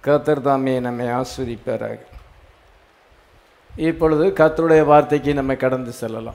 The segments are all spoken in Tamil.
கர்த்தர் தாமே நம்மை ஆஸ்வதிப்பாராக இப்பொழுது கர்த்தருடைய வார்த்தைக்கு நம்ம கடந்து செல்லலாம்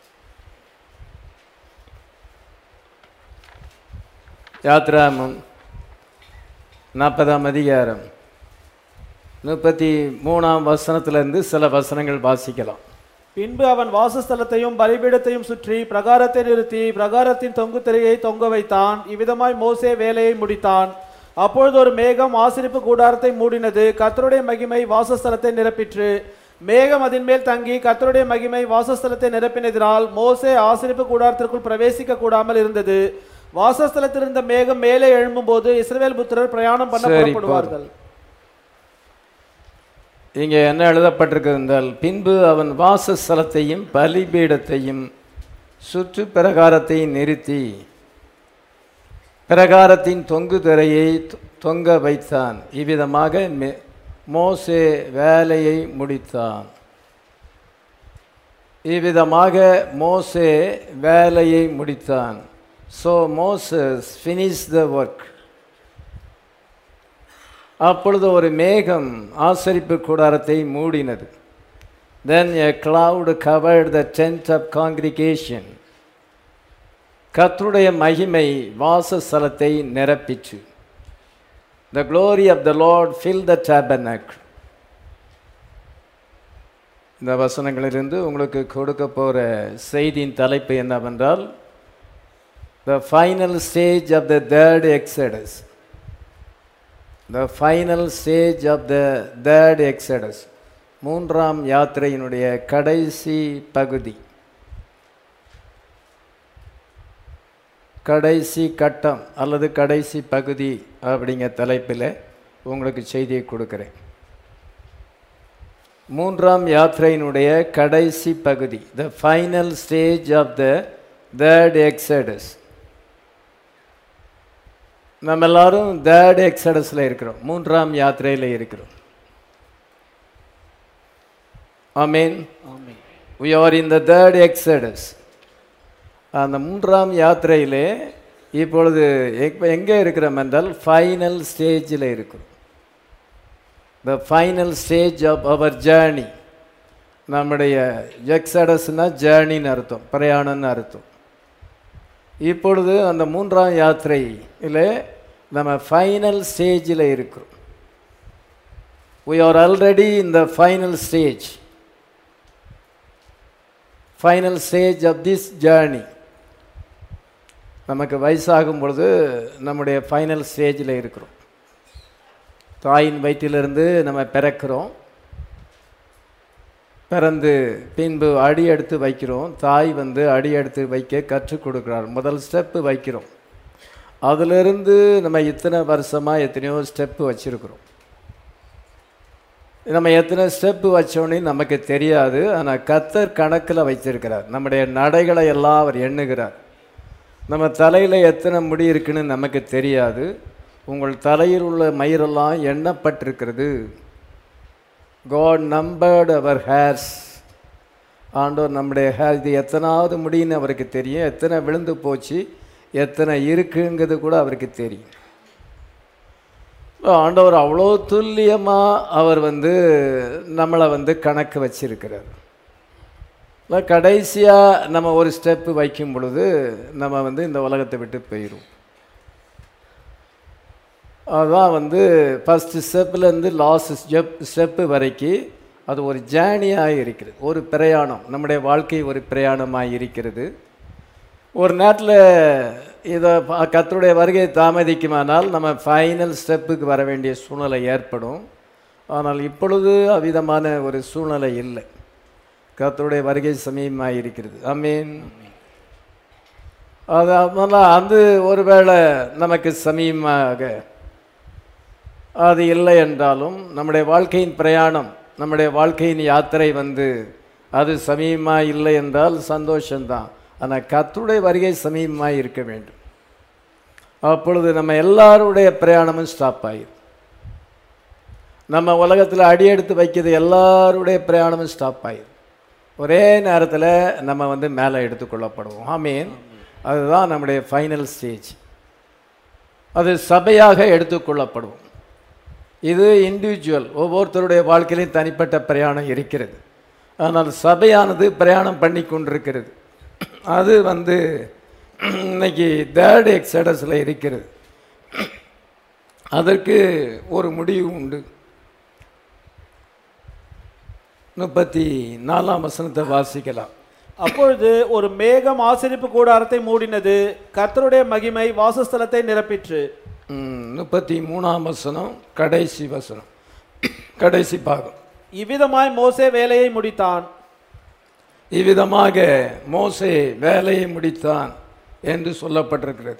யாத்ராமம் நாற்பதாம் அதிகாரம் முப்பத்தி மூணாம் வசனத்திலிருந்து சில வசனங்கள் வாசிக்கலாம் பின்பு அவன் வாசஸ்தலத்தையும் பலிபீடத்தையும் சுற்றி பிரகாரத்தை நிறுத்தி பிரகாரத்தின் தொங்கு திரையை தொங்க வைத்தான் இவ்விதமாய் மோசே வேலையை முடித்தான் அப்பொழுது ஒரு மேகம் ஆசிரிப்பு கூடாரத்தை மூடினது கர்த்தருடைய மகிமை வாசஸ்தலத்தை நிரப்பிற்று மேகம் அதன் மேல் தங்கி கர்த்தருடைய மகிமை வாசஸ்தலத்தை நிரப்பினதினால் மோசே ஆசிரிப்பு கூடாரத்திற்குள் பிரவேசிக்க கூடாமல் இருந்தது வாசஸ்தலத்திலிருந்த மேகம் மேலே எழும்பும்போது இஸ்ரவேல் புத்திரர் பிரயாணம் பண்ண சரி, புறப்படுவார்கள் இங்கே என்ன எழுதப்பட்டிருக்கிறது என்றால் பின்பு அவன் வாசஸ்தலத்தையும் பலிபீடத்தையும் சுற்று பிரகாரத்தை நிறுத்தி பிரகாரத்தின் தொங்கு திரையை தொ- தொங்க வைத்தான் இவ்விதமாக மெ- மோசே வேலையை முடித்தான் இவ்விதமாக மோசே வேலையை முடித்தான் so Moses finish the work அப்பொழுது ஒரு மேகம் ஆசரிப்பு கூடாரத்தை மூடினது தென் a cloud covered the tent of congregation கர்த்தருடைய மகிமை வாசஸ்தலத்தை நிரப்பிற்று the glory of the lord filled the tabernacle இந்த வசனங்களிலிருந்து உங்களுக்கு கொடுக்க போகிற செய்தியின் தலைப்பு என்னவென்றால் the final stage of the third exodus the final stage of the third exodus மூன்றாம் யாத்திரையினுடைய கடைசி பகுதி கடைசி கட்டம் அல்லது கடைசி பகுதி அப்படிங்கிற தலைப்பில் உங்களுக்கு செய்தியை கொடுக்குறேன் மூன்றாம் யாத்திரையினுடைய கடைசி பகுதி the final stage of the third exodus நம்ம எல்லாரும் தேர்ட் எக்ஸடஸில் இருக்கிறோம் மூன்றாம் யாத்திரையில் இருக்கிறோம் ஆமீன் we are in the third exodus அந்த மூன்றாம் யாத்திரையிலே இப்பொழுது இப்போ எங்கே இருக்கிறோம் என்றால் ஃபைனல் ஸ்டேஜில் இருக்கிறோம் the final stage of our journey நம்முடைய எக்ஸடஸ்னா ஜேர்னின்னு அர்த்தம் பிரயாணம்னு அர்த்தம் இப்பொழுது அந்த மூன்றாம் யாத்திரையில் நம்ம ஃபைனல் ஸ்டேஜில் இருக்கிறோம் we are already in the final stage final stage of this journey நமக்கு வயசாகும் பொழுது நம்முடைய ஃபைனல் ஸ்டேஜில் இருக்கிறோம் தாயின் வயிற்றிலிருந்து நம்ம பிறக்கிறோம் பிறந்து பின்பு அடி எடுத்து வைக்கிறோம் தாய் வந்து அடி எடுத்து வைக்க கற்றுக் கொடுக்குறார் முதல் ஸ்டெப்பு வைக்கிறோம் அதிலிருந்து நம்ம இத்தனை வருஷமாக எத்தனையோ ஸ்டெப்பு வச்சுருக்குறோம் நம்ம எத்தனை ஸ்டெப்பு வச்சோன்னே நமக்கு தெரியாது ஆனால் கத்தர் கணக்கில் வைத்திருக்கிறார் நம்முடைய நடைகளை எல்லாம் அவர் எண்ணுகிறார் நம்ம தலையில் எத்தனை முடி இருக்குன்னு நமக்கு தெரியாது உங்கள் தலையில் உள்ள மயிரெல்லாம் எண்ணப்பட்டிருக்கிறது காட் நம்பர்டு அவர் ஹேர்ஸ் ஆண்டவர் நம்முடைய ஹேர் இது எத்தனாவது முடின்னு அவருக்கு தெரியும் எத்தனை விழுந்து போச்சு எத்தனை இருக்குங்கிறது கூட அவருக்கு தெரியும் ஆண்டவர் அவ்வளோ துல்லியமாக அவர் வந்து நம்மளை வந்து கணக்கு வச்சிருக்கிறார் கடைசியாக நம்ம ஒரு ஸ்டெப்பு வைக்கும் பொழுது நம்ம வந்து இந்த உலகத்தை விட்டு போயிடும் அதுதான் வந்து ஃபஸ்ட்டு ஸ்டெப்லேருந்து லாஸ்ட் ஸ்டெப் ஸ்டெப்பு வரைக்கும் அது ஒரு ஜேர்னியாக இருக்கிறது ஒரு பிரயாணம் நம்முடைய வாழ்க்கை ஒரு பிரயாணமாக இருக்கிறது ஒரு நேரத்தில் இதை ப- கர்த்தருடைய வருகை தாமதிக்குமானால் நம்ம ஃபைனல் ஸ்டெப்புக்கு வர வேண்டிய சூழ்நிலை ஏற்படும் ஆனால் இப்பொழுது அவ்விதமான ஒரு சூழ்நிலை இல்லை கர்த்தருடைய வருகை சமீபமாக இருக்கிறது அமீன் அது அதனால் அது ஒருவேளை நமக்கு சமீபமாக அது இல்லை என்றாலும் நம்முடைய வாழ்க்கையின் பிரயாணம் நம்முடைய வாழ்க்கையின் யாத்திரை வந்து அது சமீபமாக இல்லை என்றால் சந்தோஷம்தான் ஆனால் கர்த்தருடைய வருகை சமீபமாக இருக்க வேண்டும் அப்பொழுது நம்ம எல்லாருடைய பிரயாணமும் ஸ்டாப் ஆகிடும் நம்ம உலகத்தில் அடியெடுத்து வைக்கிறது எல்லாருடைய பிரயாணமும் ஸ்டாப் ஆகிடும் ஒரே நேரத்தில் நம்ம வந்து மேலே எடுத்துக்கொள்ளப்படுவோம் ஆமீன் அதுதான் நம்முடைய ஃபைனல் ஸ்டேஜ் அது சபையாக எடுத்துக்கொள்ளப்படுவோம் இது இண்டிவிஜுவல் ஒவ்வொருத்தருடைய வாழ்க்கையிலும் தனிப்பட்ட பிரயாணம் இருக்கிறது ஆனால் சபையானது பிரயாணம் பண்ணி கொண்டிருக்கிறது அது வந்து இன்னைக்கு தேர்ட் எக்ஸடஸில் இருக்கிறது அதற்கு ஒரு முடிவு உண்டு முப்பத்தி நாலாம் வசனத்தை வாசிக்கலாம் அப்பொழுது ஒரு மேகம் ஆசரிப்பு கூடாரத்தை மூடினது கர்த்தருடைய மகிமை வாசஸ்தலத்தை நிரப்பிற்று ம், முப்பத்தி மூணாம் வசனம் கடைசி வசனம் கடைசி பாகம் இவ்விதமாய் மோசே வேலையை முடித்தான் இவ்விதமாக மோசே வேலையை முடித்தான் என்று சொல்லப்பட்டிருக்கிறது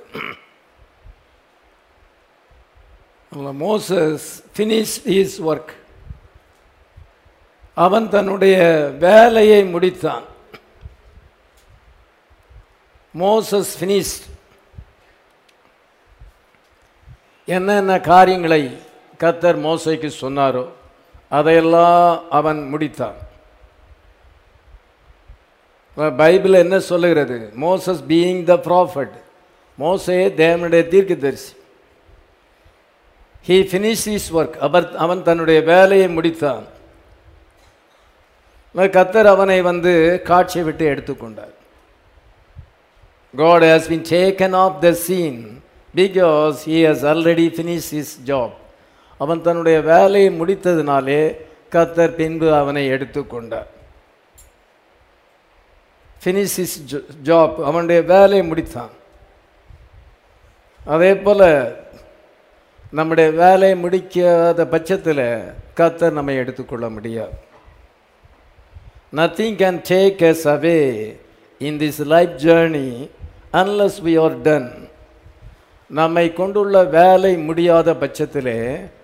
மோசஸ் ஃபினிஷ் இஸ் ஒர்க் அவன் தன்னுடைய வேலையை முடித்தான் மோசஸ் ஃபினிஷ் என்னென்ன காரியங்களை கத்தர் மோசைக்கு சொன்னாரோ அதையெல்லாம் அவன் முடித்தான் பைபிள் என்ன சொல்லுகிறது மோசஸ் பீயிங் த ப்ராஃபட் மோசே தேவனுடைய தீர்க்கதரிசி ஹீ ஃபினிஷ் இஸ் ஒர்க் அவர் அவன் தன்னுடைய வேலையை முடித்தான் கத்தர் அவனை வந்து காட்சியை விட்டு எடுத்துக்கொண்டார் God has been taken off the scene because he has already finished his job. அவன் தன்னுடைய வேலையை முடித்ததினாலே கத்தர் பின்பு அவனை எடுத்துக்கொண்டார் ஃபினிஷ் இஸ் ஜாப் அவனுடைய வேலையை முடித்தான் அதே போல நம்முடைய வேலையை முடிக்காத பட்சத்தில் கத்தர் நம்மை எடுத்துக்கொள்ள முடியாது nothing can take us away in this life journey unless we are done நம்மை கொண்டுள்ள வேலை முடியாத பட்சத்திலே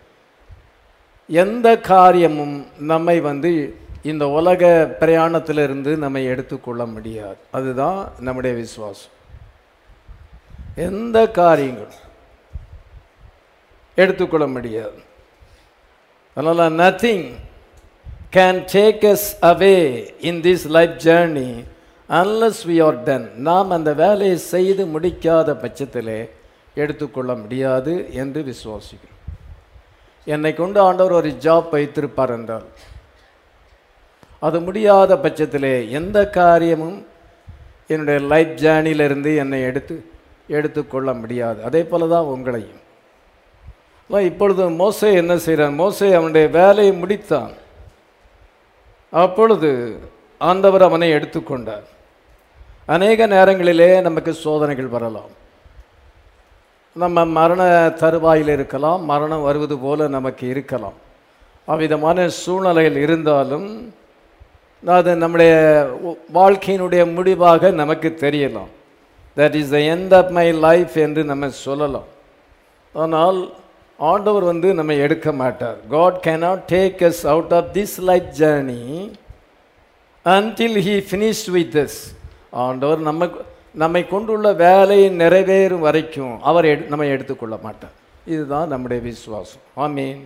எந்த காரியமும் நம்மை வந்து இந்த உலக பிரயாணத்திலிருந்து நம்மை எடுத்துக்கொள்ள முடியாது அதுதான் நம்முடைய விசுவாசம் எந்த காரியங்களும் எடுத்துக்கொள்ள முடியாது அதனால் nothing can take us away in this life journey unless we are done நாம் அந்த வேலையை செய்து முடிக்காத பட்சத்திலே எடுத்துக்கொள்ள முடியாது என்று விசுவாசிக்கிறோம் என்னை கொண்டு ஆண்டவர் ஒரு ஜாப் வைத்திருப்பார் என்றால் அது முடியாத பட்சத்திலே எந்த காரியமும் என்னுடைய லைஃப் ஜேர்னியிலிருந்து என்னை எடுத்து எடுத்துக்கொள்ள முடியாது அதே போல தான் உங்களையும் அதான் இப்பொழுது மோசே என்ன செய்கிறான் மோசே அவனுடைய வேலையை முடித்தான் அப்பொழுது ஆண்டவர் அவனை எடுத்துக்கொண்டார் அநேக நேரங்களிலே நமக்கு சோதனைகள் வரலாம் நம்ம மரண தருவாயில் இருக்கலாம் மரணம் வருவது போல நமக்கு இருக்கலாம் அவ்விதமான சூழ்நிலையில் இருந்தாலும் அது நம்முடைய வாழ்க்கையினுடைய முடிவாக நமக்கு தெரியலாம் that is the end of my life என்று நம்ம சொல்லலாம் ஆனால் ஆண்டவர் வந்து நம்ம எடுக்க மாட்டார் God cannot take us out of this life journey until he finish with this ஆண்டவர் நம்ம நம்மை கொண்டுள்ள வேலையை நிறைவேறும் வரைக்கும் அவர் எடு நம்ம எடுத்துக்கொள்ள மாட்டார் இதுதான் நம்முடைய விசுவாசம் ஆமீன்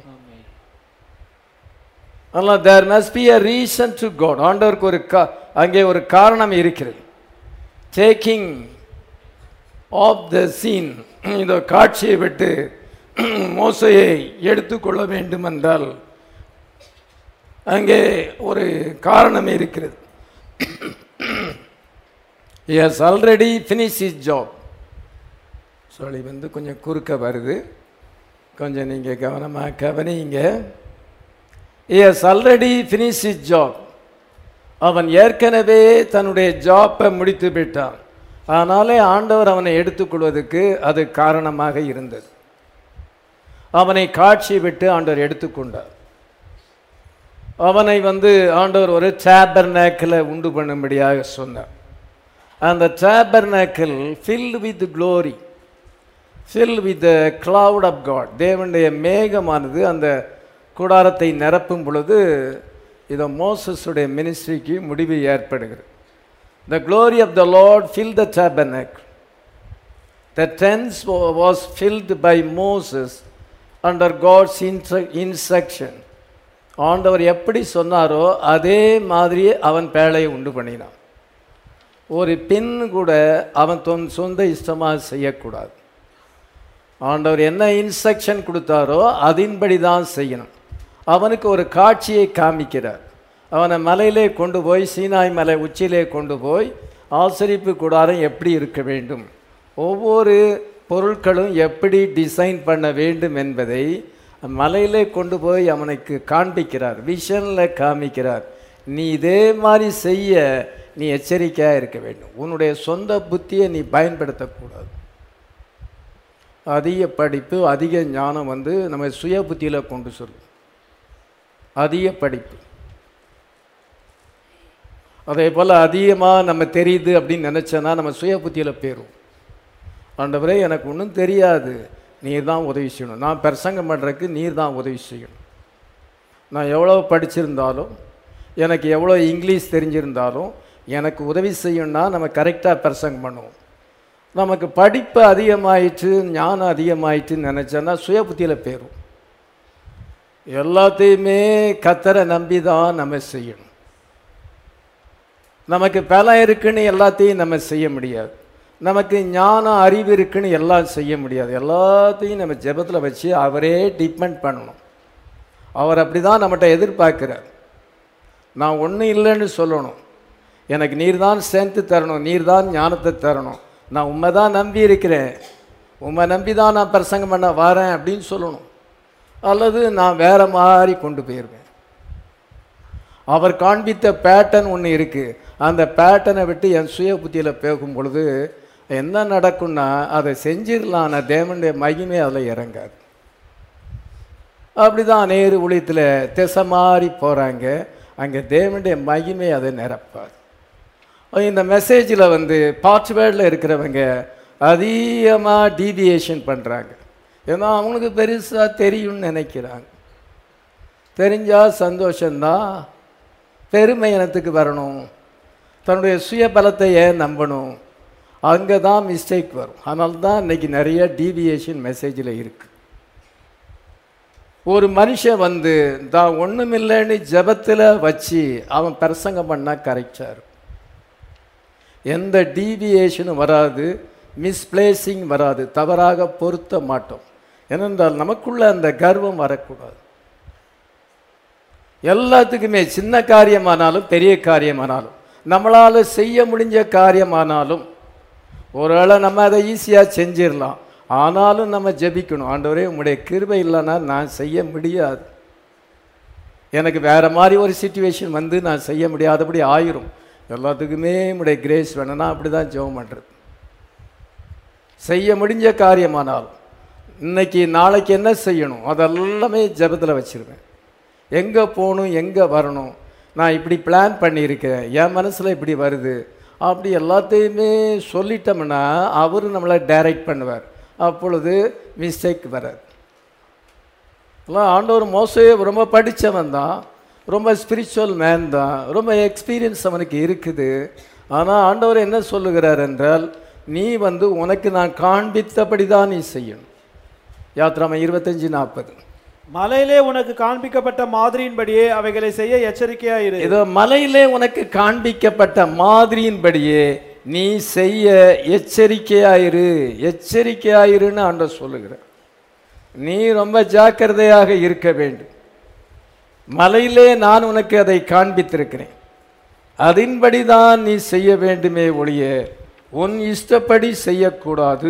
அதனால் there must be a reason to God ஆண்டவருக்கு ஒரு கா அங்கே ஒரு காரணம் இருக்கிறது டேக்கிங் ஆஃப் த சீன் இந்த காட்சியை விட்டு மோசையை எடுத்துக்கொள்ள வேண்டும் என்றால் அங்கே ஒரு காரணம் இருக்கிறது he's already finish his job சொல்லி வந்து கொஞ்சம் குறுக்க வருது கொஞ்சம் நீங்கள் கவனமாக கவனிங்க he's already finish his job அவன் ஏற்கனவே தன்னுடைய ஜாப்பை முடித்து விட்டான் ஆனாலே ஆண்டவர் அவனை எடுத்துக்கொள்வதற்கு அது காரணமாக இருந்தது அவனை காட்சி விட்டு ஆண்டவர் எடுத்துக்கொண்டார் அவனை வந்து ஆண்டவர் ஒரு சேபர் நேக்கில் உண்டு பண்ணும்படியாக சொன்னார் அந்த சேபர் நேக்கில் fill with glory fill with the cloud of God தேவனுடைய மேகமானது அந்த கூடாரத்தை நிரப்பும் பொழுது இதை மோசஸுடைய மினிஸ்ட்ரிக்கு முடிவு ஏற்படுகிறது the glory of the Lord fill the tabernacle the tents was filled by Moses under God's instruction ஆண்டவர் எப்படி சொன்னாரோ அதே மாதிரியே அவன் பேழையை உண்டு பண்ணினான் ஒரு பின் கூட அவன் தொன் சொந்த இஷ்டமாக செய்யக்கூடாது ஆண்டவர் என்ன இன்ஸ்ட்ரக்ஷன் கொடுத்தாரோ அதின்படி தான் செய்யணும் அவனுக்கு ஒரு காட்சியை காமிக்கிறார் அவனை மலையிலே கொண்டு போய் சீனாய் மலை உச்சியிலே கொண்டு போய் ஆசரிப்பு கூடாரம் எப்படி இருக்க வேண்டும் ஒவ்வொரு பொருட்களும் எப்படி டிசைன் பண்ண வேண்டும் என்பதை மலையிலே கொண்டு போய் அவனுக்கு காண்பிக்கிறார் விஷனில் காமிக்கிறார் நீ இதே மாதிரி செய்ய நீ எச்சரிக்கையாக இருக்க வேண்டும் உன்னுடைய சொந்த புத்தியை நீ பயன்படுத்தக்கூடாது அதிக படிப்பு அதிக ஞானம் வந்து நம்ம சுய புத்தியில் கொண்டு சொல்லும் அதிக படிப்பு அதே போல் அதிகமாக நம்ம தெரியுது அப்படின்னு நினச்சோன்னா நம்ம சுய புத்தியில் போயிடும் ஆண்டவரே எனக்கு ஒன்றும் தெரியாது நீர் தான் உதவி செய்யணும் நான் பிரசங்கம் பண்ணுறதுக்கு நீர் தான் உதவி செய்யணும் நான் எவ்வளோ படிச்சிருந்தாலும் எனக்கு எவ்வளோ இங்கிலீஷ் தெரிஞ்சிருந்தாலும் எனக்கு உதவி செய்யணும்னா நம்ம கரெக்டாக பிரசங்கம் பண்ணுவோம் நமக்கு படிப்பு அதிகமாயிற்று ஞானம் அதிகமாயிற்றுன்னு நினச்சோன்னா சுய புத்தியில் போயிடும் எல்லாத்தையுமே கத்தரை நம்பி தான் நம்ம செய்யணும் நமக்கு பலம் இருக்குன்னு எல்லாத்தையும் நம்ம செய்ய முடியாது நமக்கு ஞானம் அறிவு இருக்குன்னு எல்லாம் செய்ய முடியாது எல்லாத்தையும் நம்ம ஜெபத்தில் வச்சு அவரே டிபெண்ட் பண்ணணும் அவர் அப்படி தான் நம்மகிட்ட எதிர்பார்க்கிறார் நான் ஒன்றும் இல்லைன்னு சொல்லணும் எனக்கு நீர் தான் ஸ்ட்ரென்த்து தரணும் நீர் தான் ஞானத்தை தரணும் நான் உண்மை தான் நம்பி இருக்கிறேன் உண்மை நம்பி தான் நான் பிரசங்கம் பண்ண வரேன் அப்படின்னு சொல்லணும் அல்லது நான் வேற மாதிரி கொண்டு போயிருவேன் அவர் காண்பித்த பேட்டர்ன் ஒன்று இருக்குது அந்த பேட்டர்னை விட்டு என் சுய புத்தியில் பேகும் பொழுது என்ன நடக்கும்னா அதை செஞ்சிடலாம் ஆனால் தேவனுடைய மகிமை அதில் இறங்காது அப்படிதான் நேரு ஊழியத்தில் திசை மாறி போகிறாங்க அங்கே தேவனுடைய மகிமை அதை நிரப்பார் இந்த மெசேஜில் வந்து பாட்வேர்டில் இருக்கிறவங்க அதிகமாக டீவியேஷன் பண்ணுறாங்க ஏன்னா அவங்களுக்கு பெருசாக தெரியும்னு நினைக்கிறாங்க தெரிஞ்சால் சந்தோஷந்தான் பெருமை இனத்துக்கு வரணும் தன்னுடைய சுய பலத்தை ஏன் நம்பணும் அங்கே தான் மிஸ்டேக் வரும் அதனால தான் இன்னைக்கு நிறைய டீவியேஷன் மெசேஜில் இருக்குது ஒரு மனுஷன் வந்து தான் ஒன்றுமில்லைன்னு ஜபத்தில் வச்சு அவன் பிரசங்கம் பண்ணால் கரெக்டாக இருக்கும் எந்த டீவியேஷனும் வராது மிஸ்பிளேசிங் வராது தவறாக பொருத்த மாட்டோம் ஏனென்றால் நமக்குள்ள அந்த கர்வம் வரக்கூடாது எல்லாத்துக்குமே சின்ன காரியமானாலும் பெரிய காரியமானாலும் நம்மளால் செய்ய முடிஞ்ச காரியமானாலும் ஒருவேளை நம்ம அதை ஈஸியாக செஞ்சிடலாம் ஆனாலும் நம்ம ஜெபிக்கணும் ஆண்டவரே உங்களுடைய கிருபை இல்லைன்னா நான் செய்ய முடியாது எனக்கு வேற மாதிரி ஒரு சுச்சுவேஷன் வந்து நான் செய்ய முடியாதபடி ஆயிரும் எல்லாத்துக்குமே உங்களுடைய கிரேஸ் வேணும்னா அப்படி தான் ஜெபம் பண்ணுறது செய்ய முடிஞ்ச காரியமானாலும் இன்னைக்கு நாளைக்கு என்ன செய்யணும் அதெல்லாமே ஜெபத்தில் வச்சிருவேன் எங்கே போகணும் எங்கே வரணும் நான் இப்படி பிளான் பண்ணியிருக்கிறேன் என் மனசில் இப்படி வருது அப்படி எல்லாத்தையுமே சொல்லிட்டோம்னா அவர் நம்மளை டைரக்ட் பண்ணுவார் அப்பொழுது மிஸ்டேக் வராது எல்லாம் ஆண்டவர் மோசே ரொம்ப படித்தவன் தான் ரொம்ப ஸ்பிரிச்சுவல் மேன் தான் ரொம்ப எக்ஸ்பீரியன்ஸ் அவனுக்கு இருக்குது ஆனால் ஆண்டவர் என்ன சொல்லுகிறார் என்றால் நீ வந்து உனக்கு நான் காண்பித்தபடி தான் நீ செய்யணும் யாத்ராம இருபத்தஞ்சி நாற்பது மலையிலே உனக்கு காண்பிக்கப்பட்ட மாதிரியின்படியே அவைகளை செய்ய எச்சரிக்கையாயிரு இதோ மலையிலே உனக்கு காண்பிக்கப்பட்ட மாதிரியின்படியே நீ செய்ய எச்சரிக்கையாயிரு எச்சரிக்கையாயிருன்னு ஆண்டவர் சொல்லுகிறார் நீ ரொம்ப ஜாக்கிரதையாக இருக்க வேண்டும் மலையிலே நான் உனக்கு அதை காண்பித்திருக்கிறேன் அதின்படி தான் நீ செய்ய வேண்டுமே ஒழிய உன் இஷ்டப்படி செய்யக்கூடாது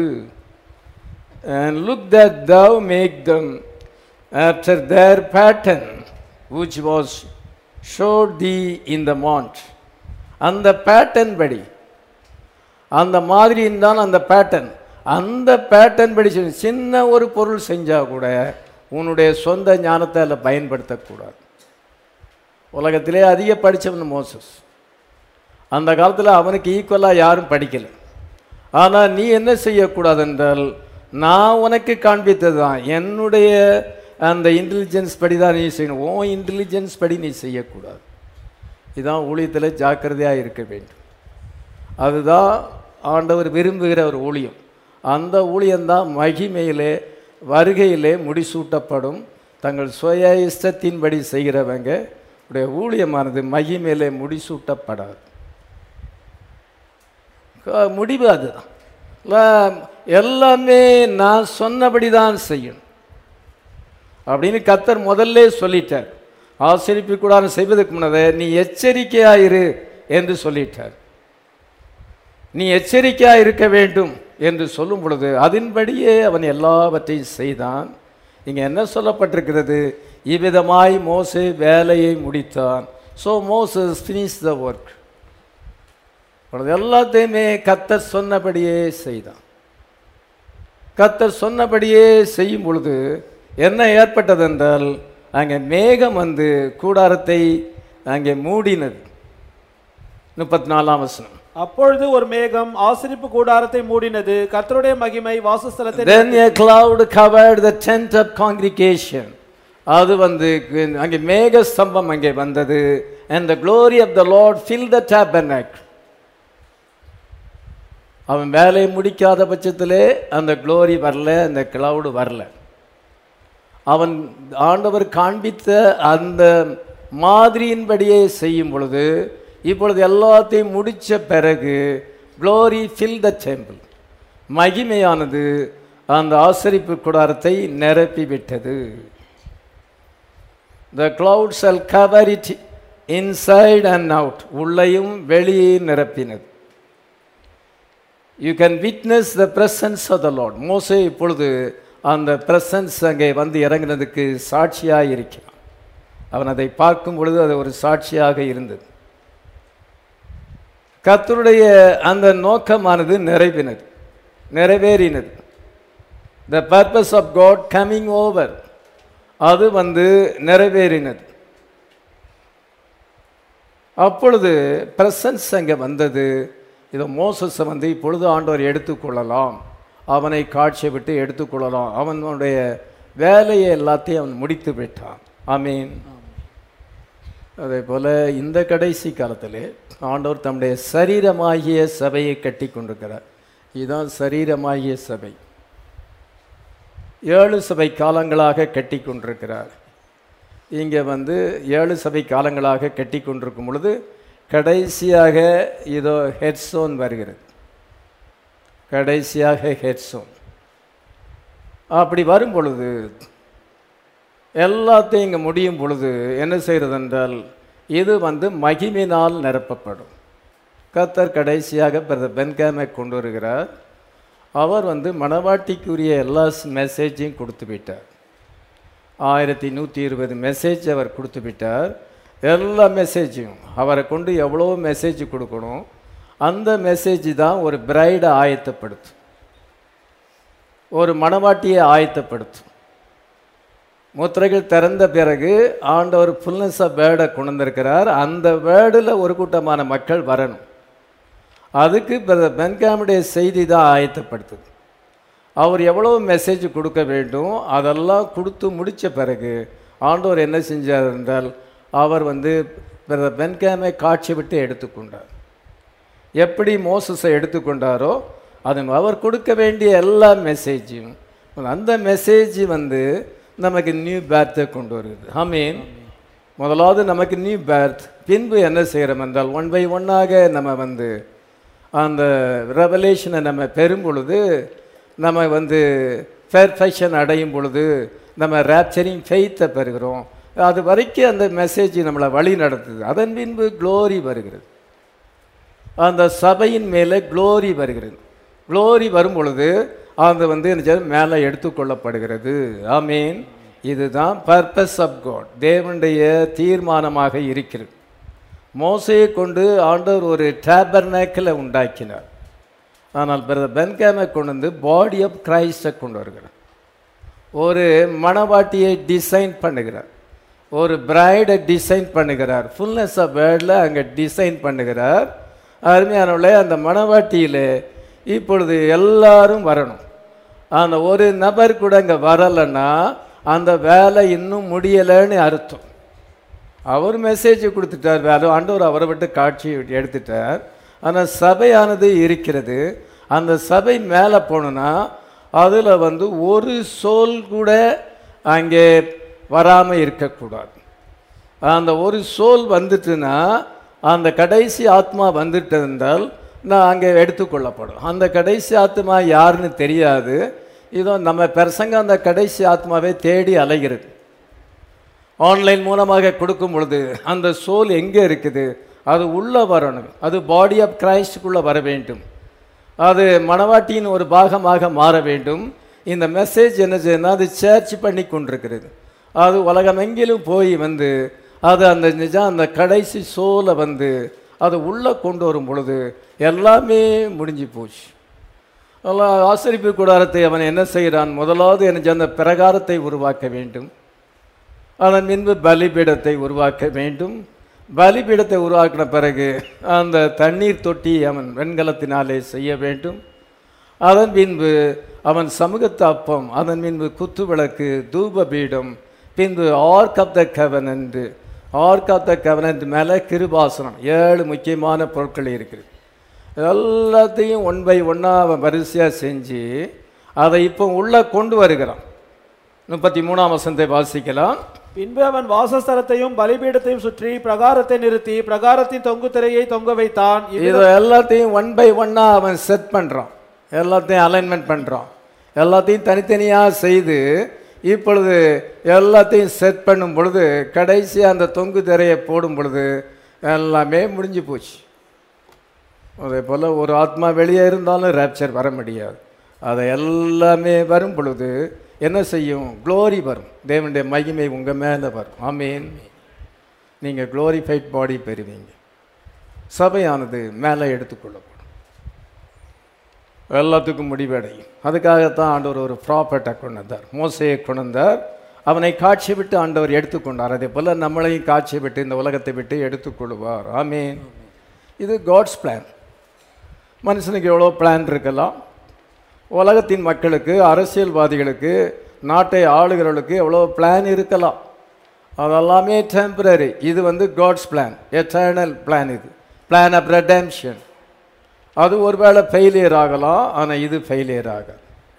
and look that thou make them after their pattern which was showed thee in the mount அந்த பேட்டர்ன் படி அந்த மாதிரியின் தான் அந்த பேட்டர்ன் அந்த பேட்டர்ன் படி செஞ்சு- சின்ன ஒரு பொருள் செஞ்சால் கூட உன்னுடைய சொந்த ஞானத்தை அதில் பயன்படுத்தக்கூடாது உலகத்திலே அதிக படித்தவன் மோசஸ் அந்த காலத்தில் அவனுக்கு ஈக்குவலாக யாரும் படிக்கலை ஆனால் நீ என்ன செய்யக்கூடாது என்றால் நான் உனக்கு காண்பித்தது தான் என்னுடைய அந்த இன்டெலிஜென்ஸ் படி தான் நீ செய்யணும் உன் இன்டெலிஜென்ஸ் படி நீ செய்யக்கூடாது இதான் ஊழியத்தில் ஜாக்கிரதையாக இருக்க வேண்டும் அதுதான் ஆண்டவர் விரும்புகிற ஒரு ஊழியம் அந்த ஊழியம்தான் மகிமையிலே வருகையிலே முடிசூட்டப்படும் தங்கள் சுய இஷ்டத்தின்படி செய்கிறவங்க உடைய ஊழியமானது மகிமையிலே முடிசூட்டப்படாது க- முடிவு அதுதான் இல்லை எல்லாமே நான் சொன்னபடி தான் செய்யணும் அப்படின்னு கத்தர் முதல்ல சொல்லிட்டார் ஆசிரிப்பு கூடாரம் செய்வதற்கு முன்னதே நீ எச்சரிக்கையாயிரு என்று சொல்லிட்டார் நீ எச்சரிக்கையாக இருக்க வேண்டும் என்று சொல்லும் பொழுது அதன்படியே அவன் எல்லாவற்றையும் செய்தான் இங்கே என்ன சொல்லப்பட்டிருக்கிறது இவ்விதமாய் மோசே வேலையை முடித்தான் so Moses finish the work எல்லாத்தையுமே கத்தர் சொன்னபடியே செய்தான் கத்தர் சொன்னபடியே செய்யும் பொழுது என்ன ஏற்பட்டது என்றால் அங்கே மேகம் வந்து கூடாரத்தை அங்கே மூடினது முப்பத்தி நாலாம் வசனம் அப்பொழுது ஒரு மேகம் ஆசரிப்பு கூடாரத்தை மூடினது கர்த்தருடைய மகிமை வாசஸ்தலத்தை Then a cloud covered the tent of congregation. அது வந்து அங்கே மேக ஸ்தம்பம் அங்கே வந்தது and the glory of the Lord filled the tabernacle. அவன் வேலையை முடிக்காத பட்சத்திலே அந்த க்ளோரி வரல அந்த கிளவுடு வரல அவன் ஆண்டவர் காண்பித்த அந்த மாதிரியின்படியே செய்யும் பொழுது இப்பொழுது எல்லாத்தையும் முடிச்ச பிறகு க்ளோரி ஃபில் த டெம்பிள் மகிமையானது அந்த ஆசரிப்பு கூடாரத்தை நிரப்பி விட்டது த clouds shall cover it inside and out உள்ளேயும் வெளியே நிரப்பினது you can witness the presence of the Lord மோசே இப்பொழுது அந்த பிரசன்ஸ் அங்கே வந்து இறங்கினதுக்கு சாட்சியாக இருக்கிறான் அவன் அதை பார்க்கும் பொழுது அது ஒரு சாட்சியாக இருந்தது கர்த்தருடைய அந்த நோக்கமானது நிறைவினது நிறைவேறினது the purpose of God coming over அது வந்து நிறைவேறினது அப்பொழுது பிரசன்ஸ் அங்கே வந்தது இதோ மோசஸை வந்து இப்பொழுது ஆண்டவர் எடுத்துக்கொள்ளலாம் அவனை காட்சியை விட்டு எடுத்துக்கொள்ளலாம் அவனுடைய வேலையை எல்லாத்தையும் அவன் முடித்து விட்டான் ஆமீன் அதே போல் இந்த கடைசி காலத்திலே ஆண்டவர் தம்முடைய சரீரமாகிய சபையை கட்டி கொண்டிருக்கிறார் இதுதான் சரீரமாகிய சபை ஏழு சபை காலங்களாக கட்டி கொண்டிருக்கிறார் இங்கே வந்து ஏழு சபை காலங்களாக கட்டி கொண்டிருக்கும் பொழுது கடைசியாக இதோ ஹெட்ஸோன் வருகிறது கடைசியாக ஹெட்ஸோன் அப்படி வரும் பொழுது எல்லாத்தையும் இங்கே முடியும் பொழுது என்ன செய்கிறது என்றால் இது வந்து மகிமினால் நிரப்பப்படும் கத்தர் கடைசியாக பிரதர் பென்காமை கொண்டு வருகிறார் அவர் வந்து மணவாட்டிக்குரிய எல்லா மெசேஜையும் கொடுத்து விட்டார் ஆயிரத்தி நூற்றி இருபது மெசேஜ் அவர் கொடுத்து விட்டார் எல்லா மெசேஜையும் அவரை கொண்டு எவ்வளோ மெசேஜ் கொடுக்கணும் அந்த மெசேஜ் தான் ஒரு பிரைடை ஆயத்தப்படுத்தும் ஒரு மணவாட்டியை ஆயத்தப்படுத்தும் முத்திரைகள் திறந்த பிறகு ஆண்டவர் ஃபுல்னஸ் ஆஃப் வேர்டை கொண்டு வந்திருக்கிறார் அந்த வேர்டில் ஒரு கூட்டமான மக்கள் வரணும் அதுக்கு பென்காமுடைய செய்தி தான் ஆயத்தப்படுத்துது அவர் எவ்வளோ மெசேஜ் கொடுக்க வேண்டும் அதெல்லாம் கொடுத்து முடித்த பிறகு ஆண்டவர் என்ன செஞ்சார் என்றால் அவர் வந்து பென்காமை காட்சி விட்டு எடுத்துக்கொண்டார் எப்படி மோசஸை எடுத்துக்கொண்டாரோ அது அவர் கொடுக்க வேண்டிய எல்லா மெசேஜையும் அந்த மெசேஜ் வந்து நமக்கு நியூ பேர்த்தை கொண்டு வருது ஆமீன் முதலாவது நமக்கு நியூ பேர்த் பின்பு என்ன செய்கிறோம் என்றால் ஒன் பை ஒன்னாக நம்ம வந்து அந்த ரெவலேஷனை நம்ம பெறும் பொழுது நம்ம வந்து பெர்ஃபெக்ஷன் அடையும் பொழுது நம்ம ரேப்சரிங் ஃபெய்த்தை பெறுகிறோம் அது வரைக்கும் அந்த மெசேஜ் நம்மளை வழி நடத்துது அதன் பின்பு க்ளோரி வருகிறது அந்த சபையின் மேலே க்ளோரி வருகிறது க்ளோரி வரும் பொழுது அது வந்து மேலே எடுத்துக்கொள்ளப்படுகிறது ஆமீன் இதுதான் பர்பஸ் ஆஃப் காட் தேவனுடைய தீர்மானமாக இருக்கிறது மோசையை கொண்டு ஆண்டவர் ஒரு டேபர்னேக்கில் உண்டாக்கினார் ஆனால் பிரதர் பென்காமை கொண்டு வந்து பாடி ஆஃப் கிரைஸ்டை கொண்டு வருகிறார் ஒரு மணவாட்டியை டிசைன் பண்ணுகிறார் ஒரு பிரைடை டிசைன் பண்ணுகிறார் ஃபுல்னஸ் ஆஃப் வேர்டில் அங்கே டிசைன் பண்ணுகிறார் அருமையானவளே அந்த மணவாட்டியில் இப்பொழுது எல்லாரும் வரணும் அந்த ஒரு நபர் கூட இங்கே வரலைன்னா அந்த வேலை இன்னும் முடியலைன்னு அர்த்தம் அவர் மெசேஜ் கொடுத்துட்டார் வேலை ஆண்டவர் அவரை விட்டு காட்சி எடுத்துட்டார் ஆனால் சபையானது இருக்கிறது அந்த சபை மேலே போனோன்னா அதில் வந்து ஒரு சோல் கூட அங்கே வராமல் இருக்கக்கூடாது அந்த ஒரு சோல் வந்துட்டுன்னா அந்த கடைசி ஆத்மா வந்துட்டு இருந்தால் நான் அங்கே எடுத்துக்கொள்ளப்படும் அந்த கடைசி ஆத்மா யாருன்னு தெரியாது இதோ நம்ம பெருசங்க அந்த கடைசி ஆத்மாவை தேடி அலைகிறது ஆன்லைன் மூலமாக கொடுக்கும் பொழுது அந்த சோல் எங்கே இருக்குது அது உள்ளே வரணும் அது பாடி ஆஃப் கிரைஸ்டுக்குள்ளே வர வேண்டும் அது மணவாட்டியின் ஒரு பாகமாக மாற வேண்டும் இந்த மெசேஜ் என்ன செய்யணும் அது சர்ச் பண்ணி கொண்டிருக்கிறது அது உலகமெங்கிலும் போய் வந்து அது அந்த நிஜம் அந்த கடைசி சோலை வந்து அது உள்ளே கொண்டு வரும் பொழுது எல்லாமே முடிஞ்சு போச்சு அதெல்லாம் ஆசரிப்பு கூடாரத்தை அவன் என்ன செய்கிறான் முதலாவது என்ன அந்த பிரகாரத்தை உருவாக்க வேண்டும் அதன் பின்பு பலிபீடத்தை உருவாக்க வேண்டும் பலிபீடத்தை உருவாக்கின பிறகு அந்த தண்ணீர் தொட்டி அவன் வெண்கலத்தினாலே செய்ய வேண்டும் அதன் பின்பு அவன் சமூகத்து அப்பம் அதன் பின்பு குத்து விளக்கு தூப பீடம் பின்பு ark of the covenant ark of the covenant மேலே கிருபாசனம் ஏழு முக்கியமான பொருட்கள் இருக்குது எல்லாத்தையும் ஒன் பை ஒன்னாக அவன் வரிசையாக செஞ்சு அதை இப்போ உள்ளே கொண்டு வருகிறான் முப்பத்தி மூணாம் வசனத்தை வாசிக்கலாம் பின்பு அவன் வாசஸ்தலத்தையும் பலிபீடத்தையும் சுற்றி பிரகாரத்தை நிறுத்தி பிரகாரத்தின் தொங்கு திரையை தொங்க வைத்தான் இவ்வித- இதை எல்லாத்தையும் ஒன் பை ஒன்னாக அவன் செட் பண்ணுறான் எல்லாத்தையும் அலைன்மெண்ட் பண்ணுறான் எல்லாத்தையும் தனித்தனியாக செய்து இப்பொழுது எல்லாத்தையும் செட் பண்ணும் பொழுது கடைசியாக அந்த தொங்கு திரையை போடும் பொழுது எல்லாமே முடிஞ்சு போச்சு அதே போல் ஒரு ஆத்மா வெளியே இருந்தாலும் ரேப்சர் வர முடியாது அதை எல்லாமே வரும் பொழுது என்ன செய்யும் க்ளோரி வரும் தேவனுடைய மகிமை உங்கள் மேலே வரும் ஆமேன் நீங்கள் க்ளோரிஃபைட் பாடி பெறுவீங்க சபையானது மேலே எடுத்துக்கொள்ளப்படும் எல்லாத்துக்கும் முடிவடையும் அதுக்காகத்தான் ஆண்டவர் ஒரு ப்ராப்பர்ட்டை கொண்டு வந்தார் மோசையை கொண்டு வந்தார் அவனை காட்சி விட்டு ஆண்டவர் எடுத்துக்கொண்டார் அதே போல் நம்மளையும் காட்சி விட்டு இந்த உலகத்தை விட்டு எடுத்துக்கொள்வார் ஆமீன் இது காட்ஸ் பிளான் மனுஷனுக்கு எவ்வளோ பிளான் இருக்கலாம் உலகத்தின் மக்களுக்கு அரசியல்வாதிகளுக்கு நாட்டை ஆளுகிறவர்களுக்கு எவ்வளோ பிளான் இருக்கலாம் அதெல்லாமே டெம்பரரி இது வந்து காட்ஸ் பிளான் எட்டர்னல் பிளான் இது பிளான் ஆஃப் ரெடம்ஷன் அது ஒருவேளை ஃபெயிலியர் ஆகலாம் ஆனால் இது ஃபெயிலியர் ஆகாது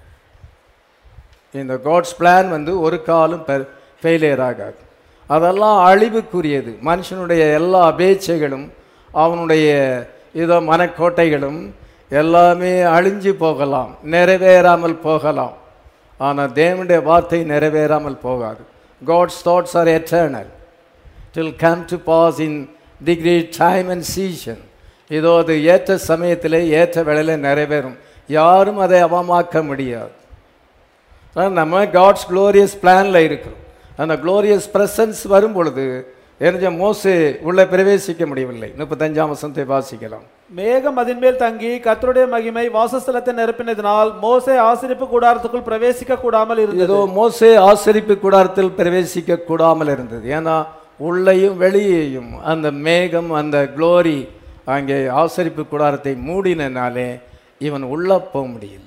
இந்த காட்ஸ் பிளான் வந்து ஒரு காலம் ஃபெயிலியர் ஆகாது அதெல்லாம் அழிவுக்குரியது மனுஷனுடைய எல்லா அபேட்சைகளும் அவனுடைய இதோ மனக்கோட்டைகளும் எல்லாமே அழிஞ்சு போகலாம் நிறைவேறாமல் போகலாம் ஆனால் தேவனுடைய வார்த்தை நிறைவேறாமல் போகாது God's thoughts are eternal till come to pass in degree time and season இதோ அது ஏற்ற சமயத்திலே ஏற்ற வேளையில் நிறைவேறும் யாரும் அதை அவமாக்க முடியாது ஆனா, நம்ம காட்ஸ் க்ளோரியஸ் பிளானில் இருக்கிறோம் அந்த க்ளோரியஸ் பிரசன்ஸ் வரும் பொழுது என்ன மோசே உள்ளே பிரவேசிக்க முடியவில்லை முப்பத்தஞ்சாம் வசனத்தை வாசிக்கலாம் மேகம் அதன் மேல் தங்கி கர்த்தருடைய மகிமை வாசஸ்தலத்தை நிரப்பினதினால் மோசே ஆசிரிப்பு கூடாரத்துக்குள் பிரவேசிக்க கூடாமல் இருந்தது ஏதோ மோசே ஆசரிப்பு கூடாரத்தில் பிரவேசிக்க கூடாமல் இருந்தது ஏன்னா உள்ளேயும் வெளியேயும் அந்த மேகம் அந்த க்ளோரி அங்கே ஆசரிப்பு கூடாரத்தை மூடினனாலே இவன் உள்ள போக முடியல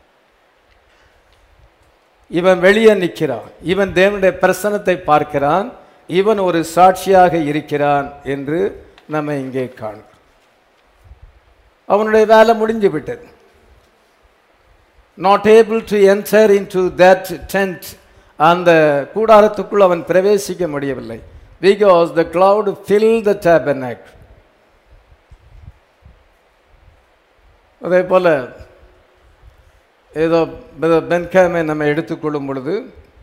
இவன் வெளியே நிற்கிறான் இவன் தேவனுடைய பிரசனத்தை பார்க்கிறான் இவன் ஒரு சாட்சியாக இருக்கிறான் என்று நம்ம இங்கே காண்கிறோம் அவனுடைய வேலை முடிஞ்சு விட்டது not able to enter into that tent அந்த கூடாரத்துக்குள் அவன் பிரவேசிக்க முடியவில்லை because the cloud fill the tabernacle அதே போல ஏதோ பென்காமை நம்ம எடுத்துக்கொள்ளும் பொழுது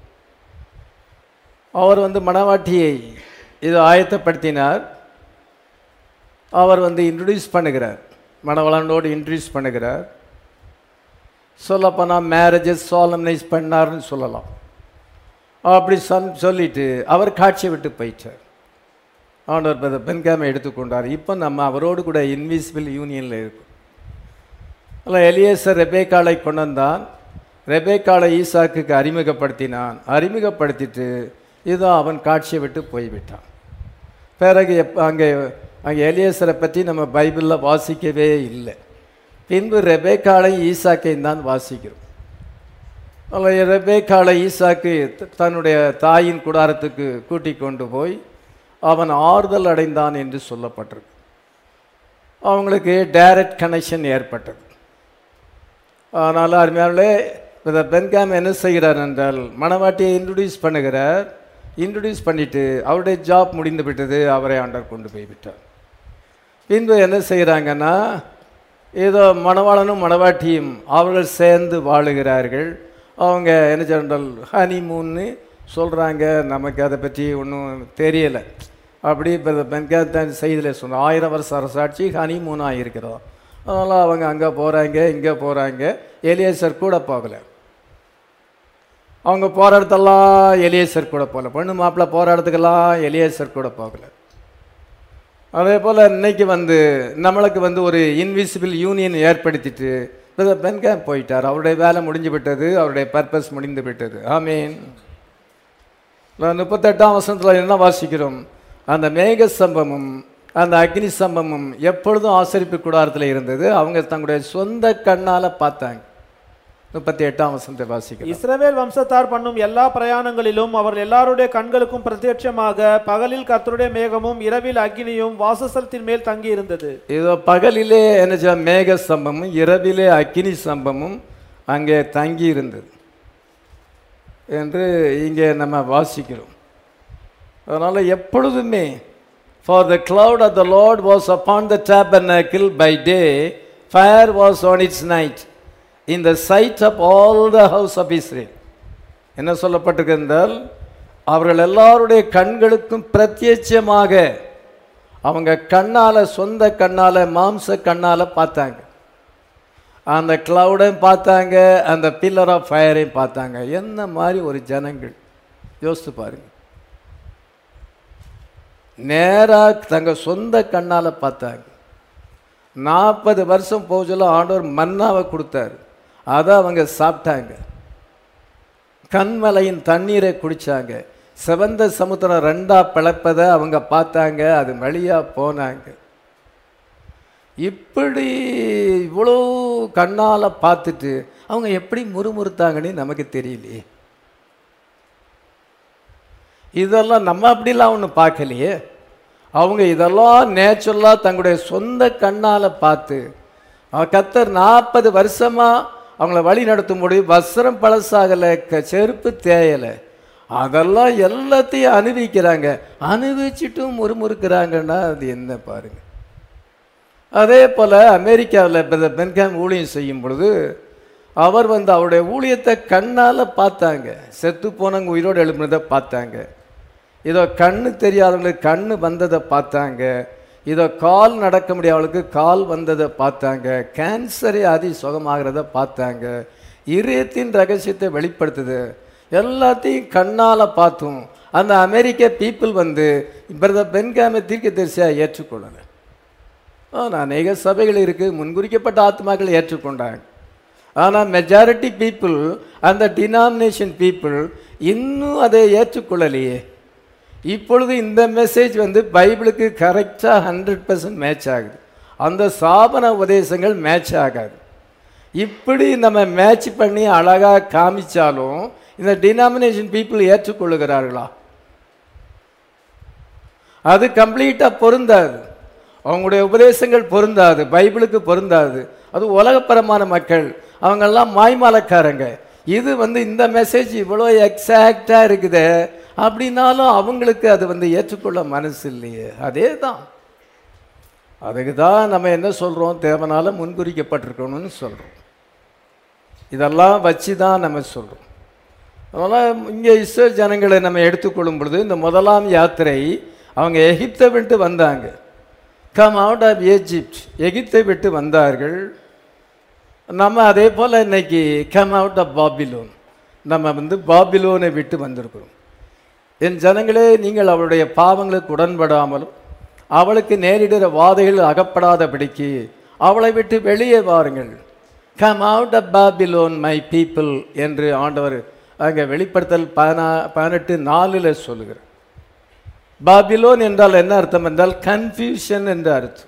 அவர் வந்து மணவாட்டியை இது ஆயத்தப்படுத்தினார் அவர் வந்து இன்ட்ரடியூஸ் பண்ணுகிறார் மணவளனோடு இன்ட்ரடியூஸ் பண்ணுகிறார் சொல்லப்போனால் மேரேஜஸ் சாலம்னைஸ் பண்ணார்னு சொல்லலாம் அப்படி சொல் சொல்லிட்டு அவர் காட்சியை விட்டு போயிட்டார் ஆண்டவர் பிரதர் பென்காமை எடுத்துக்கொண்டார் இப்போ நம்ம அவரோடு கூட இன்விசிபிள் யூனியனில் இருக்கும் அதில் எலியேசர் ரெபேக்காலை கொண்டு வந்தான் ரெபேக்காலை ஈசாக்குக்கு அறிமுகப்படுத்தினான் அறிமுகப்படுத்திட்டு இதோ அவன் காட்சியை விட்டு போய்விட்டான் பிறகு எப் அங்கே அங்கே எலியேசரை பற்றி நம்ம பைபிளில் வாசிக்கவே இல்லை பின்பு ரெபேக்காலையும் ஈசாக்கையும் தான் வாசிக்கிறோம் அதில் ரெபேக்காலை ஈசாக்கு த- தன்னுடைய தாயின் கூடாரத்துக்கு கூட்டிக் கொண்டு போய் அவன் ஆறுதல் அடைந்தான் என்று சொல்லப்பட்டிருக்கு அவங்களுக்கு டைரக்ட் கனெக்ஷன் ஏற்பட்டது அதனால் அருமையாளே இந்த பென்காம் என்ன செய்கிறார் என்றால் மணவாட்டியை இன்ட்ரடியூஸ் பண்ணுகிறார் இன்ட்ரடியூஸ் பண்ணிட்டு அவருடைய ஜாப் முடிந்து விட்டது அவரை ஆண்டர் கொண்டு போய் விட்டார் பின்பு என்ன செய்கிறாங்கன்னா ஏதோ மணவாளனும் மணவாட்டியும் அவர்கள் சேர்ந்து வாழுகிறார்கள் அவங்க என்ன சொன்னால் ஹனிமூன்னு சொல்கிறாங்க நமக்கு அதை பற்றி ஒன்றும் தெரியலை அப்படி இப்போ பெண்காத்தான் செய்தியில் சொன்ன ஆயிரம் வருஷ அரசாட்சி ஹனிமூனாக இருக்கிறோம் அதனால் அவங்க அங்கே போகிறாங்க இங்கே போகிறாங்க எலியேசர் கூட போகலை அவங்க போகிற இடத்தெல்லாம் எலியேசர் கூட போகல பொண்ணு மாப்பிள்ளை போகிற இடத்துக்கெல்லாம் எலியேசர் கூட போகல அதே போல் இன்னைக்கு வந்து நம்மளுக்கு வந்து ஒரு இன்விசிபிள் யூனியன் ஏற்படுத்திட்டு பிரதர் பென்கேம் போயிட்டார் அவருடைய வேலை முடிஞ்சு விட்டது அவருடைய பர்பஸ் முடிந்து விட்டது ஆமீன் முப்பத்தெட்டாம் வசனத்தில் என்ன வாசிக்கிறோம் அந்த மேக சம்பமும் அந்த அக்னி சம்பமும் எப்பொழுதும் ஆசரிப்பு கூடாரத்தில் இருந்தது அவங்க தங்களுடைய சொந்த கண்ணால் பார்த்தாங்க முப்பத்தி எட்டாம் வசனத்தை வாசிக்கிறோம் இஸ்ரவேல் வம்சத்தார் பண்ணும் எல்லா பிரயாணங்களிலும் அவர்கள் எல்லாருடைய கண்களுக்கும் பிரத்யட்சமாக பகலில் கர்த்தருடைய மேகமும் இரவில் அக்கினியும் வாசஸ்தலத்தின் மேல் தங்கி இருந்தது இதோ பகலிலே என்ன செய்ய மேக சம்பமும் இரவிலே அக்கினி சம்பமும் அங்கே தங்கி இருந்தது என்று இங்கே நம்ம வாசிக்கிறோம் அதனால் எப்பொழுதுமே for the cloud of the Lord was upon the tabernacle by day fire was on its night in the sight of all the house of Israel என்ன சொல்லப்பட்டிருக்கின்றால் அவர்கள் எல்லாருடைய கண்களுக்கும் பிரத்யட்சமாக அவங்க கண்ணால சொந்த கண்ணால மாம்ச கண்ணால பார்த்தாங்க அந்த கிளவுடையும் பார்த்தாங்க அந்த பில்லர் ஆஃப் ஃபயரையும் பார்த்தாங்க என்ன மாதிரி ஒரு ஜனங்கள் யோசித்து பாருங்க நேராக தங்க சொந்த கண்ணால் பார்த்தாங்க நாற்பது வருஷம் போகல ஆண்டவர் மன்னாவை கொடுத்தாரு அதை அவங்க சாப்பிட்டாங்க கண்மலையின் தண்ணீரை குடிச்சாங்க சிவந்த சமுத்திரம் ரெண்டா பிளப்பதை அவங்க பார்த்தாங்க அது வழியா போனாங்க இப்படி இவ்வளோ கண்ணால் பார்த்துட்டு அவங்க எப்படி முறுமுறுத்தாங்கன்னு நமக்கு தெரியலையே இதெல்லாம் நம்ம அப்படிலாம் ஒன்று பார்க்கலையே அவங்க இதெல்லாம் நேச்சுரலாக தங்களுடைய சொந்த கண்ணால் பார்த்து அவ கத்தர் நாற்பது வருஷமாக அவங்கள வழி நடத்தும் முடியும் வஸ்திரம் பழசாகலை க செருப்பு தேயலை அதெல்லாம் எல்லாத்தையும் அனுபவிக்கிறாங்க அனுபவிச்சுட்டும் முறுமுறுக்கிறாங்கன்னா அது என்ன பாருங்க அதே போல் அமெரிக்காவில் பிரதர் பென்காம் ஊழியம் செய்யும் பொழுது அவர் வந்து அவருடைய ஊழியத்தை கண்ணால் பார்த்தாங்க செத்து போனவங்க உயிரோடு எழுப்புனதை பார்த்தாங்க இதோ கண்ணு தெரியாதவங்களுக்கு கண்ணு வந்ததை பார்த்தாங்க இதோ கால் நடக்க முடியாதவங்களுக்கு கால் வந்ததை பார்த்தாங்க கேன்சரே அதி சுகமாகிறத பார்த்தாங்க இதயத்தின் ரகசியத்தை வெளிப்படுத்துது எல்லாத்தையும் கண்ணால் பார்த்தும் அந்த அமெரிக்க பீப்புள் வந்து பிரதர் பென்காமை தீர்க்க தரிசியாக ஏற்றுக்கொள்ளலை ஆனால் அநேக சபைகள் இருக்குது முன்குறிக்கப்பட்ட ஆத்மாக்கள் ஏற்றுக்கொண்டாங்க ஆனால் மெஜாரிட்டி பீப்புள் அந்த டினாமினேஷன் பீப்புள் இன்னும் அதை ஏற்றுக்கொள்ளலையே இப்பொழுது இந்த மெசேஜ் வந்து பைபிளுக்கு கரெக்டாக ஹண்ட்ரட் பர்சன்ட் மேட்ச் ஆகுது அந்த சாபன உபதேசங்கள் மேட்ச் ஆகாது இப்படி நம்ம மேட்ச் பண்ணி அழகாக காமிச்சாலும் இந்த டினாமினேஷன் பீப்புள் ஏற்றுக்கொள்ளுகிறார்களா அது கம்ப்ளீட்டாக பொருந்தாது அவங்களுடைய உபதேசங்கள் பொருந்தாது பைபிளுக்கு பொருந்தாது அது உலகப்பரமான மக்கள் அவங்கெல்லாம் மாய்மாலக்காரங்க இது வந்து இந்த மெசேஜ் இவ்வளோ எக்ஸாக்டாக இருக்குது அப்படின்னாலும் அவங்களுக்கு அது வந்து ஏற்றுக்கொள்ள மனசு இல்லையே அதே தான் அதுக்கு தான் நம்ம என்ன சொல்கிறோம் தேவனால முன்குறிக்கப்பட்டிருக்கணும்னு சொல்கிறோம் இதெல்லாம் வச்சு தான் நம்ம சொல்கிறோம் அதனால் இங்கே இஸ்ரேல் ஜனங்களை நம்ம எடுத்துக்கொள்ளும் பொழுது இந்த முதலாம் யாத்திரை அவங்க எகிப்தை விட்டு வந்தாங்க கம் அவுட் ஆஃப் எஜிப்ட் எகிப்தை விட்டு வந்தார்கள் நம்ம அதே போல் இன்னைக்கு கம் அவுட் ஆஃப் பாபிலோன் நம்ம வந்து பாபிலோனை விட்டு வந்திருக்கிறோம் என் ஜனங்களே நீங்கள் அவளுடைய பாவங்களுக்கு உடன்படாமலும் அவளுக்கு நேரிடுகிற வாதைகள் அகப்படாதபடிக்கு அவளை விட்டு வெளியே வாருங்கள் come out of Babylon my people என்று ஆண்டவர் அங்கே வெளிப்படுத்தல் பதினா பதினெட்டு நாலில் சொல்லுகிறார் பாபிலோன் என்றால் என்ன அர்த்தம் என்றால் கன்ஃபியூஷன் என்று அர்த்தம்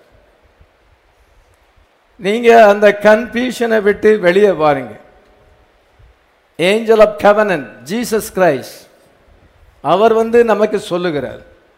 நீங்க அந்த கன்ஃபியூஷனை விட்டு வெளியே வாருங்க angel of covenant Jesus Christ அவர் வந்து நமக்கு சொல்லுகிறார்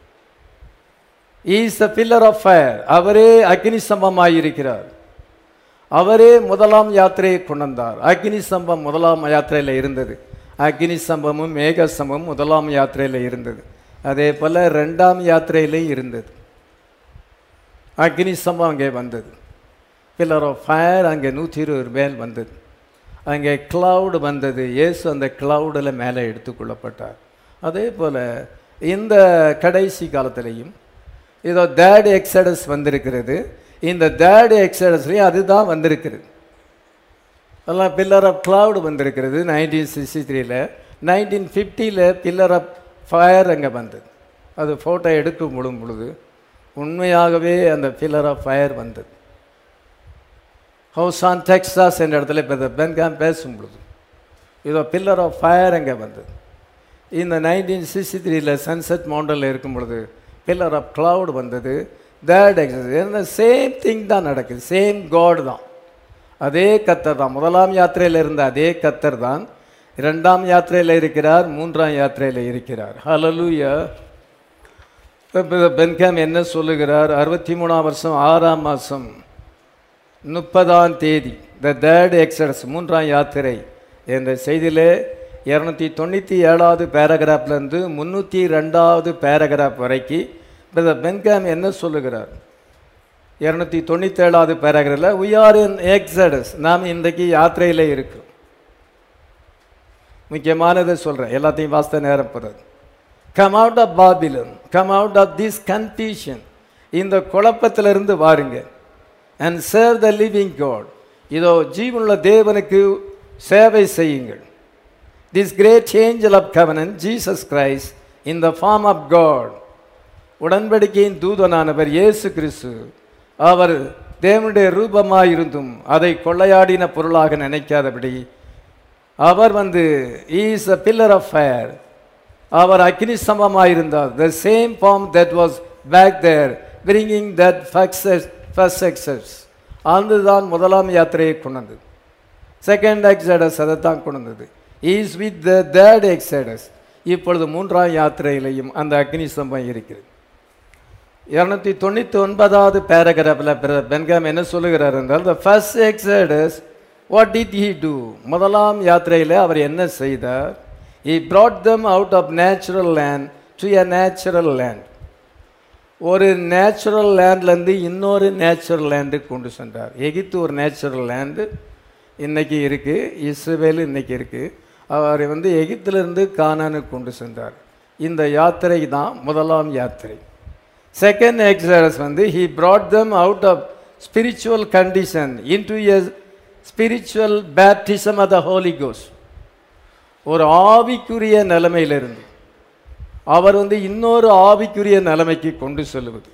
is the pillar of fire அவரே அக்னி ஸ்தம்பமாயிருக்கிறார் அவரே முதலாம் யாத்திரையை கொண்டார் அக்னி ஸ்தம்பம் முதலாம் யாத்திரையில் இருந்தது அக்னி ஸ்தம்பமும் மேக ஸ்தம்பமும் முதலாம் யாத்திரையில் இருந்தது அதே போல் ரெண்டாம் யாத்திரையிலையும் இருந்தது அக்னி ஸ்தம்பம் அங்கே வந்தது பில்லர் ஆஃப் ஃபயர் அங்கே நூற்றி இருபது மேல் வந்தது அங்கே கிளவுடு வந்தது இயேசு அந்த கிளவுடில் மேலே எடுத்துக்கொள்ளப்பட்டார் அதே போல் இந்த கடைசி காலத்திலையும் இதோ தேர்ட் எக்ஸடஸ் வந்திருக்கிறது இந்த தேர்ட் எக்ஸடஸ்லேயும் அதுதான் வந்திருக்கிறது அதெல்லாம் பில்லர் ஆஃப் கிளவுடு வந்திருக்கிறது நைன்டீன் சிக்ஸ்டி த்ரீல நைன்டீன் ஃபிஃப்டியில் பில்லர் ஆஃப் ஃபயர் அங்கே வந்தது அது ஃபோட்டோ எடுக்கும் பொழுது பொழுது உண்மையாகவே அந்த பில்லர் ஆஃப் ஃபயர் வந்தது ஹவுஸ் ஆன் டெக்ஸாஸ் என்ற இடத்துல இப்போ பென்காம் பேசும் பொழுது இதோ பில்லர் ஆஃப் ஃபயர் அங்கே வந்தது இந்த நைன்டீன் சிக்ஸ்டி த்ரீல சன்செட் மவுண்டனில் இருக்கும் பொழுது பில்லர் ஆஃப் கிளவுட் வந்தது தேர்ட் எக்ஸஸ் என்ன சேம் திங் தான் நடக்குது சேம் காட் தான் அதே கத்தர் தான் முதலாம் யாத்திரையில் இருந்த அதே கத்தர் தான் இரண்டாம் யாத்திரையில் இருக்கிறார் மூன்றாம் யாத்திரையில் இருக்கிறார் ஹலலூயா பென்காம் என்ன சொல்லுகிறார் அறுபத்தி மூணாம் வருஷம் ஆறாம் மாதம் முப்பதாம் தேதி த தேர்ட் எக்ஸடஸ் மூன்றாம் யாத்திரை என்ற செய்தியிலே இரநூத்தி தொண்ணூற்றி ஏழாவது பேராகிராஃப்லேருந்து முந்நூற்றி ரெண்டாவது பேராகிராஃப் வரைக்கும் பிரதர் பென்காம் என்ன சொல்லுகிறார் இரநூத்தி தொண்ணூற்றி ஏழாவது பேராகிராஃபில் we are in எக்ஸடஸ் நாம் இன்றைக்கு யாத்திரையில் இருக்கிறோம் முக்கியமானதை சொல்கிறேன் எல்லாத்தையும் வாஸ்த நேரம் போகிறது come out of Babylon come out of this confusion இந்த குழப்பத்திலிருந்து வாருங்க and serve the living God இதோ ஜீவனுள்ள தேவனுக்கு சேவை செய்யுங்கள் this great angel of covenant Jesus Christ in the form of God உடன்படிக்கையின் தூதனானவர் இயேசு கிறிஸ்து அவர் தேவனுடைய ரூபமாயிருந்தும் அதை கொள்ளையாடின பொருளாக நினைக்காதபடி அவர் வந்து is a pillar of fire அவர் அக்னி ஸ்தம்பமாயிருந்தார் the same form that was back there bringing that ஃபக்ஸஸ் ஃபர்ஸ்ட் எக்ஸஸ் அதுதான் முதலாம் யாத்திரையை கொண்டு வந்தது செகண்ட் எக்ஸடஸ் அதை தான் கொண்டு வந்தது is with the third exodus இப்பொழுது மூன்றாம் யாத்திரையிலையும் அந்த அக்னி ஸ்தம்பம் இருக்கிறது இரநூத்தி தொண்ணூற்றி ஒன்பதாவது பேராகிராஃபில் பென்காம் என்ன சொல்லுகிறார் என்றால் the first exodus what did he do முதலாம் யாத்திரையில் அவர் என்ன செய்தார் he brought them out of natural land to a natural land ஒரு நேச்சுரல் லேண்ட்லேருந்து இன்னொரு நேச்சுரல் லேண்டுக்கு கொண்டு சென்றார் எகிப்து ஒரு நேச்சுரல் லேண்டு இன்னைக்கு இருக்குது இஸ்ரேல் இன்னைக்கு இருக்குது அவர் வந்து எகிப்திலிருந்து கானானுக்கு கொண்டு சென்றார் இந்த யாத்திரை தான் முதலாம் யாத்திரை செகண்ட் எக்ஸரஸ் வந்து he brought them out of spiritual condition into a spiritual baptism of the Holy Ghost ஒரு ஆவிக்குரிய நிலைமையிலிருந்து அவர் வந்து இன்னொரு ஆவிக்குரிய நிலைமைக்கு கொண்டு செல்வது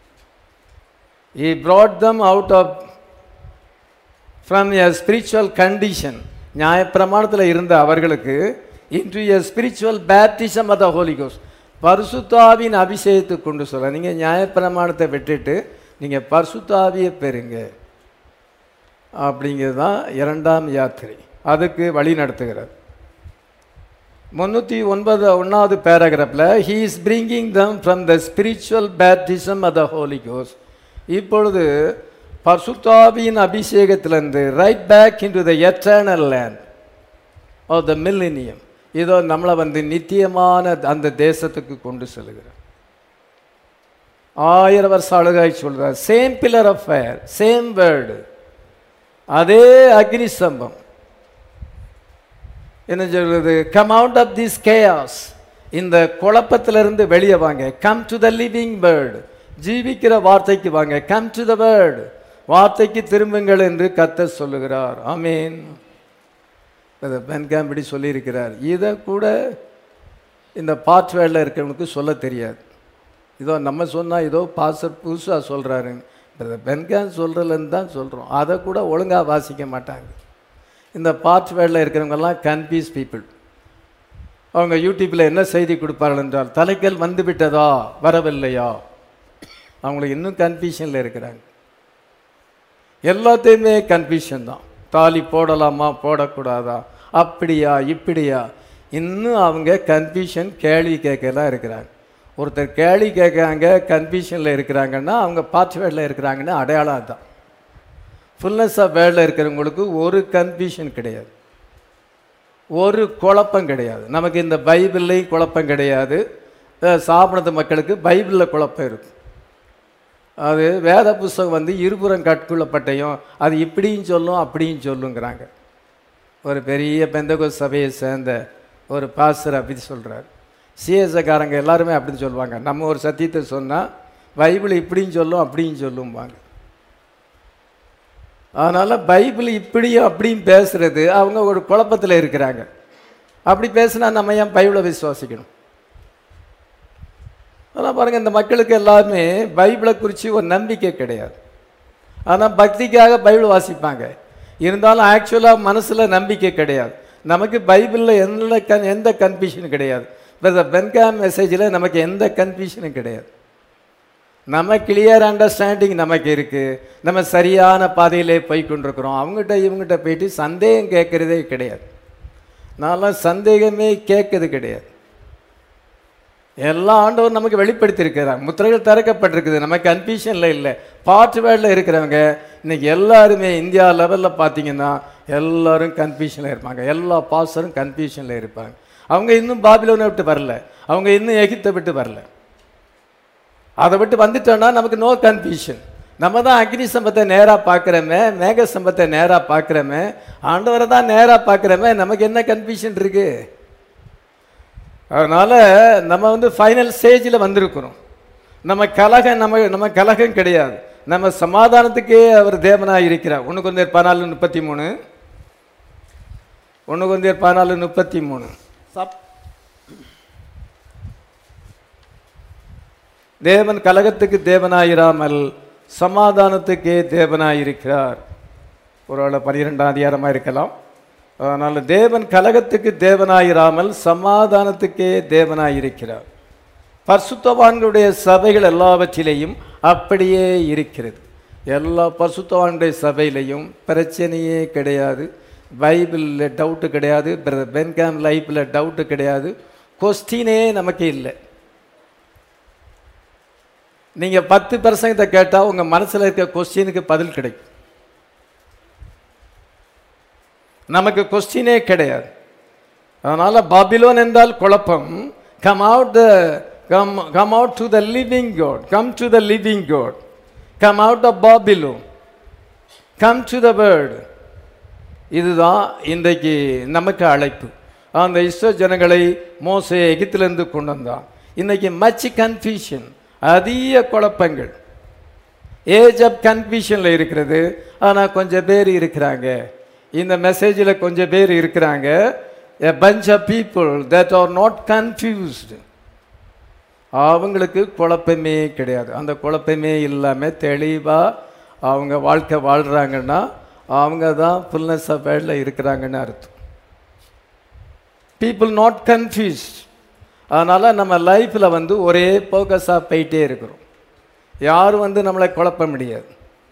he brought them out of from a spiritual condition நியாயப்பிரமாணத்தில் இருந்த அவர்களுக்கு into a spiritual baptism of the Holy Ghost பரிசுத்தாவின் அபிஷேகத்துக்கு கொண்டு சொல்ல நீங்கள் நியாயப்பிரமாணத்தை விட்டுட்டு நீங்கள் பரிசுத்தாவியை பெறுங்க அப்படிங்கிறது தான் இரண்டாம் யாத்திரை அதுக்கு வழி நடத்துகிறார் முந்நூற்றி ஒன்பது ஒன்றாவது பேராகிராஃபில் he is bringing them from the spiritual baptism of the Holy கோஸ் இப்பொழுது பர்சுத்தாவியின் அபிஷேகத்திலிருந்து right back into the eternal land of the millennium இதோ நம்மளை வந்து நித்தியமான அந்த தேசத்துக்கு கொண்டு செல்கிறார் ஆயிரம் வருஷ அழுகாய் சொல்கிறார் same pillar of fire same word அதே அக்னி ஸ்தம்பம் என்ன சொல்றது come out of this chaos இந்த குழப்பத்திலிருந்து வெளியே வாங்க come to the living word ஜீவிக்கிற வார்த்தைக்கு வாங்க கம் டு த பேர்டு வார்த்தைக்கு திரும்புங்கள் என்று கத்த சொல்லுகிறார் ஆமீன் பென்காம் இப்படி சொல்லியிருக்கிறார் இதை கூட இந்த பாட் வேர்டில் இருக்கிறவனுக்கு சொல்ல தெரியாது இதோ நம்ம சொன்னால் இதோ பாசர் புதுசாக சொல்கிறாரு பென்காம் சொல்கிறதுலேருந்து தான் சொல்கிறோம் அதை கூட ஒழுங்காக வாசிக்க மாட்டாங்க இந்த பார்ட் வேர்டில் இருக்கிறவங்கெல்லாம் கன்ஃபியூஸ் பீப்புள் அவங்க யூடியூப்பில் என்ன செய்தி கொடுப்பார்கள் என்றால் தலைக்கல் வந்து விட்டதா வரவில்லையா அவங்களுக்கு இன்னும் கன்ஃபியூஷனில் இருக்கிறாங்க எல்லாத்தையுமே கன்ஃபியூஷன் தான் தாலி போடலாமா போடக்கூடாதா அப்படியா இப்படியா இன்னும் அவங்க கன்ஃபியூஷன் கேள்வி கேட்கலாம் இருக்கிறாங்க ஒருத்தர் கேள்வி கேட்குறாங்க கன்ஃபியூஷனில் இருக்கிறாங்கன்னா அவங்க பார்ட் வேர்டில் இருக்கிறாங்கன்னு அடையாளம் தான் ஃபுல்னஸ் ஆஃப் வேர்டில் இருக்கிறவங்களுக்கு ஒரு கன்ஃபியூஷன் கிடையாது ஒரு குழப்பம் கிடையாது நமக்கு இந்த பைபிள்லேயும் குழப்பம் கிடையாது சாப்பிட்றது மக்களுக்கு பைபிளில் குழப்பம் இருக்கும் அது வேத புஸ்தகம் வந்து இருபுறம் கட்குள்ளப்பட்டையும் அது இப்படியும் சொல்லும் அப்படியும் சொல்லுங்கிறாங்க ஒரு பெரிய பெந்தகோ சபையை சேர்ந்த ஒரு பாஸ்டர் அப்படி சொல்கிறார் சிஎஸ்ஐக்காரங்க எல்லாருமே அப்படி சொல்லுவாங்க நம்ம ஒரு சத்தியத்தை சொன்னால் பைபிள் இப்படியும் சொல்லும் அப்படியும் சொல்லும்பாங்க அதனால் பைபிள் இப்படியும் அப்படியும் பேசுறது அவங்க ஒரு குழப்பத்தில் இருக்கிறாங்க அப்படி பேசுனா நம்ம ஏன் பைபிளை விசுவாசிக்கணும் அதான் பாருங்கள் இந்த மக்களுக்கு எல்லாமே பைபிளை குறித்து ஒரு நம்பிக்கை கிடையாது ஆனால் பக்திக்காக பைபிள் வாசிப்பாங்க இருந்தாலும் ஆக்சுவலாக மனசில் நம்பிக்கை கிடையாது நமக்கு பைபிளில் எந்த கன் எந்த கன்ஃபியூஷனும் கிடையாது இப்போ பென்காம் மெசேஜில் நமக்கு எந்த கன்ஃபியூஷனும் கிடையாது நம்ம கிளியர் அண்டர்ஸ்டாண்டிங் நமக்கு இருக்குது நம்ம சரியான பாதையிலே போய் கொண்டிருக்கிறோம் அவங்ககிட்ட இவங்ககிட்ட போயிட்டு சந்தேகம் கேட்குறதே கிடையாது நான்லாம் சந்தேகமே கேட்கறது கிடையாது எல்லா ஆண்டவர் நமக்கு வெளிப்படுத்தியிருக்கிறார் முத்திரைகள் திறக்கப்பட்டிருக்குது நம்ம கன்ஃபியூஷனில் இல்லை பார்ட் வேர்டில் இருக்கிறவங்க இன்னைக்கு எல்லாருமே இந்தியா லெவலில் பார்த்தீங்கன்னா எல்லாரும் கன்ஃபியூஷனில் இருப்பாங்க எல்லா பாஸ்டரும் கன்ஃபியூஷனில் இருப்பாங்க அவங்க இன்னும் பாபிலோனை விட்டு வரல அவங்க இன்னும் எகிப்தை விட்டு வரல அதை விட்டு வந்துட்டோன்னா நமக்கு நோ கன்ஃபியூஷன் நம்ம தான் அக்னி சம்பத்தை நேராக பார்க்குறோமே மேக சம்பத்தை நேராக பார்க்குறோமே ஆண்டவரை தான் நேராக பார்க்குறோமே நமக்கு என்ன கன்ஃபியூஷன் இருக்குது அதனால் நம்ம வந்து ஃபைனல் ஸ்டேஜில் வந்திருக்கிறோம் நம்ம கலகம் நம்ம நம்ம கலகம் கிடையாது நம்ம சமாதானத்துக்கே அவர் தேவனாக இருக்கிறார் ஒன்று கொஞ்சம் பதினாலு முப்பத்தி மூணு ஒன்று கொஞ்சம் பதினாலு முப்பத்தி மூணு சப் தேவன் கலகத்துக்கு தேவனாயிராமல் சமாதானத்துக்கே தேவனாயிருக்கிறார் ஒருவேளை பனிரெண்டாம் அதிகாரமாக இருக்கலாம் அதனால் தேவன் கலகத்துக்கு தேவனாயிராமல் சமாதானத்துக்கே தேவனாயிருக்கிறார் பரிசுத்தவான்களுடைய சபைகள் எல்லாவற்றிலேயும் அப்படியே இருக்கிறது எல்லா பரிசுத்தவான்களுடைய சபையிலையும் பிரச்சனையே கிடையாது பைபிளில் டவுட்டு கிடையாது பிரதர் பென்காம் லைஃப்பில் டவுட்டு கிடையாது கொஸ்டினே நமக்கு இல்லை நீங்கள் பத்து பர்சன்ட் கேட்டால் உங்கள் மனசில் இருக்க கொஸ்டினுக்கு பதில் கிடைக்கும் நமக்கு கொஸ்டினே கிடையாது அதனால் பாபிலோன் என்றால் குழப்பம் come out the come come out to the living God come to the living God come out of Babylon come to the word இதுதான் இன்றைக்கு நமக்கு அழைப்பு அந்த இஸ்ரோ ஜனங்களை மோசே எகிப்திலிருந்து கொண்டு வந்தான் இன்னைக்கு மச் கன்ஃபியூஷன் அதிக குழப்பங்கள் ஏஜ் ஆஃப் கன்ஃபியூஷனில் இருக்கிறது ஆனால் கொஞ்சம் பேர் இருக்கிறாங்க இந்த மெசேஜில் கொஞ்சம் பேர் இருக்கிறாங்க a bunch of people that are not confused அவங்களுக்கு குழப்பமே கிடையாது அந்த குழப்பமே இல்லாமல் தெளிவாக அவங்க வாழ்க்கை வாழ்கிறாங்கன்னா அவங்க தான் ஃபுல்னஸ் ஆஃப் வேர்டில் இருக்கிறாங்கன்னு அர்த்தம் பீப்புள் நாட் கன்ஃபியூஸ்ட் அதனால் நம்ம லைஃப்பில் வந்து ஒரே ஃபோக்கஸாக போயிட்டே இருக்கிறோம் யாரும் வந்து நம்மளை குழப்ப முடியாது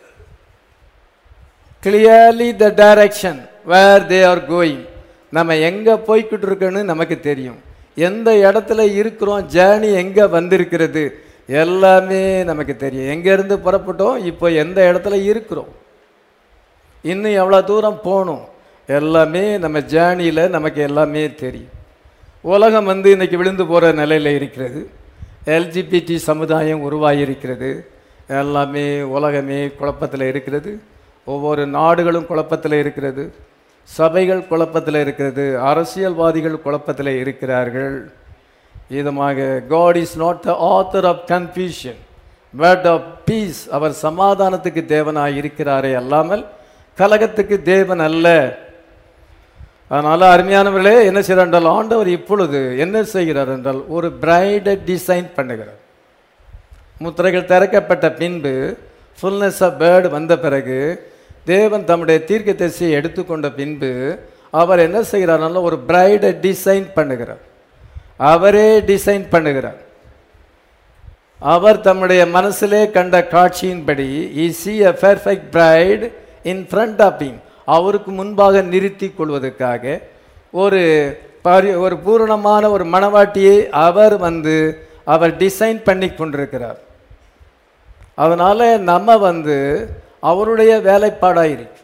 clearly the direction where they are going நம்ம எங்கே போய்கிட்டு இருக்கோன்னு நமக்கு தெரியும் எந்த இடத்துல இருக்கிறோம் ஜேர்னி எங்கே வந்திருக்கிறது எல்லாமே நமக்கு தெரியும் எங்கேருந்து புறப்பட்டோம் இப்போ எந்த இடத்துல இருக்கிறோம் இன்னும் எவ்வளோ தூரம் போகணும் எல்லாமே நம்ம ஜேர்னியில் நமக்கு எல்லாமே தெரியும் உலகம் வந்து இன்னைக்கு விழுந்து போகிற நிலையில் இருக்கிறது எல்ஜிபிடி சமுதாயம் உருவாகியிருக்கிறது எல்லாமே உலகமே குழப்பத்தில் இருக்கிறது ஒவ்வொரு நாடுகளும் குழப்பத்தில் இருக்கிறது சபைகள் குழப்பத்தில் இருக்கிறது அரசியல்வாதிகள் குழப்பத்தில் இருக்கிறார்கள் இதுமாக God is not the author of confusion word of peace அவர் சமாதானத்துக்கு தேவனாக இருக்கிறாரே அல்லாமல் கலகத்துக்கு தேவன் அல்ல அதனால் அருமையானவர்களே என்ன செய்கிறார் என்றால் ஆண்டவர் இப்பொழுது என்ன செய்கிறார் என்றால் ஒரு பிரைடை டிசைன் பண்ணுகிறார் முத்திரைகள் திறக்கப்பட்ட பின்பு ஃபுல்னஸ் ஆஃப் பேர்டு வந்த பிறகு தேவன் தம்முடைய தீர்க்க தரிசியை எடுத்துக்கொண்ட பின்பு அவர் என்ன செய்கிறார்னால ஒரு பிரைடை டிசைன் பண்ணுகிறார் அவரே டிசைன் பண்ணுகிறார் அவர் தம்முடைய மனசிலே கண்ட காட்சியின்படி he see a perfect bride in front of him அவருக்கு முன்பாக நிறுத்தி கொள்வதற்காக ஒரு பரி ஒரு பூரணமான ஒரு மணவாட்டியை அவர் வந்து அவர் டிசைன் பண்ணி கொண்டிருக்கிறார் அதனால நம்ம வந்து அவருடைய வேலைப்பாடாக இருக்கு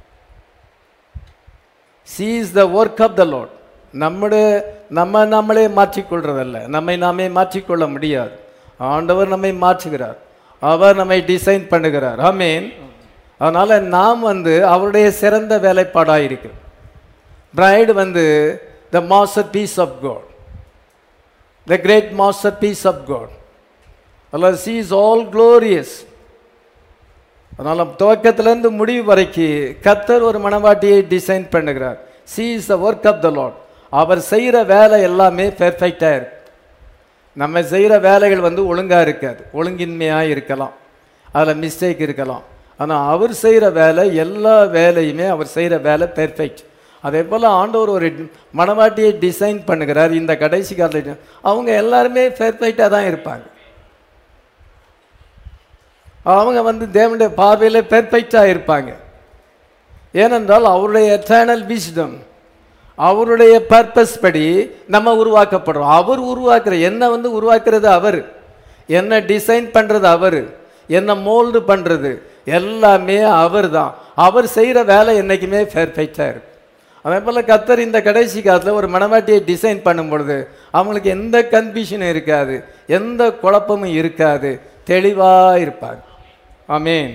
she is the work of the Lord நம்முடைய நம்ம நம்மளே மாற்றிக்கொள்றதல்ல நம்மை நாமே மாற்றிக்கொள்ள முடியாது ஆண்டவர் நம்மை மாற்றுகிறார் அவர் நம்மை டிசைன் பண்ணுகிறார் ஆமீன் அதனால நாம் வந்து அவருடைய சிறந்த வேலைப்பாடாக இருக்கிறோம் பிரைடு வந்து the masterpiece of God the great masterpiece of God அல்ல சி இஸ் ஆல் க்ளோரியஸ் அதனால் துவக்கத்திலேருந்து முடிவு வரைக்கும் கத்தர் ஒரு மனவாட்டியை டிசைன் பண்ணுகிறார் she is the work of the Lord அவர் செய்கிற வேலை எல்லாமே பெர்ஃபெக்டாக இருக்கு நம்ம செய்கிற வேலைகள் வந்து ஒழுங்காக இருக்காது ஒழுங்கின்மையாக இருக்கலாம் அதில் மிஸ்டேக் இருக்கலாம் ஆனால் அவர் செய்கிற வேலை எல்லா வேலையுமே அவர் செய்கிற வேலை பெர்ஃபெக்ட் அதே போல் ஆண்டவர் ஒரு மனவாட்டியை டிசைன் பண்ணுகிறார் இந்த கடைசி காலத்தில் அவங்க எல்லாருமே பெர்ஃபெக்டாக தான் இருப்பாங்க அவங்க வந்து தேவனுடைய பார்வையில் பெர்ஃபெக்டாக இருப்பாங்க ஏனென்றால் அவருடைய எட்டர்னல் விஸ்டம் அவருடைய பர்பஸ் படி நம்ம உருவாக்கப்படுறோம் அவர் உருவாக்குற என்ன வந்து உருவாக்குறது அவர் என்ன டிசைன் பண்ணுறது அவர் என்ன மோல்டு பண்ணுறது எல்லாமே அவர் தான் அவர் செய்கிற வேலை என்றைக்குமே பெர்ஃபெக்டாக இருக்கு அதே போல் கத்தர் இந்த கடைசி காலத்தில் ஒரு மனவாட்டியை டிசைன் பண்ணும் பொழுது அவங்களுக்கு எந்த கன்ஃபியூஷனும் இருக்காது எந்த குழப்பமும் இருக்காது தெளிவாக இருப்பாங்க ஆமீன்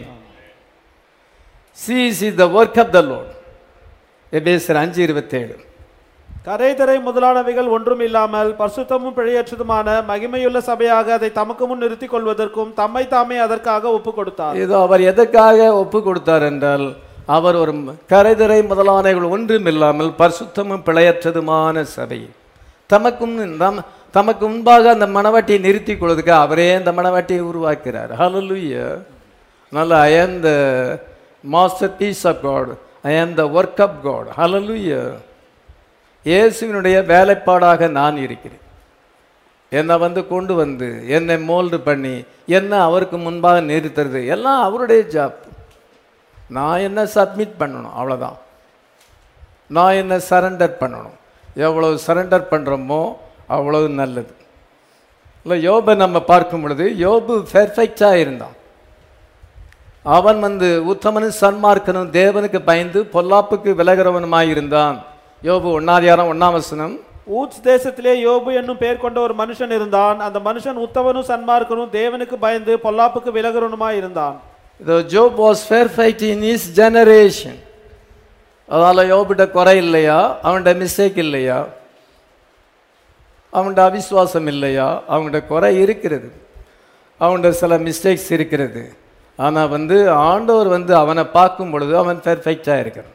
she she the work of the Lord எபேசர் அஞ்சு இருபத்தேழு கரைதரை முதலானவைகள் ஒன்றும் இல்லாமல் பரிசுத்தமும் பிழையற்றதுமான மகிமையுள்ள சபையாக அதை தமக்கு முன் நிறுத்திக் கொள்வதற்கும் தம்மை தாமே அதற்காக ஒப்பு கொடுத்தார் இதோ அவர் எதற்காக ஒப்பு கொடுத்தார் என்றால் அவர் ஒரு கரைதரை முதலானவைகள் ஒன்றும் இல்லாமல் பரிசுத்தமும் பிழையற்றதுமான சபை தமக்கும் தம் தமக்கு முன்பாக அந்த மணவாட்டியை நிறுத்திக் கொள்வதற்கு அவரே அந்த மணவாட்டியை உருவாக்கிறார் ஹalleluya நல்ல I am the masterpiece of God I am the work of God ஹalleluya இயேசுவினுடைய வேலைப்பாடாக நான் இருக்கிறேன் என்னை வந்து கொண்டு வந்து என்னை மோல்டு பண்ணி என்ன அவருக்கு முன்பாக நிறுத்துறது எல்லாம் அவருடைய ஜாப் நான் என்ன சப்மிட் பண்ணணும் அவ்வளோதான் நான் என்ன சரண்டர் பண்ணணும் எவ்வளவு சரண்டர் பண்ணுறோமோ அவ்வளவு நல்லது இல்லை யோபை நம்ம பார்க்கும் பொழுது யோபு பெர்ஃபெக்டாக இருந்தான் அவன் வந்து உத்தமனும் சன்மார்க்கனும் தேவனுக்கு பயந்து பொல்லாப்புக்கு விலகிறவனுமாய் இருந்தான் யோபு ஒன்னாதிகாரம் ஒன்னாம் வசனம் ஊட்ஸ் தேசத்திலே யோபு என்னும் பெயர் கொண்ட ஒரு மனுஷன் இருந்தான் அந்த மனுஷன் உத்தவனும் சன்மார்க்கனும் தேவனுக்கு பயந்து பொல்லாப்புக்கு விலகுறனுமாய் இருந்தான் The Job was perfect in his generation. அதனால் யோபிட்ட குறை இல்லையா அவன்கிட்ட மிஸ்டேக் இல்லையா அவன்கிட்ட அவிசுவாசம் இல்லையா அவன்கிட்ட குறை இருக்கிறது அவன்கிட்ட சில மிஸ்டேக்ஸ் இருக்கிறது ஆனால் வந்து ஆண்டவர் வந்து அவனை பார்க்கும் பொழுது அவன் பெர்ஃபெக்டாக இருக்கிறான்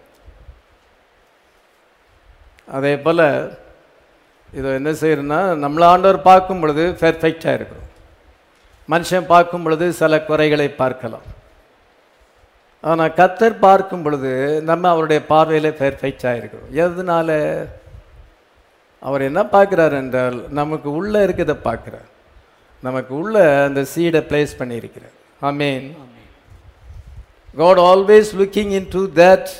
அதே போல் இதை என்ன செய்யறோன்னா நம்மளை ஆண்டவர் பார்க்கும் பொழுது பெர்ஃபெக்டாக இருக்கிறோம் மனுஷன் பார்க்கும் பொழுது சில குறைகளை பார்க்கலாம் ஆனால் கத்தர் பார்க்கும் பொழுது நம்ம அவருடைய பார்வையில் பெர்ஃபெக்டாக இருக்கிறோம் எதனால அவர் என்ன பார்க்குறார் என்றால் நமக்கு உள்ளே இருக்கிறத பார்க்குறார் நமக்கு உள்ள அந்த சீடை பிளேஸ் பண்ணியிருக்கிறார் ஆமீன் God always looking into that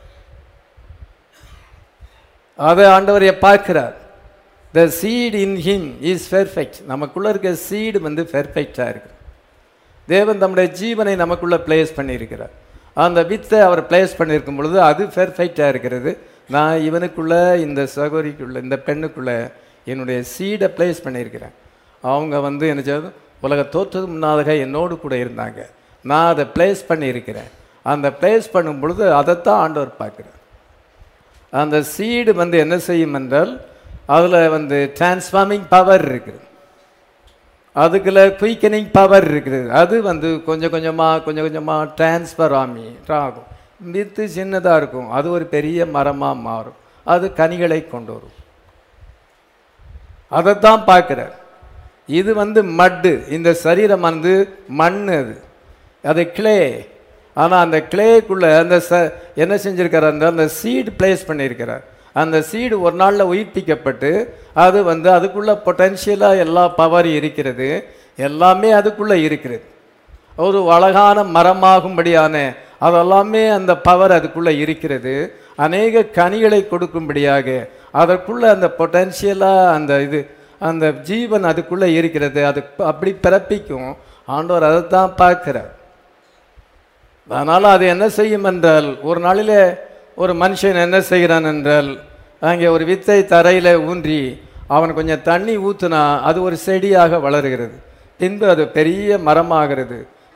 அதை ஆண்டவரை பார்க்கிறார் the seed in him is perfect நமக்குள்ள இருக்க சீடு வந்து பெர்ஃபெக்டாக இருக்கு தேவன் தம்முடைய ஜீவனை நமக்குள்ள பிளேஸ் பண்ணியிருக்கிறார் அந்த வித்தை அவர் பிளேஸ் பண்ணியிருக்கும் பொழுது அது பெர்ஃபெக்டாக இருக்கிறது நான் இவனுக்குள்ள இந்த சகோதரிக்குள்ள இந்த பெண்ணுக்குள்ள என்னுடைய சீடை பிளேஸ் பண்ணியிருக்கிறேன் அவங்க வந்து என்ன செய்வது உலக தோற்றதுக்கு முன்னாக என்னோடு கூட இருந்தாங்க நான் அதை பிளேஸ் பண்ணியிருக்கிறேன் அந்த பிளேஸ் பண்ணும் பொழுது அதைத்தான் ஆண்டவர் பார்க்குறார் அந்த சீடு வந்து என்ன செய்யும் என்றால் அதில் வந்து டிரான்ஸ்ஃபார்மிங் பவர் இருக்குது அதுக்குள்ள குயிக்கனிங் பவர் இருக்குது அது வந்து கொஞ்சம் கொஞ்சமாக கொஞ்சம் கொஞ்சமாக டிரான்ஸ்ஃபர் ஆமி ஆகும் வித்து சின்னதாக இருக்கும் அது ஒரு பெரிய மரமாக மாறும் அது கனிகளை கொண்டு வரும் அதைத்தான் பார்க்குறார் இது வந்து மட்டு இந்த சரீரம் வந்து மண் அது அது கிளே ஆனால் அந்த கிளேக்குள்ளே அந்த ச என்ன செஞ்சிருக்கார் அந்த அந்த சீடு பிளேஸ் பண்ணியிருக்கிறார் அந்த சீடு ஒரு நாளில் உயிர்ப்பிக்கப்பட்டு அது வந்து அதுக்குள்ளே பொட்டென்ஷியலாக எல்லா பவர் இருக்கிறது எல்லாமே அதுக்குள்ளே இருக்கிறது ஒரு அழகான மரமாகும்படியான அதெல்லாமே அந்த பவர் அதுக்குள்ளே இருக்கிறது அநேக கனிகளை கொடுக்கும்படியாக அதற்குள்ளே அந்த பொட்டென்ஷியலாக அந்த இது அந்த ஜீவன் அதுக்குள்ளே இருக்கிறது அது அப்படி பிறப்பிக்கும் ஆண்டவர் அதைத்தான் பார்க்கிறார் அதனால் அது என்ன செய்யும் என்றால் ஒரு நாளிலே ஒரு மனுஷன் என்ன செய்கிறான் என்றால் அங்கே ஒரு வித்தை தரையில் ஊன்றி அவன் கொஞ்சம் தண்ணி ஊற்றுனா அது ஒரு செடியாக வளருகிறது பின்பு அது பெரிய மரமாகிறது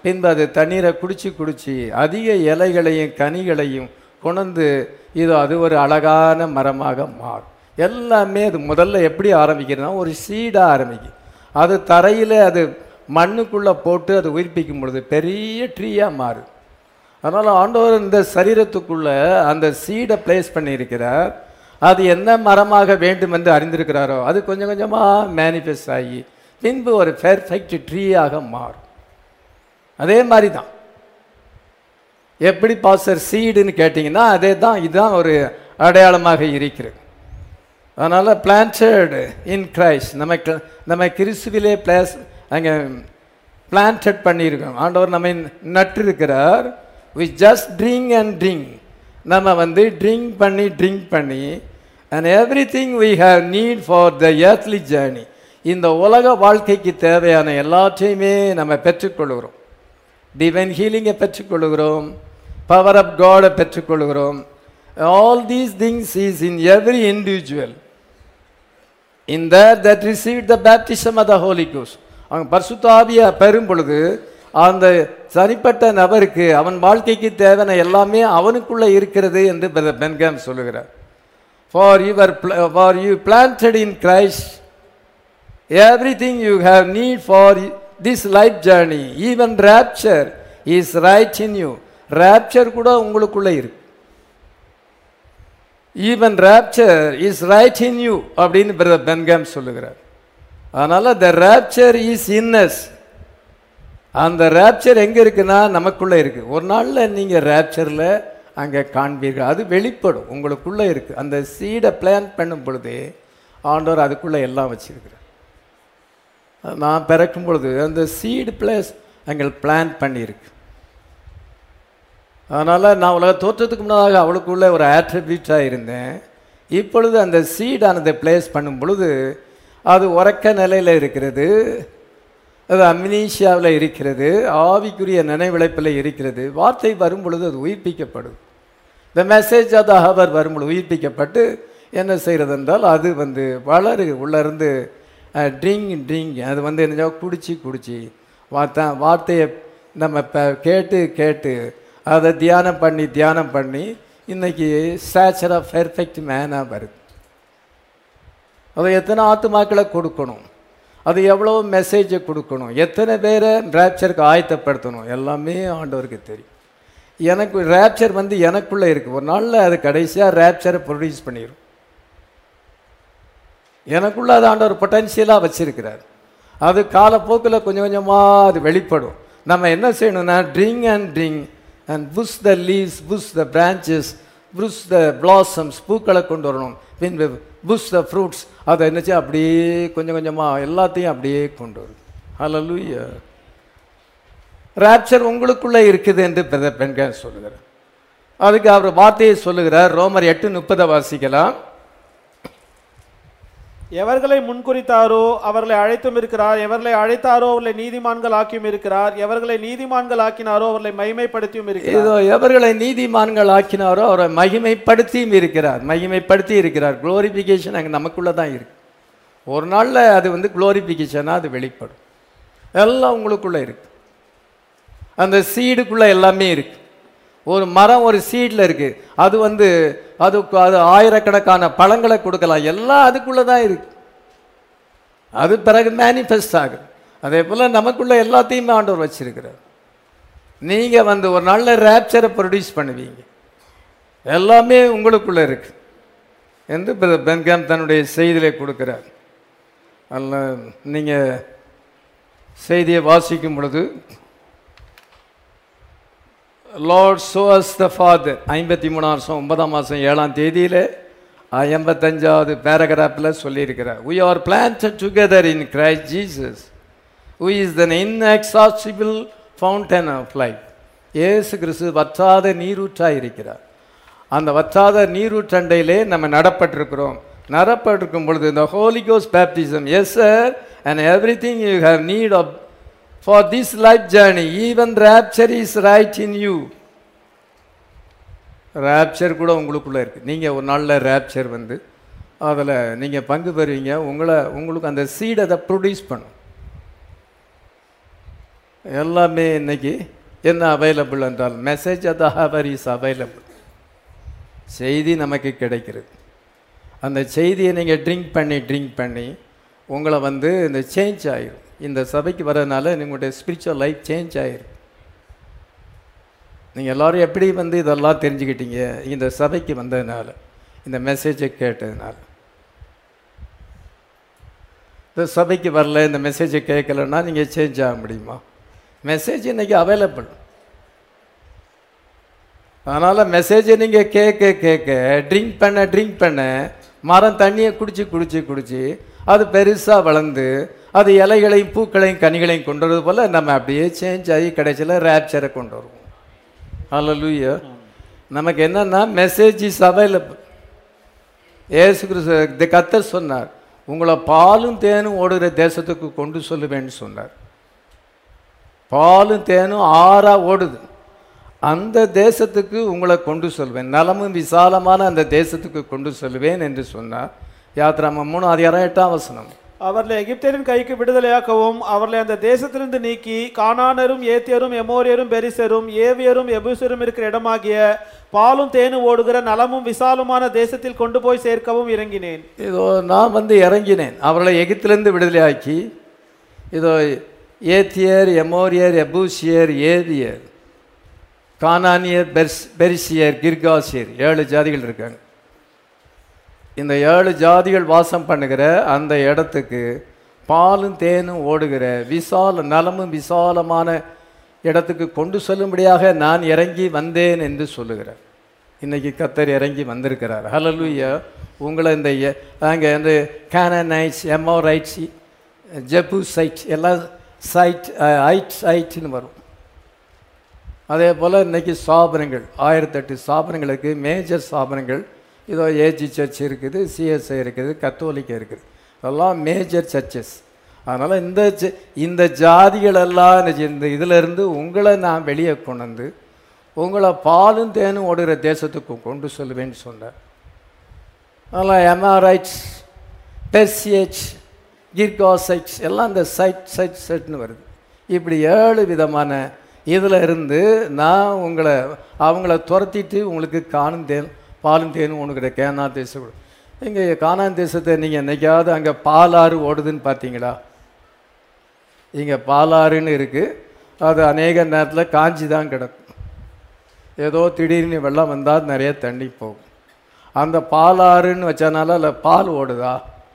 பின்பு அது தண்ணீரை குடிச்சு குடிச்சு அதிக இலைகளையும் கனிகளையும் கொண்டு இது அது ஒரு அழகான மரமாக மாறும் எல்லாமே அது முதல்ல எப்படி ஆரம்பிக்கிறதுனா ஒரு சீடாக ஆரம்பிக்கும் அது தரையில் அது மண்ணுக்குள்ளே போட்டு அது உயிர்ப்பிக்கும் பொழுது பெரிய ட்ரீயாக மாறும் அதனால் ஆண்டவர் இந்த சரீரத்துக்குள்ள அந்த சீடை பிளேஸ் பண்ணியிருக்கிறார் அது என்ன மரமாக வேண்டும் என்று அறிந்திருக்கிறாரோ அது கொஞ்சம் கொஞ்சமாக மேனிஃபெஸ்ட் ஆகி பின்பு ஒரு பெர்ஃபெக்ட் ட்ரீயாக மாறும் அதே மாதிரி தான் எப்படி பாஸ்டர் சீடுன்னு கேட்டிங்கன்னா அதே தான் இதுதான் ஒரு அடையாளமாக இருக்கிறது அதனால் பிளான்டட் இன் கிரைஸ்ட் நம்ம க- நம்ம கிறிஸ்துவிலே பிளேஸ் அங்கே பிளான்டட் பண்ணியிருக்கோம் ஆண்டவர் நம்மை நட்டிருக்கிறார் we just drink and drink நம்ம வந்து ட்ரிங்க் பண்ணி ட்ரிங்க் பண்ணி and everything we have need for the earthly journey இந்த உலக வாழ்க்கைக்கு தேவையான எல்லாத்தையுமே நம்ம பெற்றுக்கொள்கிறோம் டிவைன் ஹீலிங்கை பெற்றுக்கொள்கிறோம் பவர் ஆஃப் காடை பெற்றுக்கொள்கிறோம் all these things is in every individual in there that receive the baptism of the Holy கோஸ் அவங்க பரிசுத்தாவியை பெறும் பொழுது அந்த தனிப்பட்ட நபருக்கு அவன் வாழ்க்கைக்கு தேவையான எல்லாமே அவனுக்குள்ள இருக்கிறது என்று பிரதர் பென்காம் சொல்லுகிறார் for your for you planted in Christ everything you have need for this life journey even rapture is right in you rapture கூட உங்களுக்குள்ள இருக்கு even rapture is right in you அப்படின்னு பிரதர் பென்காம் சொல்லுகிறார் அதனால த rapture is in us அந்த rapture எங்க இருக்குன்னா நமக்குள்ள இருக்கு ஒரு நாள்ல நீங்க raptureல அங்க காண்பீர்கள் அது வெளிப்படும் உங்களுக்குள்ள இருக்கு அந்த சீடை பிளான் பண்ணும் பொழுதே ஆண்டவர் அதுக்குள்ள எல்லாம் வச்சிருக்கிறார் நான் பிறக்கும் பொழுது அந்த சீடு பிளேஸ் எங்கள் பிளான் பண்ணியிருக்கு அதனால் நான் உலக தோற்றத்துக்கு முன்னதாக அவளுக்குள்ள ஒரு ஆட்ரிபியூட்டாக இருந்தேன் இப்பொழுது அந்த சீடானதை பிளேஸ் பண்ணும் பொழுது அது உறக்க நிலையில் இருக்கிறது அது அம்னீஷியாவில் இருக்கிறது ஆவிக்குரிய நினைவிழைப்பில் இருக்கிறது வார்த்தை வரும் பொழுது அது உயிர்ப்பிக்கப்படும் இந்த மெசேஜ் அது ஹவர் வரும் பொழுது உயிர்ப்பிக்கப்பட்டு என்ன செய்கிறது என்றால் அது வந்து வளரு உள்ளேருந்து ட்ரிங்க் ட்ரிங்க் அது வந்து என்ன குடிச்சு குடிச்சு வார்த்தை வார்த்தையை நம்ம இப்போ கேட்டு கேட்டு அதை தியானம் பண்ணி தியானம் பண்ணி இன்னைக்கு ஸ்டாச்சர் ஆஃப் பெர்ஃபெக்ட் மேனாக வருது அதை எத்தனை ஆத்துமாக்களை கொடுக்கணும் அது எவ்வளோ மெசேஜை கொடுக்கணும் எத்தனை பேரை ரேப்சருக்கு ஆயத்தப்படுத்தணும் எல்லாமே ஆண்டவருக்கு தெரியும் எனக்கு ரேப்சர் வந்து எனக்குள்ளே இருக்குது ஒரு நாளில் அது கடைசியாக ரேப்சரை ப்ரொடியூஸ் பண்ணிடும் எனக்குள்ள அது ஆண்டவர் பொட்டன்ஷியலாக வச்சிருக்கிறார் அது காலப்போக்கில் கொஞ்சம் கொஞ்சமாக அது வெளிப்படும் நம்ம என்ன செய்யணும்னா drink and drink and push the leaves push the branches push the blossoms பூக்களை கொண்டு வரணும் பின் புஷ் த ஃப்ரூட்ஸ் அதை என்னச்சு அப்படியே கொஞ்சம் கொஞ்சமாக எல்லாத்தையும் அப்படியே கொண்டு வரும் ஹalleluya ராப்சர் உங்களுக்குள்ளே இருக்குது என்று பிரதர் பெண்கள் சொல்லுகிறார் அதுக்கு அவர் வார்த்தையை சொல்லுகிறார் ரோமர் எட்டு முப்பதை வாசிக்கலாம் எவர்களை முன்குறித்தாரோ அவர்களை அழைத்தும் இருக்கிறார் எவர்களை அழைத்தாரோ அவர்களை நீதிமான்கள் ஆக்கியும் இருக்கிறார் எவர்களை நீதிமான்கள் ஆக்கினாரோ அவர்களை மகிமைப்படுத்தியும் இருக்கிறார் இதோ எவர்களை நீதிமான்கள் ஆக்கினாரோ அவரை மகிமைப்படுத்தியும் இருக்கிறார் மகிமைப்படுத்தி இருக்கிறார் குளோரிஃபிகேஷன் அங்கே நமக்குள்ள தான் இருக்கு ஒரு நாளில் அது வந்து குளோரிஃபிகேஷனாக அது வெளிப்படும் எல்லாம் உங்களுக்குள்ள இருக்கு அந்த சீடுக்குள்ள எல்லாமே இருக்கு ஒரு மரம் ஒரு சீடில் இருக்கு அது வந்து அது அது ஆயிரக்கணக்கான பழங்களை கொடுக்கலாம் எல்லாம் அதுக்குள்ள தான் இருக்கு அது பிறகு மேனிஃபெஸ்ட் ஆகுது அதே போல் நமக்குள்ள எல்லாத்தையுமே ஆண்டவர் வச்சிருக்கிறார் நீங்கள் வந்து ஒரு நல்ல ரேப்சரை ப்ரொடியூஸ் பண்ணுவீங்க எல்லாமே உங்களுக்குள்ள இருக்கு என்று பிரதர் பென்காம் தன்னுடைய செய்தியிலே கொடுக்கிறார் அல்ல நீங்கள் செய்தியை வாசிக்கும் பொழுது லார்ட் சோஸ் த ஃபாதர் ஐம்பத்தி மூணாம் வருஷம் ஒன்பதாம் மாதம் ஏழாம் தேதியில் எண்பத்தஞ்சாவது பேராகிராஃபில் சொல்லியிருக்கிறார் we are planted together in Christ Jesus who is the inexhaustible fountain of life இயேசு கிறிஸ்து வற்றாத நீரூற்றாய் இருக்கிறார் அந்த வற்றாத நீரூற்றண்டையிலே நம்ம நடப்பட்டிருக்கிறோம் நடப்பட்டிருக்கும் பொழுது இந்த ஹோலி கோஸ் baptism yes sir and everything you have need of for this life journey even rapture is right in you rapture கூட உங்களுக்குள்ளே இருக்குது நீங்கள் ஒரு நாளில் ரேப்சர் வந்து அதில் நீங்கள் பங்கு பெறுவீங்க உங்களை உங்களுக்கு அந்த சீட் அதை ப்ரொடியூஸ் பண்ணும் எல்லாமே இன்னைக்கு என்ன அவைலபிள் என்றால் மெசேஜ் அது ஹவர் இஸ் அவைலபிள் செய்தி நமக்கு கிடைக்கிறது அந்த செய்தியை நீங்கள் ட்ரிங்க் பண்ணி ட்ரிங்க் பண்ணி உங்களை வந்து இந்த சேஞ்ச் ஆயிரும் இந்த சபைக்கு வரதுனால உங்களுடைய ஸ்பிரிச்சுவல் லைஃப் சேஞ்ச் ஆயிரும் நீங்கள் எல்லாரும் எப்படி வந்து இதெல்லாம் தெரிஞ்சுக்கிட்டீங்க இந்த சபைக்கு வந்ததுனால இந்த மெசேஜை கேட்டதுனால இந்த சபைக்கு வரல இந்த மெசேஜை கேட்கலன்னா நீங்கள் சேஞ்ச் ஆக முடியுமா மெசேஜ் இன்னைக்கு அவைலபிள் அதனால் மெசேஜை நீங்கள் கேட்க கேட்க ட்ரிங்க் பண்ண ட்ரிங்க் பண்ண மரம் தண்ணியை குடிச்சு குடிச்சு குடிச்சு அது பெருசாக வளர்ந்து அது இலைகளையும் பூக்களையும் கனிகளையும் கொண்டு வரது போல் நம்ம அப்படியே சேஞ்ச் ஆகி கடைசியில் ரேப்சரை கொண்டு வருவோம் ஹalleluya நமக்கு என்னன்னா மெசேஜ் இஸ் அவைலபிள் ஏசு கிறிஸ்து கத்தர் சொன்னார் உங்களை பாலும் தேனும் ஓடுகிற தேசத்துக்கு கொண்டு சொல்லுவேன்னு சொன்னார் பாலும் தேனும் ஆறா ஓடுது அந்த தேசத்துக்கு உங்களை கொண்டு சொல்வேன் நலமும் விசாலமான அந்த தேசத்துக்கு கொண்டு சொல்லுவேன் என்று சொன்னார் யாத்ராம மூணு அதிகாரம் எட்டாம் வசனம் அவர்களை எகிப்தியரின் கைக்கு விடுதலையாக்கவும் அவர்களை அந்த தேசத்திலிருந்து நீக்கி கானானரும் ஏத்தியரும் எமோரியரும் பெரிசரும் ஏவியரும் எபூசரும் இருக்கிற இடமாகிய பாலும் தேனும் ஓடுகிற நலமும் விசாலமான தேசத்தில் கொண்டு போய் சேர்க்கவும் இறங்கினேன் இதோ நான் வந்து இறங்கினேன் அவர்களை எகிப்திலிருந்து விடுதலையாக்கி இதோ ஏத்தியர் எமோரியர் எபூசியர் ஏவியர் கானானியர் பெர்ஸ் பெரிசியர் கிர்காசியர் ஏழு ஜாதிகள் இருக்காங்க இந்த ஏழு ஜாதிகள் வாசம் பண்ணுகிற அந்த இடத்துக்கு பாலும் தேனும் ஓடுகிற விசால நலமும் விசாலமான இடத்துக்கு கொண்டு செல்லும்படியாக நான் இறங்கி வந்தேன் என்று சொல்லுகிறார் இன்னைக்கு கத்தர் இறங்கி வந்திருக்கிறார் ஹalleluya உங்களை இந்த எ- அங்கே வந்து கேனனைட்ஸ் எமோரைட்ஸ் ஜெபூசைட் எல்லாம் சைட் ஐட் சைட்னு வரும் அதே போல் இன்னைக்கு ஸ்தாபனங்கள் ஆயிரத்தெட்டு ஸ்தாபனங்களுக்கு மேஜர் ஸ்தாபனங்கள் இதோ ஏஜி சர்ச் இருக்குது சிஎஸ்ஐ இருக்குது கத்தோலிக்க இருக்குது இதெல்லாம் மேஜர் சர்ச்சஸ் அதனால் இந்த ஜ- இந்த ஜாதிகள் எல்லாம் இந்த ஜ- இந்த இதிலிருந்து உங்களை நான் வெளியே கொண்டு வந்து உங்களை பாலும் தேனும் ஓடுகிற தேசத்துக்கு கொண்டு செல்வேன்னு சொன்னார் அதனால் எம்ஆர்ஐட்ஸ் பெர்சியேட்ஸ் கிர்காசைட்ஸ் எல்லாம் இந்த சைட் சைட் சைட்னு வருது இப்படி ஏழு விதமான இதில் இருந்து நான் உங்களை அவங்கள துரத்திட்டு உங்களுக்கு காணும் தேன் பாலும் தேனும் உனக்கு கேனா தேசம் இங்கே கானான் தேசத்தை நீங்கள் என்னைக்காவது அங்கே பாலாறு ஓடுதுன்னு பார்த்தீங்களா இங்கே பாலாறுன்னு இருக்குது அது அநேக நேரத்தில் காஞ்சி தான் கிடக்கும் ஏதோ திடீர்னு வெள்ளம் வந்தால் நிறைய தண்ணி போகும் அந்த பாலாறுன்னு வச்சனால அதில் பால் ஓடுதா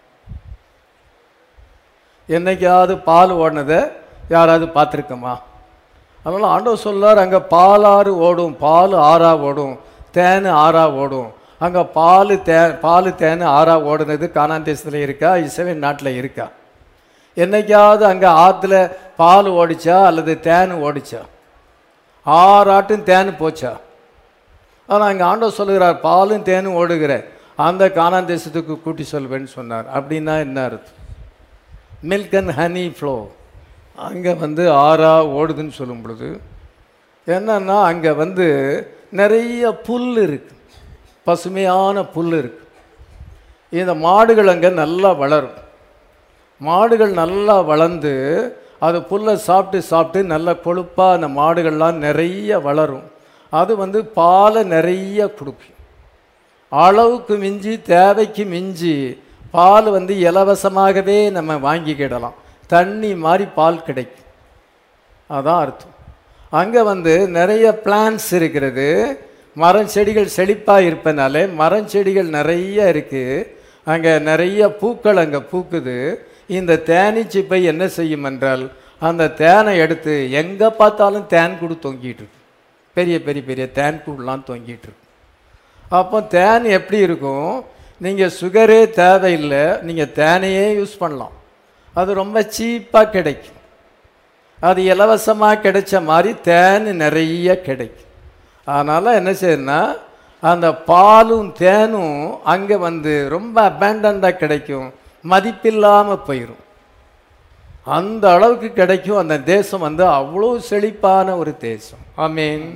என்னைக்காவது பால் ஓடினதை யாராவது பார்த்துருக்கோமா அதனால் ஆண்டவர் சொல்லார் அங்கே பாலாறு ஓடும் பால் ஆறா ஓடும் தேன் ஆறா ஓடும் அங்கே பால் தே பால் தேன் ஆறா ஓடுனது கானான் தேசத்தில் இருக்கா இசைவன் நாட்டில் இருக்கா என்னைக்காவது அங்கே ஆற்றுல பால் ஓடிச்சா அல்லது தேன் ஓடிச்சா ஆறாட்டும் தேன் போச்சா ஆனால் அங்கே ஆண்டவர் சொல்லுகிறார் பாலும் தேனும் ஓடுகிற அந்த கானான் தேசத்துக்கு கூட்டி சொல்வேன்னு சொன்னார் அப்படின்னா என்ன அர்த்தம் மில்க் அண்ட் ஹனி ஃப்ளோ அங்கே வந்து ஆறா ஓடுதுன்னு சொல்லும் பொழுது என்னன்னா அங்கே வந்து நிறைய புல் இருக்கு பசுமையான புல் இருக்கு இந்த மாடுகள் அங்கே நல்லா வளரும் மாடுகள் நல்லா வளர்ந்து அது புல்லை சாப்பிட்டு சாப்பிட்டு நல்ல கொழுப்பாக அந்த மாடுகள்லாம் நிறைய வளரும் அது வந்து பாலை நிறைய கொடுக்கும் அளவுக்கு மிஞ்சி தேவைக்கு மிஞ்சி பால் வந்து இலவசமாகவே நம்ம வாங்கிக்கிடலாம் தண்ணி மாதிரி பால் கிடைக்கும் அதான் அர்த்தம் அங்கே வந்து நிறைய பிளான்ஸ் இருக்கிறது மரம் செடிகள் செழிப்பாக இருப்பனாலே மரம் செடிகள் நிறைய இருக்குது அங்கே நிறைய பூக்கள் அங்கே பூக்குது இந்த தேனீச்சிப்பை என்ன செய்யும் என்றால் அந்த தேனை எடுத்து எங்கே பார்த்தாலும் தேன் கூடு தொங்கிட்டு இருக்கு பெரிய பெரிய பெரிய தேன் கூடலாம் தொங்கிட்டு இருக்கு அப்போ தேன் எப்படி இருக்கும் நீங்கள் சுகரே தேவையில்லை நீங்கள் தேனையே யூஸ் பண்ணலாம் அது ரொம்ப சீப்பாக கிடைக்கும் அது இலவசமாக கிடைச்ச மாதிரி தேன் நிறைய கிடைக்கும் அதனால் என்ன செய்யணும்னா அந்த பாலும் தேனும் அங்கே வந்து ரொம்ப அபேண்டண்டாக கிடைக்கும் மதிப்பில்லாமல் போயிடும் அந்த அளவுக்கு கிடைக்கும் அந்த தேசம் வந்து அவ்வளோ செழிப்பான ஒரு தேசம் ஆமீன்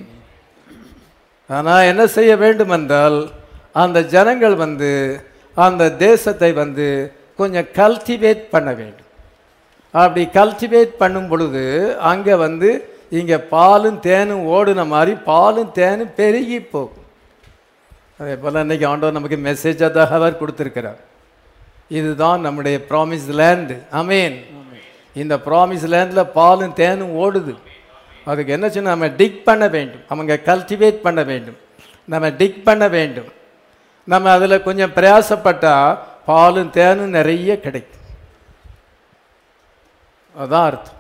ஆனால் என்ன செய்ய வேண்டும் என்றால் அந்த ஜனங்கள் வந்து அந்த தேசத்தை வந்து கொஞ்சம் கல்டிவேட் பண்ண வேண்டும் அப்படி கல்டிவேட் பண்ணும் பொழுது அங்கே வந்து இங்கே பாலும் தேனும் ஓடுன மாதிரி பாலும் தேனும் பெருகி போகும் அதே போல் இன்னைக்கு ஆண்டவர் நமக்கு மெசேஜ் அவர் கொடுத்துருக்கிறார் இதுதான் நம்முடைய ப்ராமிஸ் லேண்டு அமேன் இந்த ப்ராமிஸ் லேண்டில் பாலும் தேனும் ஓடுது அதுக்கு என்ன சொன்ன நம்ம டிக் பண்ண வேண்டும் அவங்க கல்டிவேட் பண்ண வேண்டும் நம்ம டிக் பண்ண வேண்டும் நம்ம அதில் கொஞ்சம் பிரயாசப்பட்டால் பாலும் தேனும் நிறைய கிடைக்கும் அதான் அர்த்தம்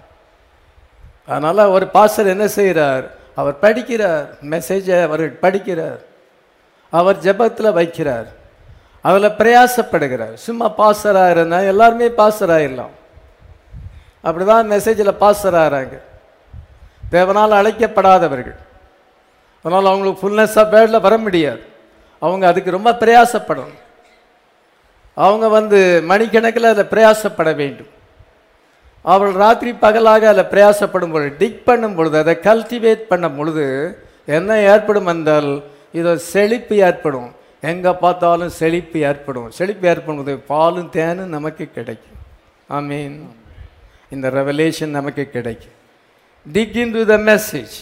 அதனால் ஒரு பாஸ்டர் என்ன செய்கிறார் அவர் படிக்கிறார் மெசேஜை அவர் படிக்கிறார் அவர் ஜெபத்தில் வைக்கிறார் அதில் பிரயாசப்படுகிறார் சும்மா பாஸ்டராக இருந்தால் எல்லாருமே பாஸ்டர் ஆயிடலாம் அப்படி தான் மெசேஜில் பாஸ்டர் ஆகிறாங்க தேவனால் அழைக்கப்படாதவர்கள் அதனால் அவங்களுக்கு ஃபுல்னஸ் ஆஃப் வேர்டில் வர முடியாது அவங்க அதுக்கு ரொம்ப பிரயாசப்படணும் அவங்க வந்து மணிக்கணக்கில் அதில் பிரயாசப்பட வேண்டும் அவள் ராத்திரி பகலாக அதில் பிரயாசப்படும் பொழுது டிக் பண்ணும் பொழுது அதை கல்டிவேட் பண்ணும் பொழுது என்ன ஏற்படும் என்றால் இதோ செழிப்பு ஏற்படும் எங்கே பார்த்தாலும் செழிப்பு ஏற்படும் செழிப்பு ஏற்படும் போது பாலும் தேனும் நமக்கு கிடைக்கும் ஆமீன் இந்த ரெவலேஷன் நமக்கு கிடைக்கும் dig into the message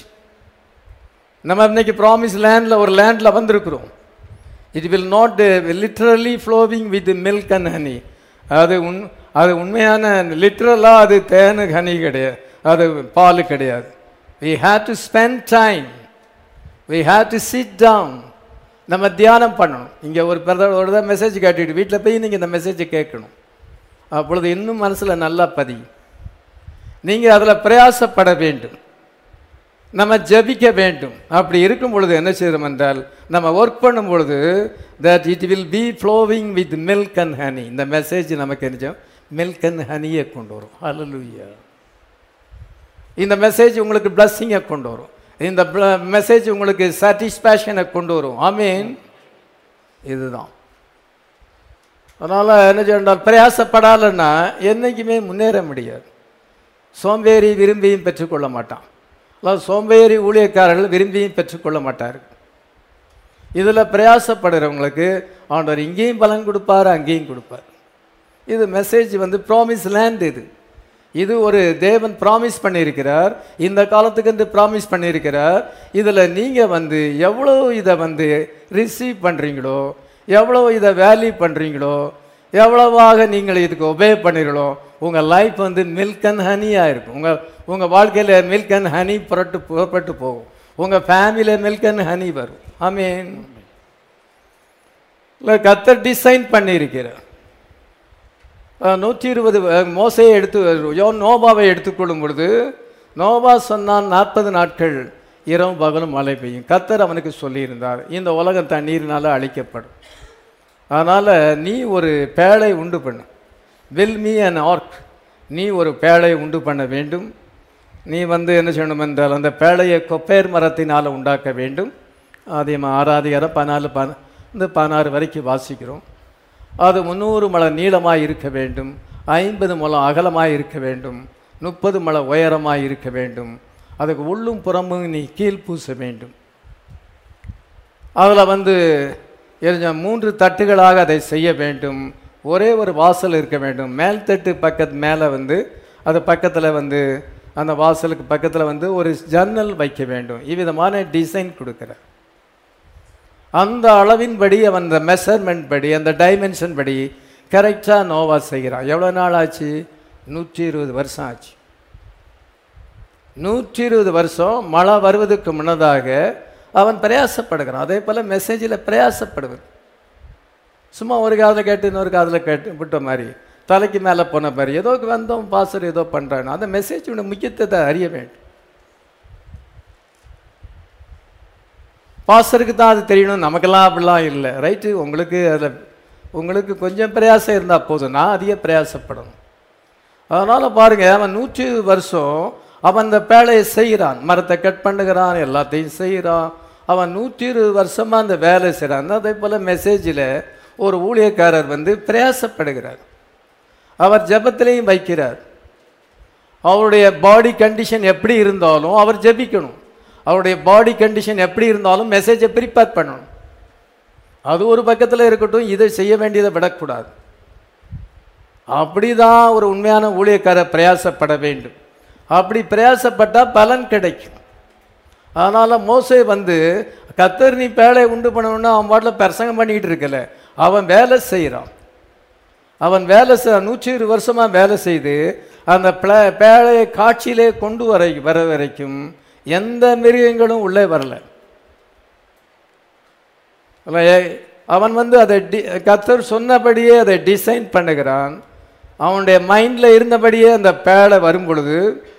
நம்ம இன்னைக்கு ப்ராமிஸ் லேண்டில் ஒரு லேண்டில் வந்திருக்கிறோம் it will not literally flowing with milk and honey அது உண் அது உண்மையான லிட்ரலாக அது தேனு ஹனி கிடையாது அது பால் கிடையாது we have to spend time we have to sit down நம்ம தியானம் பண்ணணும் இங்கே ஒரு பிரதரோட தான் மெசேஜ் கேட்டுட்டு வீட்டில் போய் நீங்கள் இந்த மெசேஜை கேட்கணும் அப்பொழுது இன்னும் மனசில் நல்லா பதியும் நீங்கள் அதில் பிரயாசப்பட வேண்டும் நம்ம ஜெபிக்க வேண்டும் அப்படி இருக்கும் பொழுது என்ன செய்யறோம் என்றால் நம்ம ஒர்க் பண்ணும் பொழுது that it will be flowing with milk and honey இந்த மெசேஜ் நமக்கு என்ன மில்க் அண்ட் ஹனியை கொண்டு வரும் ஹalleluya இந்த மெசேஜ் உங்களுக்கு பிளஸ்ஸிங்கை கொண்டு வரும் இந்த மெசேஜ் உங்களுக்கு சாட்டிஸ்ஃபேக்ஷனை கொண்டு வரும் ஆமீன் இதுதான் அதனால் என்ன செய்யணும் பிரயாசப்படாலன்னா என்றைக்குமே முன்னேற முடியாது சோம்பேறி விரும்பியும் பெற்றுக்கொள்ள மாட்டான் அதாவது சோம்பேறி ஊழியக்காரர்கள் விரும்பியும் பெற்றுக்கொள்ள மாட்டார்கள் இதில் பிரயாசப்படுறவங்களுக்கு ஆண்டவர் இங்கேயும் பலன் கொடுப்பார் அங்கேயும் கொடுப்பார் இது மெசேஜ் வந்து ப்ராமிஸ் லேண்ட் இது இது ஒரு தேவன் ப்ராமிஸ் பண்ணியிருக்கிறார் இந்த காலத்துக்கு வந்து ப்ராமிஸ் பண்ணியிருக்கிறார் இதில் நீங்கள் வந்து எவ்வளோ இதை வந்து ரிசீவ் பண்ணுறீங்களோ எவ்வளோ இதை வேல்யூ பண்ணுறீங்களோ எவ்வளவாக நீங்கள் இதுக்கு ஒபே பண்ணுறீங்களோ உங்கள் லைஃப் வந்து மில்க் அண்ட் ஹனியாக இருக்கும் உங்கள் உங்கள் வாழ்க்கையில் மில்க் அண்ட் ஹனி புரட்டு புறப்பட்டு போகும் உங்கள் ஃபேமிலியில் மில்க் அண்ட் ஹனி வரும் ஆமீன் இல்லை கத்தர் டிசைன் பண்ணியிருக்கிறார் நூற்றி இருபது மோசையை எடுத்து யோன் நோபாவை எடுத்துக்கொள்ளும் பொழுது நோபா சொன்னான் நாற்பது நாட்கள் இரவு பகலும் மழை பெய்யும் கத்தர் அவனுக்கு சொல்லியிருந்தார் இந்த உலகம் தண்ணீரினால அழிக்கப்படும் அதனால் நீ ஒரு பேழை உண்டு பண்ணு வில் மீ அண்ட் ஆர்க் நீ ஒரு பேழை உண்டு பண்ண வேண்டும் நீ வந்து என்ன செய்யணும் என்றால் அந்த பேழையை கொப்பேர் மரத்தினால் உண்டாக்க வேண்டும் அதிகமாக ஆறாதிகாரம் பதினாலு பன இந்த பதினாறு வரைக்கும் வாசிக்கிறோம் அது முந்நூறு மலை நீளமாக இருக்க வேண்டும் ஐம்பது முழம் அகலமாக இருக்க வேண்டும் முப்பது மலை உயரமாக இருக்க வேண்டும் அதுக்கு உள்ளும் புறமும் நீ கீழ் பூச வேண்டும் அதில் வந்து எரிஞ்ச மூன்று தட்டுகளாக அதை செய்ய வேண்டும் ஒரே ஒரு வாசல் இருக்க வேண்டும் மேல் தட்டு பக்கத்து மேலே வந்து அது பக்கத்தில் வந்து அந்த வாசலுக்கு பக்கத்தில் வந்து ஒரு ஜன்னல் வைக்க வேண்டும் இவ்விதமான டிசைன் கொடுக்குறார் அந்த அளவின்படி அவன் அந்த மெஷர்மெண்ட் படி அந்த டைமென்ஷன் படி கரெக்டாக நோவா செய்கிறான் எவ்வளோ நாள் ஆச்சு நூற்றி இருபது வருஷம் ஆச்சு நூற்றி இருபது வருஷம் மழை வருவதற்கு முன்னதாக அவன் பிரயாசப்படுகிறான் அதே போல் மெசேஜில் பிரயாசப்படுவது சும்மா ஒரு காதில் கேட்டு இன்னொரு காதில் கேட்டு விட்ட மாதிரி தலைக்கு மேலே போன மாதிரி ஏதோ வந்தோம் பாசர் ஏதோ பண்ணுறான்னு அந்த மெசேஜோட முக்கியத்துவத்தை அறிய வேண்டும் பாஸ்டருக்கு தான் அது தெரியணும் நமக்கெல்லாம் அப்படிலாம் இல்லை ரைட்டு உங்களுக்கு அதில் உங்களுக்கு கொஞ்சம் பிரயாசம் இருந்தால் போதும் நான் அதிக பிரயாசப்படணும் அதனால் பாருங்கள் அவன் நூற்றி வருஷம் அவன் அந்த வேலையை செய்கிறான் மரத்தை கட் பண்ணுகிறான் எல்லாத்தையும் செய்கிறான் அவன் நூற்றி இருபது வருஷமாக அந்த வேலை செய்கிறான் அதே போல் மெசேஜில் ஒரு ஊழியக்காரர் வந்து பிரயாசப்படுகிறார் அவர் ஜெபத்திலையும் வைக்கிறார் அவருடைய பாடி கண்டிஷன் எப்படி இருந்தாலும் அவர் ஜெபிக்கணும் அவருடைய பாடி கண்டிஷன் எப்படி இருந்தாலும் மெசேஜை ப்ரிப்பேர் பண்ணணும் அது ஒரு பக்கத்தில் இருக்கட்டும் இதை செய்ய வேண்டியதை விடக்கூடாது அப்படிதான் ஒரு உண்மையான ஊழியக்காரர் பிரயாசப்பட வேண்டும் அப்படி பிரயாசப்பட்டால் பலன் கிடைக்கும் அதனால் மோசே வந்து கத்தர் நீ பேழை உண்டு பண்ணணும்னா அவன் பாட்டில் பிரசங்கம் பண்ணிக்கிட்டு இருக்கல அவன் வேலை செய்கிறான் அவன் வேலை செய் நூற்றி இரு வருஷமாக வேலை செய்து அந்த பிள பேழையை காட்சியிலே கொண்டு வர வர வரைக்கும் எந்த மிருகங்களும் உள்ளே வரல அவன் ஏ- அவன் வந்து அதை டி கத்தர் சொன்னபடியே அதை டிசைன் பண்ணுகிறான் அவனுடைய மைண்டில் இருந்தபடியே அந்த பேழை வரும் பொழுது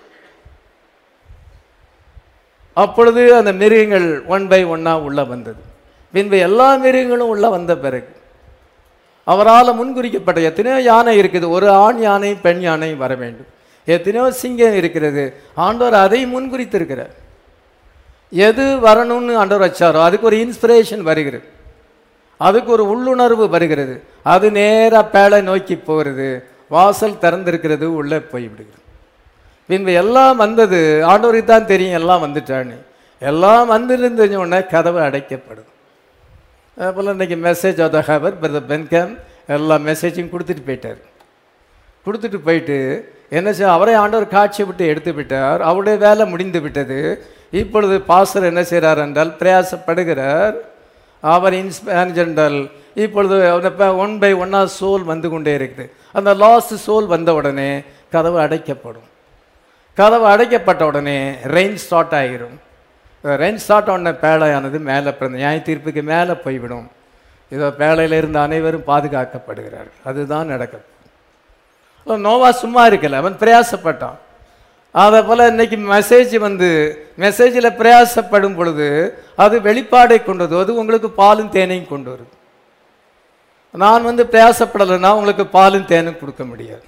அப்பொழுது அந்த மிருகங்கள் ஒன் பை ஒன்னாக உள்ள வந்தது பின்பு எல்லா மிருகங்களும் உள்ள வந்த பிறகு அவரால் முன்குறிக்கப்பட்ட எத்தனையோ யானை இருக்குது ஒரு ஆண் யானை பெண் யானை வர வேண்டும் எத்தனையோ சிங்கம் இருக்கிறது ஆண்டவர் அதை முன்குறித்திருக்கிறார் எது வரணும்னு ஆண்டவர் வச்சாரோ அதுக்கு ஒரு இன்ஸ்பிரேஷன் வருகிறது அதுக்கு ஒரு உள்ளுணர்வு வருகிறது அது நேராக பேழை நோக்கி போகிறது வாசல் திறந்திருக்கிறது உள்ளே போய்விடுகிறது பின்பு எல்லாம் வந்தது ஆண்டவருக்கு தான் தெரியும் எல்லாம் வந்துட்டான்னு எல்லாம் வந்துருந்த உடனே கதவு அடைக்கப்படும் போல் இன்னைக்கு message of the hour brother Branham எல்லா மெசேஜையும் கொடுத்துட்டு போயிட்டார் கொடுத்துட்டு போயிட்டு என்ன செய்ய அவரே ஆண்டவர் காட்சி விட்டு எடுத்து விட்டார் அவருடைய வேலை முடிந்து விட்டது இப்பொழுது பாஸ்டர் என்ன செய்கிறார் என்றால் பிரயாசப்படுகிறார் அவர் இன்ஸ்பேன்ஸ் என்றால் இப்பொழுது ஒன் பை ஒன்னா சோல் வந்து கொண்டே இருக்குது அந்த லாஸ்ட் சோல் வந்த உடனே கதவு அடைக்கப்படும் கதவு அடைக்கப்பட்ட உடனே ரெயின் ஸ்டார்ட் ஆகிரும் ரெயின் ஸ்டார்ட் ஆன பேழையானது மேலே பிறந்த நியாய தீர்ப்புக்கு மேலே போய்விடும் இதோ பேழையில் இருந்த அனைவரும் பாதுகாக்கப்படுகிறார்கள் அதுதான் நடக்கும் நோவா சும்மா இருக்கல அவன் பிரயாசப்பட்டான் அதை போல் இன்னைக்கு மெசேஜ் வந்து மெசேஜில் பிரயாசப்படும் பொழுது அது வெளிப்பாடை கொண்டு வருது அது உங்களுக்கு பாலும் தேனையும் கொண்டு வருது நான் வந்து பிரயாசப்படலைன்னா உங்களுக்கு பாலும் தேனும் கொடுக்க முடியாது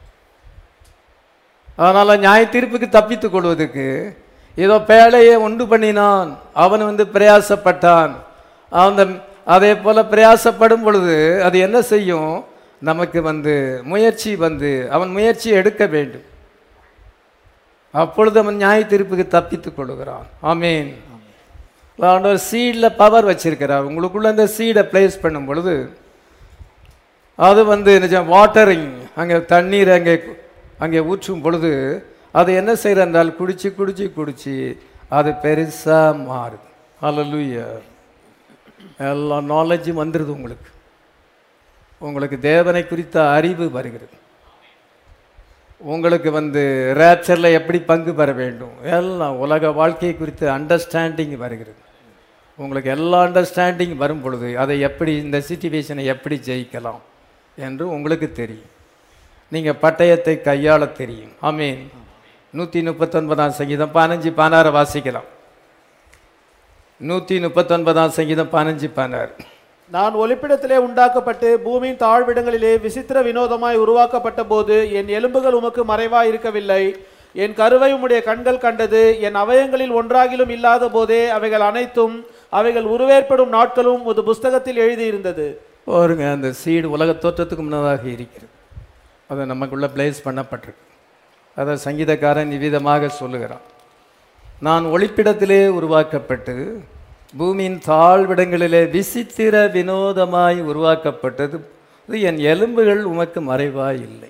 அதனால் நியாய தீர்ப்புக்கு தப்பித்துக் கொள்வதற்கு ஏதோ பேழையை உண்டு பண்ணினான் அவன் வந்து பிரயாசப்பட்டான் அந்த அதே போல பிரயாசப்படும் பொழுது அது என்ன செய்யும் நமக்கு வந்து முயற்சி வந்து அவன் முயற்சி எடுக்க வேண்டும் அப்பொழுது அவன் நியாய தீர்ப்புக்கு தப்பித்துக் கொள்கிறான் ஆமீன் ஆண்டவர் சீடில் பவர் வச்சிருக்கிறார் உங்களுக்குள்ள அந்த சீடை பிளேஸ் பண்ணும் பொழுது அது வந்து நிஜம் வாட்டரிங் அங்கே தண்ணீர் அங்கே அங்கே ஊற்றும் பொழுது அது என்ன செய்கிற என்றால் குடிச்சு குடிச்சு குடிச்சு அது பெருசாக மாறுது அல்லூயா எல்லா நாலேஜும் வந்துடுது உங்களுக்கு உங்களுக்கு தேவனை குறித்த அறிவு வருகிறது உங்களுக்கு வந்து ரேப்சரில் எப்படி பங்கு பெற வேண்டும் எல்லாம் உலக வாழ்க்கை குறித்த அண்டர்ஸ்டாண்டிங் வருகிறது உங்களுக்கு எல்லா அண்டர்ஸ்டாண்டிங் வரும் பொழுது அதை எப்படி இந்த சுச்சுவேஷனை எப்படி ஜெயிக்கலாம் என்று உங்களுக்கு தெரியும் நீங்கள் பட்டயத்தை கையாள தெரியும் ஆமீன் நூற்றி முப்பத்தொன்பதாம் சங்கீதம் பதினஞ்சு பதினாறு வாசிக்கலாம் நூற்றி முப்பத்தொன்பதாம் சங்கீதம் பதினஞ்சு பதினாறு நான் ஒளிப்பிடத்திலே உண்டாக்கப்பட்டு பூமியின் தாழ்விடங்களிலே விசித்திர வினோதமாய் உருவாக்கப்பட்ட போது என் எலும்புகள் உமக்கு மறைவாய் இருக்கவில்லை என் கருவை உம்முடைய கண்கள் கண்டது என் அவயங்களில் ஒன்றாகிலும் இல்லாத போதே அவைகள் அனைத்தும் அவைகள் உருவேற்படும் நாட்களும் ஒரு புஸ்தகத்தில் எழுதியிருந்தது பாருங்க அந்த சீடு உலக தோற்றத்துக்கு முன்னதாக இருக்கிறது அது நமக்குள்ள பிளேஸ் பண்ணப்பட்டிருக்கு அதை சங்கீதக்காரன் இவ்விதமாக சொல்லுகிறான் நான் ஒளிப்பிடத்திலே உருவாக்கப்பட்டு பூமியின் தாழ்விடங்களிலே விசித்திர வினோதமாய் உருவாக்கப்பட்டது இது என் எலும்புகள் உமக்கு மறைவாய் இல்லை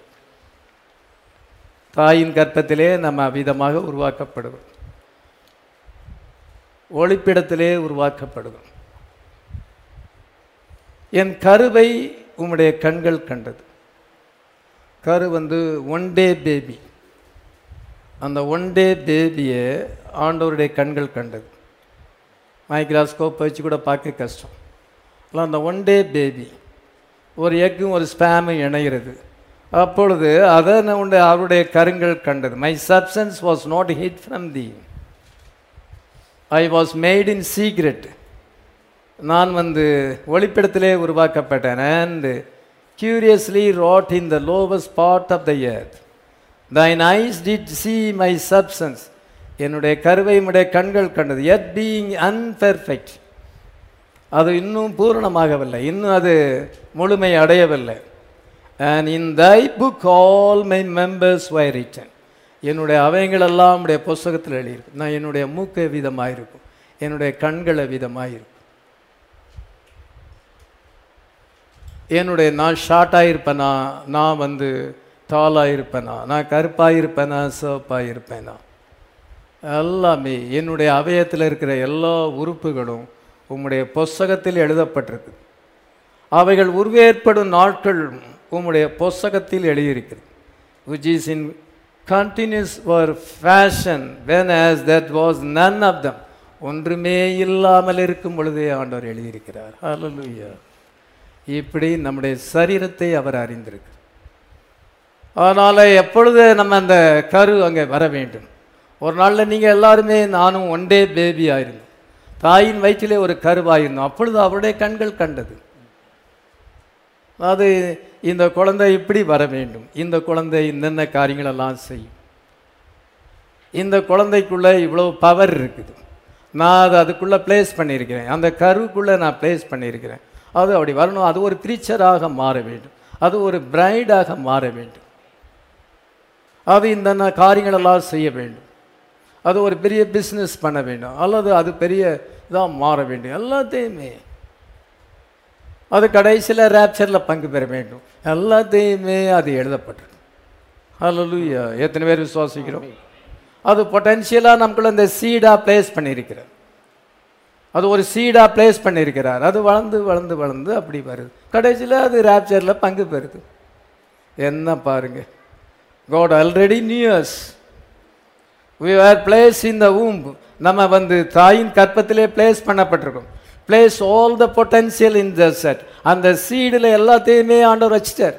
தாயின் கற்பத்திலே நம்ம அவ்விதமாக உருவாக்கப்படுகிறோம் ஒளிப்பிடத்திலே உருவாக்கப்படுகிறோம் என் கருவை உம்முடைய கண்கள் கண்டது கரு வந்து ஒன் டே பேபி அந்த ஒன் டே பேபியை ஆண்டவருடைய கண்கள் கண்டது மைக்ராஸ்கோப் வச்சு கூட பார்க்க கஷ்டம் ஆனால் அந்த ஒன் டே பேபி ஒரு எக்கும் ஒரு ஸ்பேமும் இணைகிறது அப்பொழுது அதை உண்டு அவருடைய கருங்கள் கண்டது my substance was not hid from thee I was made in secret நான் வந்து ஒளிப்பிடத்திலே உருவாக்கப்பட்டேன் and curiously wrought in the lowest part of the earth thine eyes did see my substance என்னுடைய கருவை உடைய கண்கள் கண்டது எட் பீயிங் அன்பெர்ஃபெக்ட் அது இன்னும் பூரணமாகவில்லை இன்னும் அது முழுமை அடையவில்லை and in thy book all my members were written என்னுடைய அவைகள் எல்லாம் உடைய புஸ்தகத்தில் எழுதியிருக்கு நான் என்னுடைய மூக்கு விதமாக இருக்கும் என்னுடைய கண்களை விதமாக இருக்கும் என்னுடைய நான் ஷார்ட்டாக இருப்பேனா நான் வந்து டாலாக இருப்பேனா நான் கருப்பாக இருப்பேனா சிவப்பாக இருப்பேனா எல்லாமே என்னுடைய அவயத்தில் இருக்கிற எல்லா உறுப்புகளும் உம்முடைய புஸ்தகத்தில் எழுதப்பட்டிருக்கு அவைகள் உருவேற்படும் நாட்கள் உம்முடைய புஸ்தகத்தில் எழுதியிருக்கிறது which is in continuous for fashion when as that was none of them ஒன்றுமே இல்லாமல் இருக்கும் பொழுதே ஆண்டவர் எழுதியிருக்கிறார் ஹalleluya இப்படி நம்முடைய சரீரத்தை அவர் அறிந்திருக்கிறார் அதனால் எப்பொழுது நம்ம அந்த கரு அங்கே வர வேண்டும் ஒரு நாளில் நீங்கள் எல்லாருமே நானும் ஒன் டே பேபி ஆயிருந்தோம் தாயின் வயிற்றிலே ஒரு கருவாயிருந்தோம் அப்பொழுது அவருடைய கண்கள் கண்டது அது இந்த குழந்தை இப்படி வர வேண்டும் இந்த குழந்தை என்னென்ன காரியங்களெல்லாம் செய்யும் இந்த குழந்தைக்குள்ளே இவ்வளோ பவர் இருக்குது நான் அதை அதுக்குள்ளே ப்ளேஸ் பண்ணியிருக்கிறேன் அந்த கருவுக்குள்ளே நான் ப்ளேஸ் பண்ணியிருக்கிறேன் அது அப்படி வரணும் அது ஒரு ப்ரீச்சராக மாற வேண்டும் அது ஒரு பிரைடாக மாற வேண்டும் அது இந்த ந- காரியங்களெல்லாம் செய்ய வேண்டும் அது ஒரு பெரிய பிஸ்னஸ் பண்ண வேண்டும் அல்லது அது பெரிய இதாக மாற வேண்டும் எல்லாத்தையுமே அது கடைசியில் ரேப்சரில் பங்கு பெற வேண்டும் எல்லாத்தையுமே அது எழுதப்பட்டிருக்கு ஹalleluya எத்தனை பேர் விசுவாசிக்கிறோம் அது பொட்டென்ஷியலாக நமக்குள்ள இந்த சீடாக ப்ளேஸ் பண்ணியிருக்கிறார் அது ஒரு சீடாக ப்ளேஸ் பண்ணியிருக்கிறார் அது வளர்ந்து வளர்ந்து வளர்ந்து அப்படி வருது கடைசியில் அது ரேப்சரில் பங்கு பெறுது என்ன பாருங்க God already knows we were placed in the womb நம்ம வந்து தாயின் கற்பத்திலே பிளேஸ் பண்ணப்பட்டிருக்கோம் place all the potential in the seed அந்த சீடில் எல்லாத்தையுமே ஆண்டவர் வச்சிட்டார்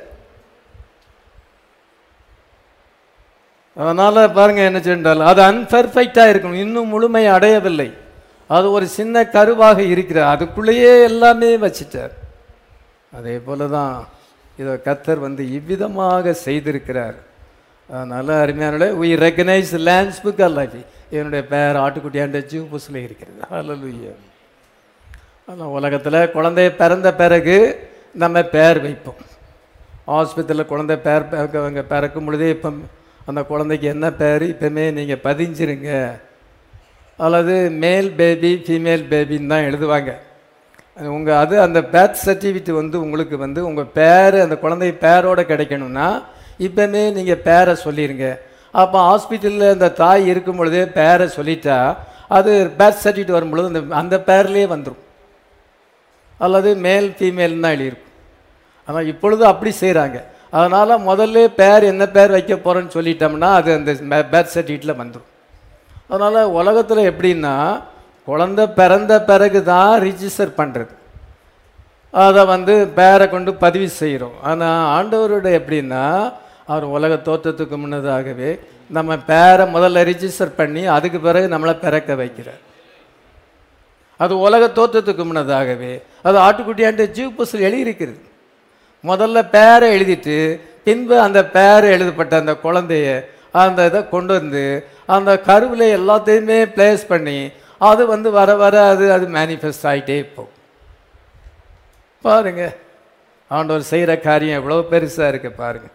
அதனால பாருங்க என்ன சென்றால் அது அன்பெர்ஃபெக்டாக இருக்கணும் இன்னும் முழுமை அடையவில்லை அது ஒரு சின்ன கருவாக இருக்கிறார் அதுக்குள்ளேயே எல்லாமே வச்சிட்டார் அதே போல தான் இதை கத்தர் வந்து இவ்விதமாக செய்திருக்கிறார் அதனால அருமையான we recognize லேண்ட்ஸ் புக் அல்லாஃபி என்னுடைய பேர் ஆட்டுக்குட்டியாண்ட ஜீவ புஸ்ல இருக்கிறது ஹalleluya ஆனால் உலகத்தில் குழந்தை பிறந்த பிறகு நம்ம பேர் வைப்போம் ஆஸ்பத்திரியில் குழந்தை பேர் அவங்க பிறக்கும் பொழுதே இப்போ அந்த குழந்தைக்கு என்ன பேர் இப்போமே நீங்கள் பதிஞ்சிருங்க அல்லது மேல் பேபி ஃபீமேல் பேபின்னு தான் எழுதுவாங்க உங்கள் அது அந்த பேர்த் சர்டிஃபிகேட் வந்து உங்களுக்கு வந்து உங்கள் பேர் அந்த குழந்தை பேரோட கிடைக்கணும்னா இப்போமே நீங்கள் பேரை சொல்லிடுங்க அப்போ ஹாஸ்பிட்டலில் அந்த தாய் இருக்கும் பொழுதே பேரை சொல்லிட்டா அது பேர்த் சர்டிஃபிகேட் வரும்பொழுது அந்த அந்த பேர்லேயே வந்துடும் அல்லது மேல் ஃபீமேல் தான் எழுதியிருக்கும் ஆனால் இப்பொழுது அப்படி செய்கிறாங்க அதனால் முதல்ல பேர் என்ன பேர் வைக்க போகிறேன்னு சொல்லிட்டோம்னா அது அந்த பேர்த் சர்டிஃபிகேட்டில் வந்துடும் அதனால் உலகத்தில் எப்படின்னா குழந்தை பிறந்த பிறகு தான் ரிஜிஸ்டர் பண்ணுறது அதை வந்து பேரை கொண்டு பதிவு செய்கிறோம் ஆனால் ஆண்டவரோட எப்படின்னா அவர் உலக தோற்றத்துக்கு முன்னதாகவே நம்ம பேரை முதல்ல ரிஜிஸ்டர் பண்ணி அதுக்கு பிறகு நம்மளை பிறக்க வைக்கிறார் அது உலக தோற்றத்துக்கு முன்னதாகவே அது ஆட்டுக்குட்டியாண்ட ஜீவ் புஸ்தல் எழுதியிருக்கிறது முதல்ல பேரை எழுதிட்டு பின்பு அந்த பேர் எழுதப்பட்ட அந்த குழந்தைய அந்த இதை கொண்டு வந்து அந்த கருவில் எல்லாத்தையுமே பிளேஸ் பண்ணி அது வந்து வர வர அது அது மேனிஃபெஸ்ட் ஆகிட்டே போகும் பாருங்க ஆண்டவர் செய்கிற காரியம் எவ்வளோ பெருசாக இருக்கு பாருங்க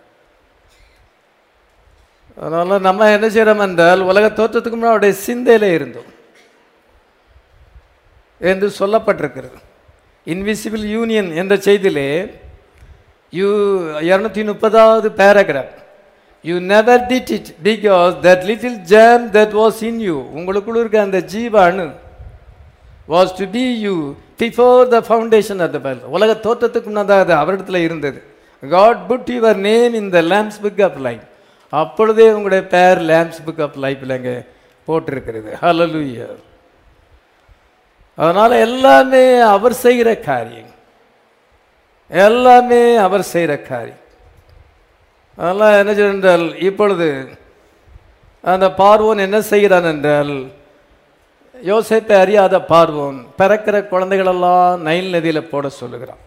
அதனால் நம்ம என்ன செய்கிறோம் என்றால் உலக தோற்றத்துக்கு முன்னாடி அவருடைய சிந்தையில் இருந்தோம் என்று சொல்லப்பட்டிருக்கிறது இன்விசிபிள் யூனியன் என்ற செய்தியிலே யூ இரநூத்தி முப்பதாவது paragraph you never did it because that little germ that was in you உங்களுக்குள்ள இருக்க அந்த ஜீவ அணு was to be you before the foundation of the world உலக தோற்றத்துக்கு முன்னதாக அது அவரிடத்தில் இருந்தது God put your name in the Lamb's book of life அப்பொழுதே உங்களுடைய பேர் லேம்ஸ் புக் ஆஃப் லைஃப்பில் அங்கே போட்டிருக்கிறது ஹalleluya அதனால் எல்லாமே அவர் செய்கிற காரியம் எல்லாமே அவர் செய்கிற காரியம் அதெல்லாம் என்ன செய்ய என்றால் இப்பொழுது அந்த பார்வோன் என்ன செய்கிறான் என்றால் யோசேப்பை அறியாத பார்வோன் பிறக்கிற குழந்தைகளெல்லாம் நைல் நதியில் போட சொல்லுகிறான்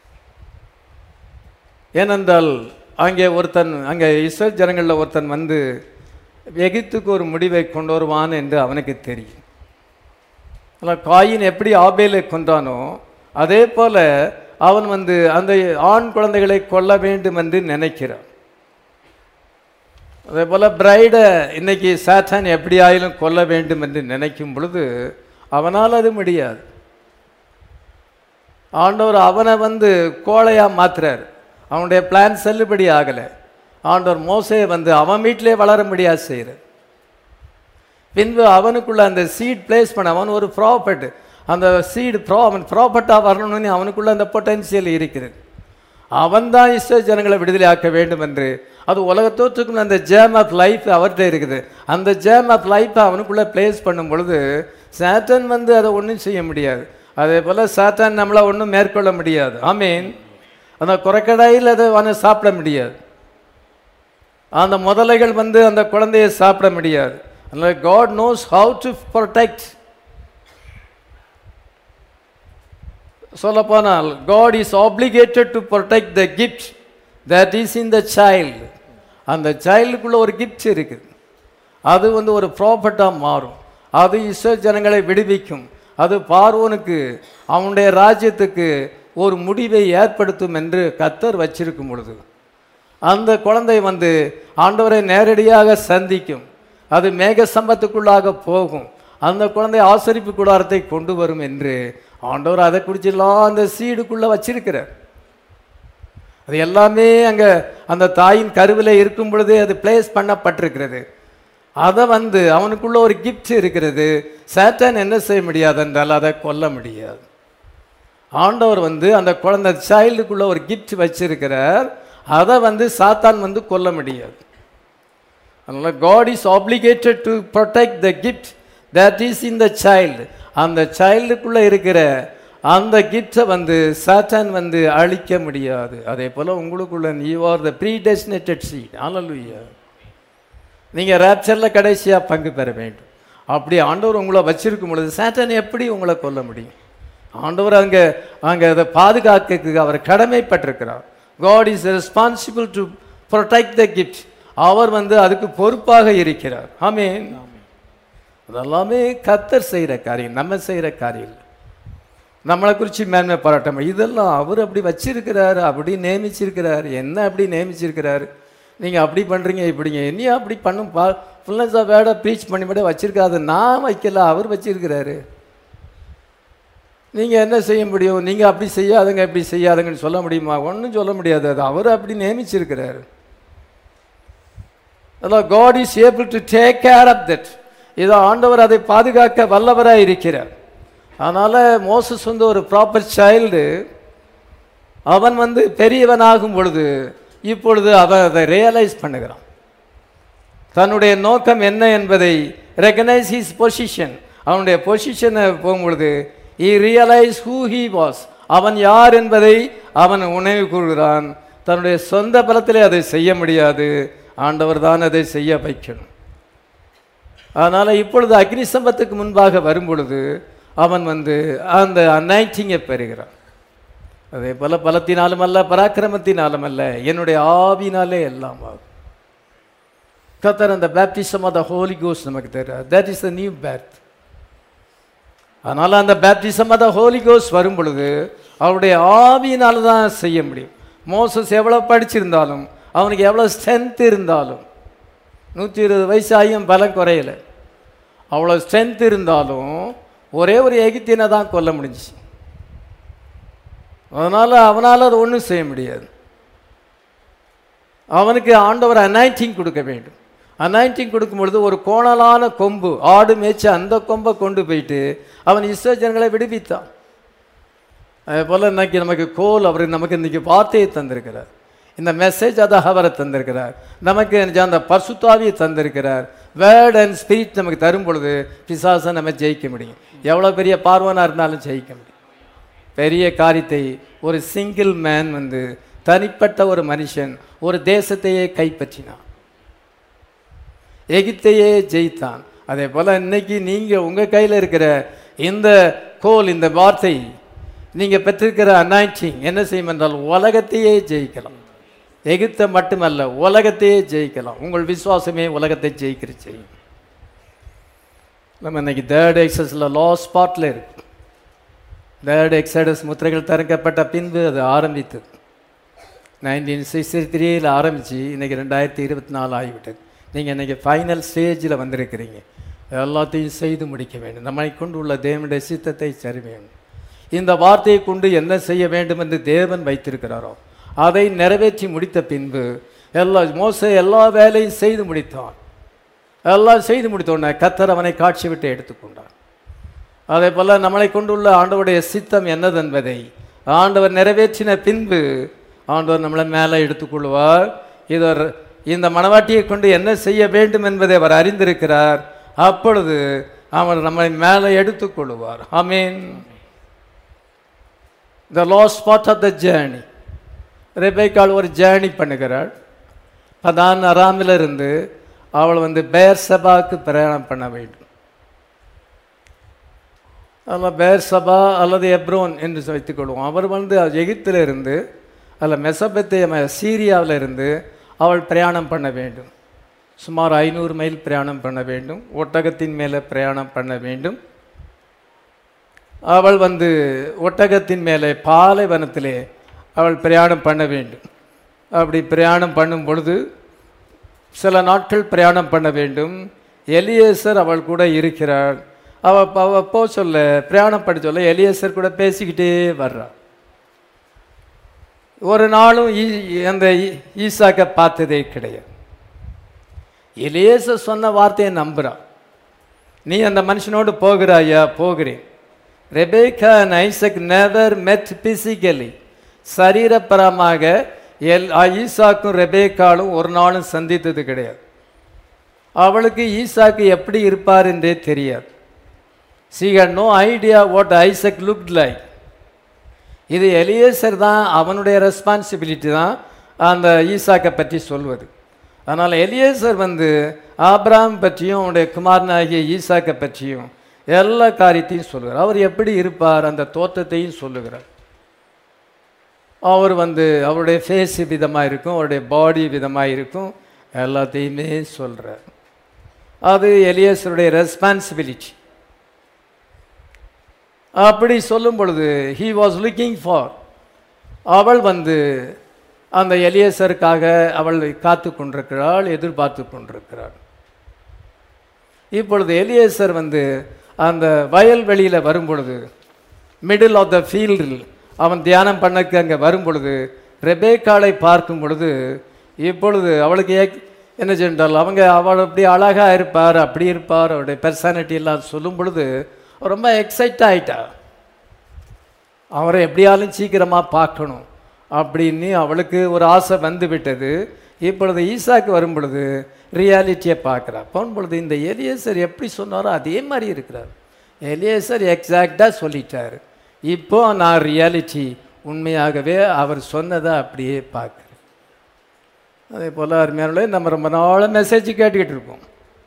ஏனென்றால் அங்கே ஒருத்தன் அங்கே இஸ்ரேல் ஜனங்களில் ஒருத்தன் வந்து எகிப்துக்கு ஒரு முடிவை கொண்டு வருவான் என்று அவனுக்கு தெரியும் ஆனால் காயின் எப்படி ஆபேலை கொன்றானோ அதே போல அவன் வந்து அந்த ஆண் குழந்தைகளை கொல்ல வேண்டும் என்று நினைக்கிறான் அதே போல பிரைடை இன்னைக்கு சாத்தான் எப்படி ஆயிலும் கொல்ல வேண்டும் என்று நினைக்கும் பொழுது அவனால் அது முடியாது ஆண்டவர் அவனை வந்து கோழையாக மாத்துறாரு அவனுடைய பிளான் செல்லுபடி ஆகலை ஆண்டவர் மோசையை வந்து அவன் வீட்டிலே வளரும்படியா செய்கிறார் பின்பு அவனுக்குள்ள அந்த சீட் பிளேஸ் பண்ண அவன் ஒரு ப்ராப்பர்ட் அந்த சீடு ப்ரா அவன் ப்ராப்பர்ட்டாக வரணும்னு அவனுக்குள்ள அந்த பொட்டன்சியல் இருக்கிறது அவன் தான் இஸ்ரோ ஜனங்களை விடுதலை ஆக்க வேண்டும் என்று அது உலகத்தோற்றுக்கும் அந்த ஜேம் ஆஃப் லைஃப் அவர்கிட்ட இருக்குது அந்த ஜேம் ஆஃப் லைஃப்பை அவனுக்குள்ளே பிளேஸ் பண்ணும் பொழுது சாட்டன் வந்து அதை ஒன்றும் செய்ய முடியாது அதே போல் சாத்தான் நம்மளை ஒன்றும் மேற்கொள்ள முடியாது ஆமீன் அந்த குறைக்கடாயில் அதை அவனை சாப்பிட முடியாது அந்த முதலைகள் வந்து அந்த குழந்தையை சாப்பிட முடியாது அதனால் God knows how to protect சொல்லப்போனால் God is obligated to protect the gift that is in the child அந்த சைல்டுக்குள்ள ஒரு கிஃப்ட் இருக்குது அது வந்து ஒரு ப்ராப்பர்ட்டாக மாறும் அது இஸ்ரோ ஜனங்களை விடுவிக்கும் அது பார்வோனுக்கு அவனுடைய ராஜ்யத்துக்கு ஒரு முடிவை ஏற்படுத்தும் என்று கத்தர் வச்சிருக்கும் பொழுது அந்த குழந்தை வந்து ஆண்டவரை நேரடியாக சந்திக்கும் அது மேக சம்பத்துக்குள்ளாக போகும் அந்த குழந்தை ஆசரிப்பு கூடாரத்தை கொண்டு வரும் என்று ஆண்டவர் அதை குறிச்செல்லாம் அந்த சீடுக்குள்ளே வச்சிருக்கிறார் அது எல்லாமே அங்கே அந்த தாயின் கருவிலே இருக்கும் பொழுதே அது பிளேஸ் பண்ணப்பட்டிருக்கிறது அதை வந்து அவனுக்குள்ள ஒரு கிஃப்ட் இருக்கிறது சேட்டன் என்ன செய்ய முடியாது என்றால் அதை கொல்ல முடியாது ஆண்டவர் வந்து அந்த குழந்தை சைல்டுக்குள்ள ஒரு கிஃப்ட் வச்சிருக்கிறார் அதை வந்து சாத்தான் வந்து கொல்ல முடியாது அதனால God is obligated to protect the gift that is in the child அந்த சைல்டுக்குள்ள இருக்கிற அந்த கிஃப்டை வந்து சாத்தான் வந்து அழிக்க முடியாது அதே போல உங்களுக்குள்ள you are the predestinated seed ஆனலுயா நீங்கள் ரேப்சரில் கடைசியாக பங்கு பெற வேண்டும் அப்படி ஆண்டவர் உங்களை வச்சிருக்கும் பொழுது சாட்டன் எப்படி உங்களை கொல்ல முடியும் ஆண்டவர் அங்கே அங்கே அதை பாதுகாக்கிறதுக்கு அவர் கடமைப்பட்டிருக்கிறார் God is responsible to protect the gift அவர் வந்து அதுக்கு பொறுப்பாக இருக்கிறார் ஆமீன் அதெல்லாமே கத்தர் செய்கிற காரியம் நம்ம செய்கிற காரியம் இல்லை நம்மளை குறித்து மேன்மை பாராட்டாம இதெல்லாம் அவர் அப்படி வச்சிருக்கிறாரு அப்படி நியமிச்சிருக்கிறாரு என்ன அப்படி நியமிச்சிருக்கிறாரு நீங்கள் அப்படி பண்ணுறீங்க இப்படிங்க என்னையும் அப்படி பண்ணும் பா ஃபுல்னஸ் ஆஃப் வேர்டை ப்ரீச் பண்ணி மட்டும் வச்சிருக்காது நான் வைக்கல அவர் வச்சிருக்கிறாரு நீங்கள் என்ன செய்ய முடியும் நீங்கள் அப்படி செய்யாதுங்க இப்படி செய்யாதுங்கன்னு சொல்ல முடியுமா ஒன்றும் சொல்ல முடியாது அது அவர் அப்படி நியமிச்சிருக்கிறாரு அதான் God is able to take care of that இதோ ஆண்டவர் அதை பாதுகாக்க வல்லவராக இருக்கிறார் அதனால் மோசஸ் வந்து ஒரு ப்ராப்பர் சைல்டு அவன் வந்து பெரியவனாகும் பொழுது இப்பொழுது அவன் அதை ரியலைஸ் பண்ணுகிறான் தன்னுடைய நோக்கம் என்ன என்பதை ரெகனைஸ் ஹிஸ் பொசிஷன் அவனுடைய பொசிஷனை போகும்பொழுது he realize who he was அவன் யார் என்பதை அவன் உணவு கூறுகிறான் தன்னுடைய சொந்த பலத்திலே அதை செய்ய முடியாது ஆண்டவர் தான் அதை செய்ய வைக்கணும் அதனால் இப்பொழுது அக்னி சம்பத்துக்கு முன்பாக வரும் பொழுது அவன் வந்து அந்த அனைட்டிங்கை பெறுகிறான் அதே போல பலத்தினாலும் அல்ல பராக்கிரமத்தினாலும் அல்ல என்னுடைய ஆவினாலே எல்லாம் ஆகும் கத்தர் அந்த பேப்டிசம் ஆஃப் த ஹோலி கோஸ் நமக்கு தருகிறார் that is the new birth அதனால் அந்த பேப்டிசம் ஆஃப் த ஹோலி கோஸ் வரும் பொழுது அவருடைய ஆவியினால தான் செய்ய முடியும் மோசஸ் எவ்வளோ படிச்சிருந்தாலும் அவனுக்கு எவ்வளோ ஸ்ட்ரென்த் இருந்தாலும் நூற்றி இருபது வயசு ஆகியும் பலம் குறையலை அவ்வளோ ஸ்ட்ரென்த் இருந்தாலும் ஒரே ஒரு எகித்தியனை தான் கொல்ல முடிஞ்சிச்சு அதனால் அவனால் அதை ஒன்றும் செய்ய முடியாது அவனுக்கு ஆண்டவர் அனாயிட்டிங் கொடுக்க வேண்டும் அனாயிட்டிங் கொடுக்கும் பொழுது ஒரு கோணலான கொம்பு ஆடு மேய்ச்சி அந்த கொம்பை கொண்டு போயிட்டு அவன் இஸ்ரோ ஜனங்களை விடுவித்தான் அதே போல் இன்னைக்கு நமக்கு கோல் அவர் நமக்கு இன்னைக்கு வார்த்தையை தந்திருக்கிறார் இந்த மெசேஜ் அதாக அவரை தந்திருக்கிறார் நமக்கு அந்த பர்சுத்தாவியை தந்திருக்கிறார் வேர்ட் அண்ட் ஸ்பிரிட் நமக்கு தரும் பொழுது பிசாசை நம்ம ஜெயிக்க முடியும் எவ்வளோ பெரிய பார்வனாக இருந்தாலும் ஜெயிக்க முடியும் பெரிய காரியத்தை ஒரு சிங்கிள் மேன் வந்து தனிப்பட்ட ஒரு மனுஷன் ஒரு தேசத்தையே கைப்பற்றினான் எகிப்தையே ஜெயித்தான் அதே போல் இன்னைக்கு நீங்கள் உங்கள் கையில் இருக்கிற இந்த கோல் இந்த வார்த்தை நீங்கள் பெற்றிருக்கிற அனாய்ச்சிங் என்ன செய்யும் என்றால் உலகத்தையே ஜெயிக்கலாம் எகிப்தை மட்டுமல்ல உலகத்தையே ஜெயிக்கலாம் உங்கள் விசுவாசமே உலகத்தை ஜெயிக்கிற செய்யும் நம்ம இன்னைக்கு தேர்ட் எக்ஸஸில் லா ஸ்பாட்டில் இருக்கு தேர்ட் எக்ஸடஸ் முத்திரைகள் திறக்கப்பட்ட பின்பு அது ஆரம்பித்தது நைன்டீன் சிக்ஸ்டி த்ரீயில் ஆரம்பித்து இன்றைக்கி ரெண்டாயிரத்தி இருபத்தி நாலு ஆகிவிட்டது நீங்கள் இன்றைக்கி ஃபைனல் ஸ்டேஜில் வந்திருக்கிறீங்க எல்லாத்தையும் செய்து முடிக்க வேண்டும் நம்மை கொண்டு உள்ள தேவனுடைய சித்தத்தை சரி வேண்டும் இந்த வார்த்தையை கொண்டு என்ன செய்ய வேண்டும் என்று தேவன் வைத்திருக்கிறாரோ அதை நிறைவேற்றி முடித்த பின்பு எல்லா மோசே எல்லா வேலையும் செய்து முடித்தான் எல்லாம் செய்து முடித்த உடனே கத்தர் அவனை காட்சி விட்டு எடுத்துக்கொண்டார் அதே போல நம்மளை கொண்டுள்ள ஆண்டவருடைய சித்தம் என்னதென்பதை ஆண்டவர் நிறைவேற்றின பின்பு ஆண்டவர் நம்மளை மேலே எடுத்துக்கொள்வார் இதர் இந்த மனவாட்டியை கொண்டு என்ன செய்ய வேண்டும் என்பதை அவர் அறிந்திருக்கிறார் அப்பொழுது அவர் நம்மை மேலே எடுத்துக்கொள்வார் ஆமீன் the last part of the journey ரெபேக்காள் ஒரு ஜேர்னி பண்ணுகிறாள் பதான் அராமில் இருந்து அவள் வந்து பேர் சபாவுக்கு பிரயாணம் பண்ண வேண்டும் அதில் பேர் சபா அல்லது எப்ரோன் என்று வைத்துக்கொள்வோம் அவர் வந்து எகிப்தில் இருந்து அல்ல மெசபெத்தேய சீரியாவில் இருந்து அவள் பிரயாணம் பண்ண வேண்டும் சுமார் ஐநூறு மைல் பிரயாணம் பண்ண வேண்டும் ஒட்டகத்தின் மேலே பிரயாணம் பண்ண வேண்டும் அவள் வந்து ஒட்டகத்தின் மேலே பாலைவனத்திலே அவள் பிரயாணம் பண்ண வேண்டும் அப்படி பிரயாணம் பண்ணும் பொழுது சில நாட்கள் பிரயாணம் பண்ண வேண்டும் எலியேசர் அவள் கூட இருக்கிறாள் அவ அவ போ சொல்ல பிரயாணம் பண்ண சொல்ல எலியேசர் கூட பேசிக்கிட்டே வர்றாள் ஒரு நாளும் ஈ- அந்த ஈ- ஈசாக்க பார்த்ததே கிடையாது எலியேசர் சொன்ன வார்த்தையை நம்புறான் நீ அந்த மனுஷனோடு போகிறாயா போகிறேன் Rebecca and Isaac never met physically சரீரப்பரமாக எல் ஆ, ஈசாக்கும் ரெபேக்காலும் ஒரு நாளும் சந்தித்தது கிடையாது அவளுக்கு ஈசாக்கு எப்படி இருப்பார் என்றே தெரியாது she had no idea what Isaac look like இது எலியேசர் தான் அவனுடைய ரெஸ்பான்சிபிலிட்டி தான் அந்த ஈசாக்கை பற்றி சொல்வது அதனால் எலியேசர் வந்து ஆபிரகாம் பற்றியும் அவனுடைய குமாரனாகிய ஈசாக்கை பற்றியும் எல்லா காரியத்தையும் சொல்லுகிறார் அவர் எப்படி இருப்பார் அந்த தோற்றத்தையும் சொல்லுகிறார் அவர் வந்து அவருடைய ஃபேஸ் விதமாக இருக்கும் அவருடைய பாடி விதமாக இருக்கும் எல்லாத்தையுமே சொல்கிறார் அது எலியேசருடைய ரெஸ்பான்சிபிலிட்டி அப்படி சொல்லும் பொழுது ஹீ வாஸ் லுக்கிங் ஃபார் அவள் வந்து அந்த எலியேசருக்காக அவள் காத்து கொண்டிருக்கிறாள் எதிர்பார்த்து கொண்டிருக்கிறாள் இப்பொழுது எலியேசர் வந்து அந்த வயல்வெளியில் வரும் பொழுது மிடில் ஆஃப் த ஃபீல்டில் அவன் தியானம் பண்ணக்கு அங்கே வரும் பொழுது ரெபேக்காளை பார்க்கும் பொழுது இப்பொழுது அவளுக்கு ஏக்- என்ன சென்றால் அவங்க அவள் அப்படி அழகாக இருப்பார் அப்படி இருப்பார் அவருடைய பெர்சானிட்டி எல்லாம் சொல்லும் பொழுது அவ ரொம்ப எக்ஸைட் ஆயிட்டா அவரை எப்படியாலும் சீக்கிரமாக பார்க்கணும் அப்படின்னு அவளுக்கு ஒரு ஆசை வந்து விட்டது இப்பொழுது ஈசாக்கு வரும் பொழுது ரியாலிட்டியை பார்க்குறா போன் பொழுது இந்த எலியேசர் எப்படி சொன்னாரோ அதே மாதிரி இருக்கிறார் எலியேசர் எக்ஸாக்டாக சொல்லிட்டார் இப்போ நான் ரியாலிட்டி உண்மையாகவே அவர் சொன்னதை அப்படியே பார்க்குறேன் அதே போல் அருமையானே நம்ம ரொம்ப நாள் மெசேஜ் கேட்டுக்கிட்டு இருக்கோம்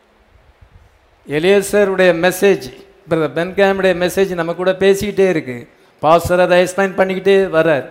எலியேசருடைய மெசேஜ் பிரதர் பென்காமுடைய மெசேஜ் நம்ம கூட பேசிக்கிட்டே இருக்கு பாஸ்டர் அதை எக்ஸ்பிளைன் பண்ணிக்கிட்டே வர்றார்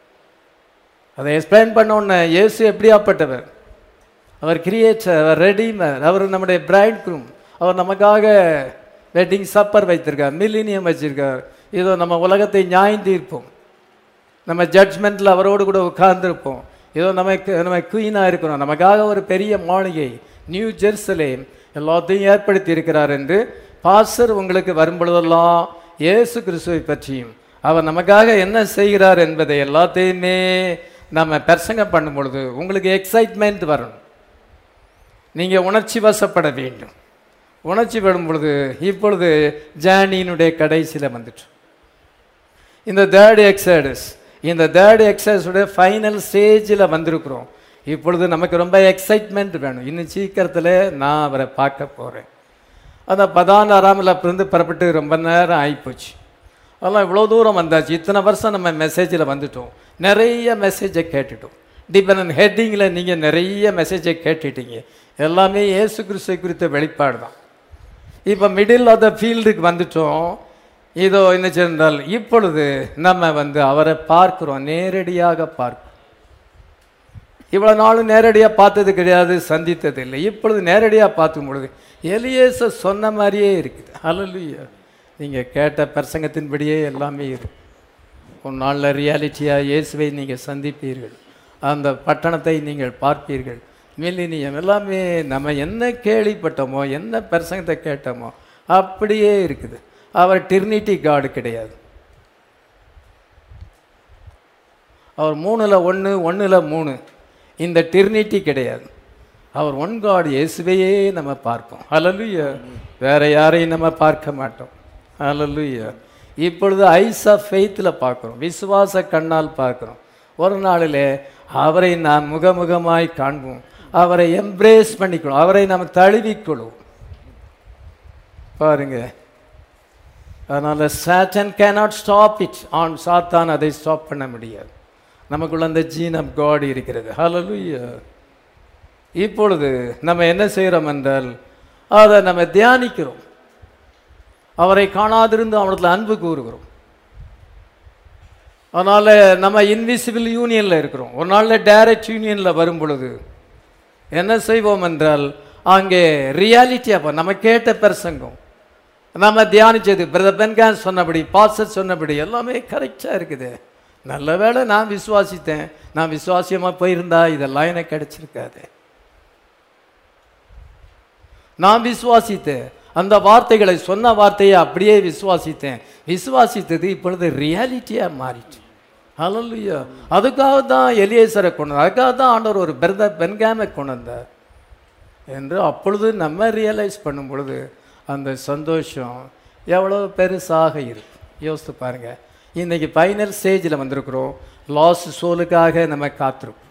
அதை எக்ஸ்பிளைன் பண்ண உடனே இயேசு எப்படியாப்பட்டவர் அவர் கிரியேட்டர் அவர் ரெடிமர் அவர் நம்முடைய பிரைட் குரூம் அவர் நமக்காக வெட்டிங் சப்பர் வைத்திருக்கார் மில்லினியம் வச்சிருக்கார் இதோ நம்ம உலகத்தை நியாயம் தீர்ப்போம் நம்ம ஜட்ஜ்மெண்ட்டில் அவரோடு கூட உட்கார்ந்துருப்போம் ஏதோ நமக்கு நம்ம குயினாக இருக்கிறோம் நமக்காக ஒரு பெரிய மாளிகை நியூ ஜெருசலேம் எல்லாத்தையும் ஏற்படுத்தி இருக்கிறார் என்று பாஸ்டர் உங்களுக்கு வரும்பொழுதெல்லாம் இயேசு கிறிஸ்துவை பற்றியும் அவர் நமக்காக என்ன செய்கிறார் என்பதை எல்லாத்தையுமே நம்ம பிரசங்கம் பண்ணும் பொழுது உங்களுக்கு எக்ஸைட்மெண்ட் வரணும் நீங்கள் உணர்ச்சி வசப்பட வேண்டும் உணர்ச்சி படும் பொழுது இப்பொழுது ஜேர்னியினுடைய கடைசியில் வந்துட்டு இந்த தேர்ட் எக்ஸைடஸ் இந்த தேர்ட் எக்ஸைடஸுடைய ஃபைனல் ஸ்டேஜில் வந்திருக்கிறோம் இப்பொழுது நமக்கு ரொம்ப எக்ஸைட்மெண்ட் வேணும் இன்னும் சீக்கிரத்தில் நான் அவரை பார்க்க போகிறேன் அந்த பதினாறாமில் இருந்து புறப்பட்டு ரொம்ப நேரம் ஆகிப்போச்சு அதெல்லாம் இவ்வளோ தூரம் வந்தாச்சு இத்தனை வருஷம் நம்ம மெசேஜில் வந்துட்டோம் நிறைய மெசேஜை கேட்டுட்டோம் டிபெண்ட் ஹெட்டிங்கில் நீங்கள் நிறைய மெசேஜை கேட்டுட்டீங்க எல்லாமே இயேசு கிறிஸ்துவை குறித்த வெளிப்பாடு தான் இப்போ மிடில் ஆஃப் த ஃபீல்டுக்கு வந்துட்டோம் இதோ என்ன சென்றால் இப்பொழுது நம்ம வந்து அவரை பார்க்கிறோம் நேரடியாக பார்க்கிறோம் இவ்வளோ நாளும் நேரடியாக பார்த்தது கிடையாது சந்தித்தது இல்லை இப்பொழுது நேரடியாக பார்க்கும் பொழுது எலியேச சொன்ன மாதிரியே இருக்குது ஹalleluya நீங்கள் கேட்ட பிரசங்கத்தின்படியே எல்லாமே இருக்கு ஒரு நாளில் ரியாலிட்டியாக இயேசுவை நீங்கள் சந்திப்பீர்கள் அந்த பட்டணத்தை நீங்கள் பார்ப்பீர்கள் மில்லினியம் எல்லாமே நம்ம என்ன கேள்விப்பட்டோமோ என்ன பிரசங்கத்தை கேட்டோமோ அப்படியே இருக்குது அவர் டிர்னிட்டி காடு கிடையாது அவர் மூணில் ஒன்று ஒன்றில் மூணு இந்த டிரினிட்டி கிடையாது அவர் ஒன் காட் இயேசுவையே நம்ம பார்ப்போம் ஹalleluya வேற யாரையும் நம்ம பார்க்க மாட்டோம் ஹalleluya இப்பொழுது ஐஸ் ஆஃப் ஃபெய்த்தில் பார்க்குறோம் விசுவாச கண்ணால் பார்க்குறோம் ஒரு நாளிலே அவரை நாம் முகமுகமாய் காண்போம் அவரை எம்ப்ரேஸ் பண்ணிக்கணும் அவரை நாம் தழுவிக்கொள்வோம் பாருங்க அதனால் Satan cannot stop it on சாத்தான் அதை ஸ்டாப் பண்ண முடியாது நமக்குள்ள அந்த ஜீன் ஆஃப் காட் இருக்கிறது ஹalleluya இப்பொழுது நம்ம என்ன செய்கிறோம் என்றால் அதை நம்ம தியானிக்கிறோம் அவரை காணாதிருந்து அவனத்தில் அன்பு கூறுகிறோம் அதனால் நம்ம இன்விசிபிள் யூனியனில் இருக்கிறோம் ஒரு நாளில் டைரக்ட் யூனியனில் வரும் பொழுது என்ன செய்வோம் என்றால் அங்கே ரியாலிட்டி அப்போ நம்ம கேட்ட பிரசங்கம் நம்ம தியானிச்சது பிரதர் பென்கான் சொன்னபடி பாஸ்டர் சொன்னபடி எல்லாமே கரெக்டாக இருக்குது நல்ல வேளை நான் விசுவாசித்தேன் நான் விசுவாசியமாக போயிருந்தா இதெல்லாம் எனக்கு கிடைச்சிருக்காது நான் விசுவாசித்தேன் அந்த வார்த்தைகளை சொன்ன வார்த்தையை அப்படியே விசுவாசித்தேன் விசுவாசித்தது இப்பொழுது ரியாலிட்டியாக மாறிட்டு ஹalleluya அதுக்காக தான் எலியேசரை கொண்டு வந்தார். அதுக்காக தான் ஆண்டவர் ஒரு பிரதர் பென்காமை கொண்டு வந்தார் என்று அப்பொழுது நம்ம ரியலைஸ் பண்ணும் பொழுது அந்த சந்தோஷம் எவ்வளோ பெருசாக இருக்கு யோசித்து பாருங்க இன்னைக்கு ஃபைனல் ஸ்டேஜில் வந்திருக்கிறோம் லாஸ் சோலுக்காக நம்ம காத்திருக்கோம்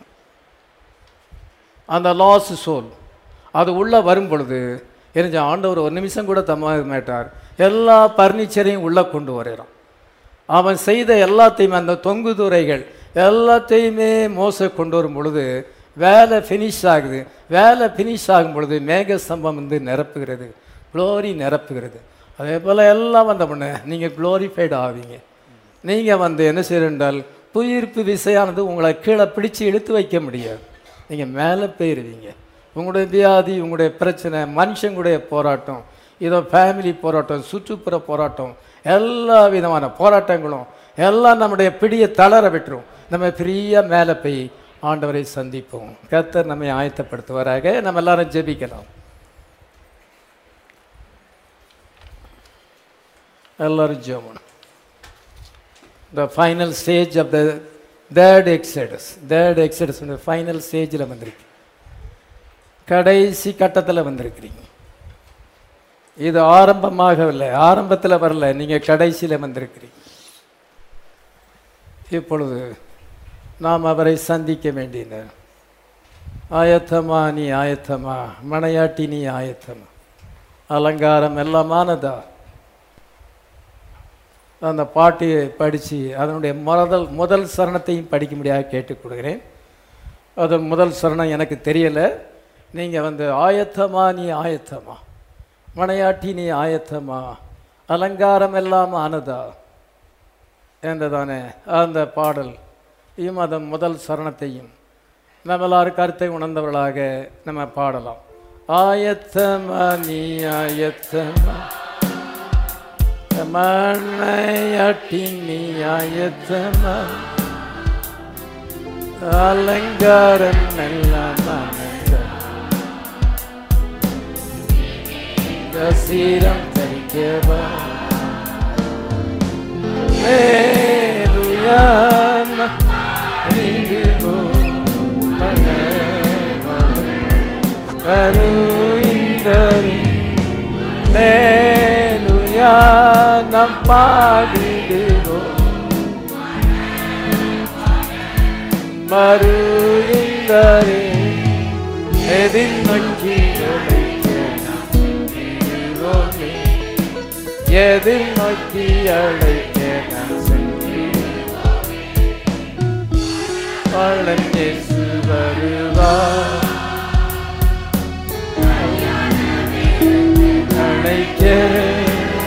அந்த லாஸ் சோல் அது உள்ளே வரும் பொழுது எரிஞ்ச ஆண்டவர் ஒரு நிமிஷம் கூட தம்மாக மாட்டார் எல்லா பர்னிச்சரையும் உள்ளே கொண்டு வருகிறான் அவன் செய்த எல்லாத்தையுமே அந்த தொங்குதுரைகள் எல்லாத்தையுமே மோச கொண்டு வரும் பொழுது வேலை ஃபினிஷ் ஆகுது வேலை ஃபினிஷ் ஆகும் பொழுது மேக ஸ்தம்பம் வந்து நிரப்புகிறது க்ளோரி நிரப்புகிறது அதே போல் எல்லாம் வந்த பண்ண நீங்கள் க்ளோரிஃபைடு ஆவீங்க நீங்கள் வந்து என்ன செய்யறால் புயிர்ப்பு விசையானது உங்களை கீழே பிடிச்சு இழுத்து வைக்க முடியாது நீங்கள் மேலே போயிருவீங்க உங்களுடைய வியாதி உங்களுடைய பிரச்சனை மனுஷங்களுடைய போராட்டம் இதோ ஃபேமிலி போராட்டம் சுற்றுப்புற போராட்டம் எல்லா விதமான போராட்டங்களும் எல்லாம் நம்முடைய பிடியை தளர விட்டுரும் நம்ம ஃப்ரீயாக மேலே போய் ஆண்டவரை சந்திப்போம் கர்த்தர் நம்மை ஆயத்தப்படுத்துவாராக நம்ம எல்லாரும் ஜெபிக்கலாம் எல்லாரும் ஜெபம் the final stage of the third exodus third exodus final ஸ்டேஜில் வந்திருக்கு கடைசி கட்டத்தில் வந்திருக்கிறீங்க இது ஆரம்பமாகவில்லை ஆரம்பத்தில் வரல நீங்கள் கடைசியில் வந்திருக்கிறீங்க இப்பொழுது நாம் அவரை சந்திக்க வேண்டிய ஆயத்தமா நீ ஆயத்தமா மனையாட்டி நீ ஆயத்தமா அலங்காரம் எல்லாமானதா அந்த பாட்டு படித்து அதனுடைய முதல் முதல் சரணத்தையும் படிக்க முடியாது கேட்டுக்கொள்கிறேன் அது முதல் சரணம் எனக்கு தெரியலை நீங்கள் வந்து ஆயத்தமா நீ ஆயத்தமா மனையாட்டி நீ ஆயத்தமா அலங்காரம் எல்லாம் ஆனதா என்றதானே அந்த பாடல் இயும் அதன் முதல் சரணத்தையும் நம்ம எல்லாரும் கருத்தை உணர்ந்தவர்களாக நம்ம பாடலாம் ஆயத்தமா நீ ஆயத்தமா மனையாட்டி நீ ஆயத்தமா அலங்காரம் எல்லாம் ஆனதா கசீரம் தரிக்கவா Hallelujah. Ringo, கருந்தரி Hallelujah. நம் பாடிடுவோம் மறு இந்தரே எதிர் நோக்கி அழைக்கிறோமே எதிர் நோக்கி அழைக்க நான் சென்றேன் பழம் இயேசு வருவார் அழைக்கிறேன்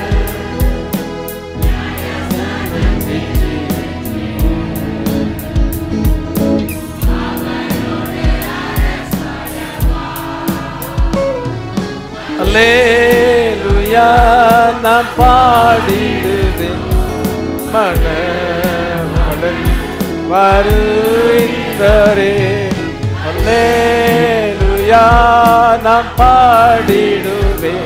அல்லேலூயா நான் பாடிடுவேன் மனமடல் வருந்தரே அல்லேலூயா நான் பாடிடுவேன்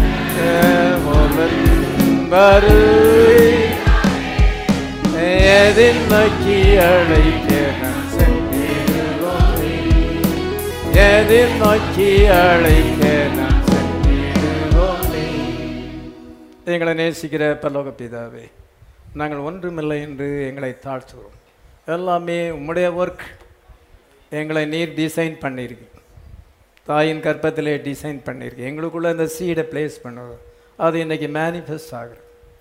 மோகன் வரு எதில் நோக்கி அழைக்க நாம் சென்றிடுவோமே எதில் நோக்கி அழைக்க நாம் சென்றிடுவோமே எங்களை நேசிக்கிற பரலோக பிதாவே நாங்கள் ஒன்றுமில்லை என்று எங்களை தாழ்த்துகிறோம் எல்லாமே உம்முடைய ஒர்க் எங்களை நீர் டிசைன் பண்ணியிருக்கு தாயின் கற்பத்திலே டிசைன் பண்ணியிருக்கு எங்களுக்குள்ள அந்த சீடை பிளேஸ் பண்ணுவோம் அது இன்னைக்கு மேனிஃபெஸ்ட் ஆகுது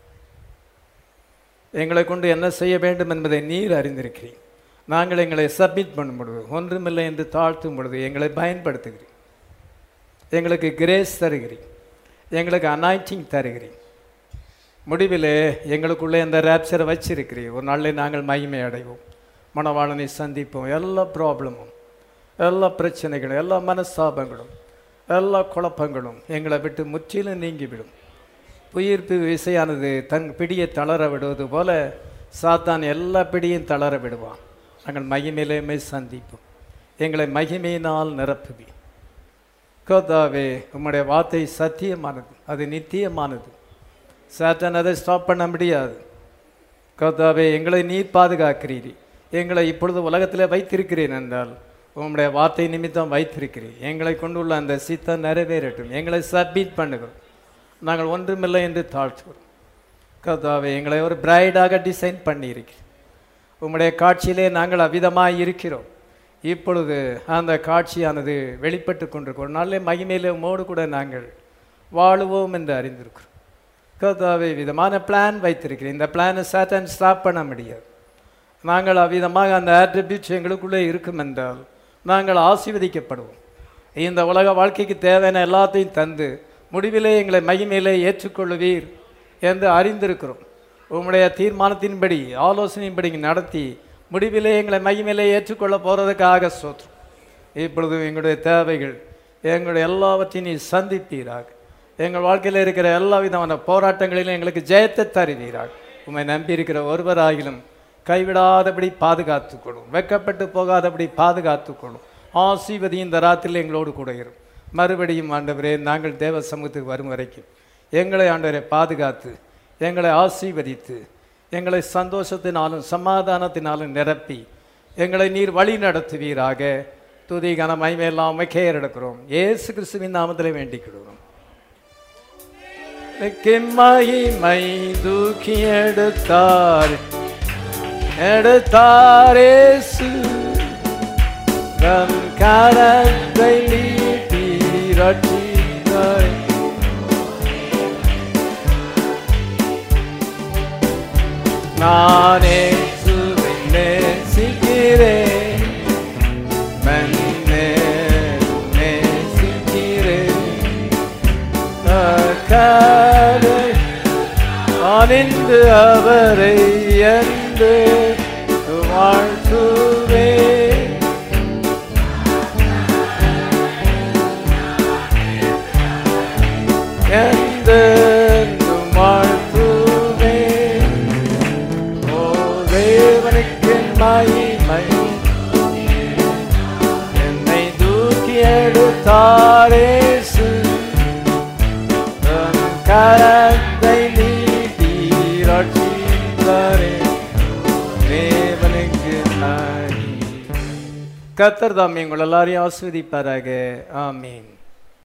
எங்களை கொண்டு என்ன செய்ய வேண்டும் என்பதை நீர் அறிந்திருக்கிறீர் நாங்கள் எங்களை சப்மிட் பண்ணும் பொழுது ஒன்றுமில்லை என்று தாழ்த்தும் பொழுது எங்களை பயன்படுத்துகிறீர் எங்களுக்கு கிரேஸ் தருகிறீர் எங்களுக்கு அனாய்டிங் தருகிறீர் முடிவிலே எங்களுக்குள்ளே அந்த ரேப்சரை வச்சிருக்கிறீர் ஒரு நாளில் நாங்கள் மகிமை அடைவோம் மணவாளனை சந்திப்போம் எல்லா ப்ராப்ளமும் எல்லா பிரச்சனைகளும் எல்லா மனஸ்தாபங்களும் எல்லா குழப்பங்களும் எங்களை விட்டு முற்றிலும் நீங்கிவிடும் உயிர்ப்பு விசையானது தன் பிடியை தளர விடுவது போல சாத்தான் எல்லா பிடியும் தளர விடுவான் நாங்கள் மகிமையிலேயுமே சந்திப்போம் எங்களை மகிமையினால் நிரப்புவி கோதாவே உம்முடைய வார்த்தை சத்தியமானது அது நித்தியமானது சாத்தான் அதை ஸ்டாப் பண்ண முடியாது கர்த்தாவே எங்களை நீர் பாதுகாக்கிறீர் எங்களை இப்பொழுது உலகத்தில் வைத்திருக்கிறேன் என்றால் உம்முடைய வார்த்தை நிமித்தம் வைத்திருக்கிறீர் எங்களை கொண்டுள்ள அந்த சித்தம் நிறைவேறட்டும் எங்களை சப்மிட் பண்ணுகிறோம் நாங்கள் ஒன்றுமில்லை என்று தாழ்த்துகிறோம் கர்த்தாவே எங்களை ஒரு பிரைடாக டிசைன் பண்ணியிருக்கிறோம் உம்முடைய காட்சியிலே நாங்கள் அவ்விதமாய் இருக்கிறோம் இப்பொழுது அந்த காட்சியானது வெளிப்பட்டு கொண்டிருக்கும் ஒரு நாளிலே மகிமையிலே உமோடு கூட நாங்கள் வாழுவோம் என்று அறிந்திருக்கிறோம் கர்த்தாவே விதமான பிளான் வைத்திருக்கிறேன் இந்த பிளானை சாத்தான் ஸ்டாப் பண்ண முடியாது நாங்கள் அவ்விதமாக அந்த ஆட்ரிபியூட்ஸ் எங்களுக்குள்ளே இருக்கும் என்றால் நாங்கள் ஆசீர்வதிக்கப்படுவோம் இந்த உலக வாழ்க்கைக்கு தேவையான எல்லாத்தையும் தந்து முடிவிலே எங்களை மகிமையிலே ஏற்றுக்கொள்ளுவீர் என்று அறிந்திருக்கிறோம் உம்முடைய தீர்மானத்தின்படி ஆலோசனையின்படி நடத்தி முடிவிலே எங்களை மகிமையிலே ஏற்றுக்கொள்ள போகிறதுக்காக சோத்ரம் இப்பொழுது எங்களுடைய தேவைகள் எங்களுடைய எல்லாவற்றையும் நீ சந்திப்பீராக எங்கள் வாழ்க்கையில் இருக்கிற எல்லா விதமான போராட்டங்களிலும் எங்களுக்கு ஜெயத்தை தருவீராக உம்மை நம்பியிருக்கிற ஒருவராகிலும் கைவிடாதபடி பாதுகாத்துக்கொள்ளும் வெக்கப்பட்டு போகாதபடி பாதுகாத்துக்கொள்ளும் ஆசீர்வதி இந்த ராத்திரியில் எங்களோடு கூட இரும் மறுபடியும் ஆண்டவரே நாங்கள் தேவ சமூகத்துக்கு வரும் வரைக்கும் எங்களை ஆண்டவரை பாதுகாத்து எங்களை ஆசீர்வதித்து எங்களை சந்தோஷத்தினாலும் சமாதானத்தினாலும் நிரப்பி எங்களை நீர் வழி நடத்துவீராக துதி கன மகிமையெல்லாம் உமக்கே எடுக்கிறோம் இயேசு கிறிஸ்துவின் நாமத்தில் வேண்டிக்கிடுவோம் மகிமை தூக்கி எடுத்தார் எடுத்தாரேசு தன் கரத்தை நீட்டி ரட்சித்தார் நானே சுவை நேசிக்கிறேன் மன்னே நேசிக்கிறேன் அக்காலை அணிந்து அவரை என்று வாழ்த்துவே என்று வாழ்த்துவே ஓ தேவனுக்கு மகிமை என்னை தூக்கி எடுத்தாரேசு தன் கரத்தை நீட்டி ரட்சித்தாரே தேவனுக்கு மகிமை. கர்த்தர் தாம் எங்கள் எல்லாரையும் ஆஸ்வதிப்பாராக ஆமீன்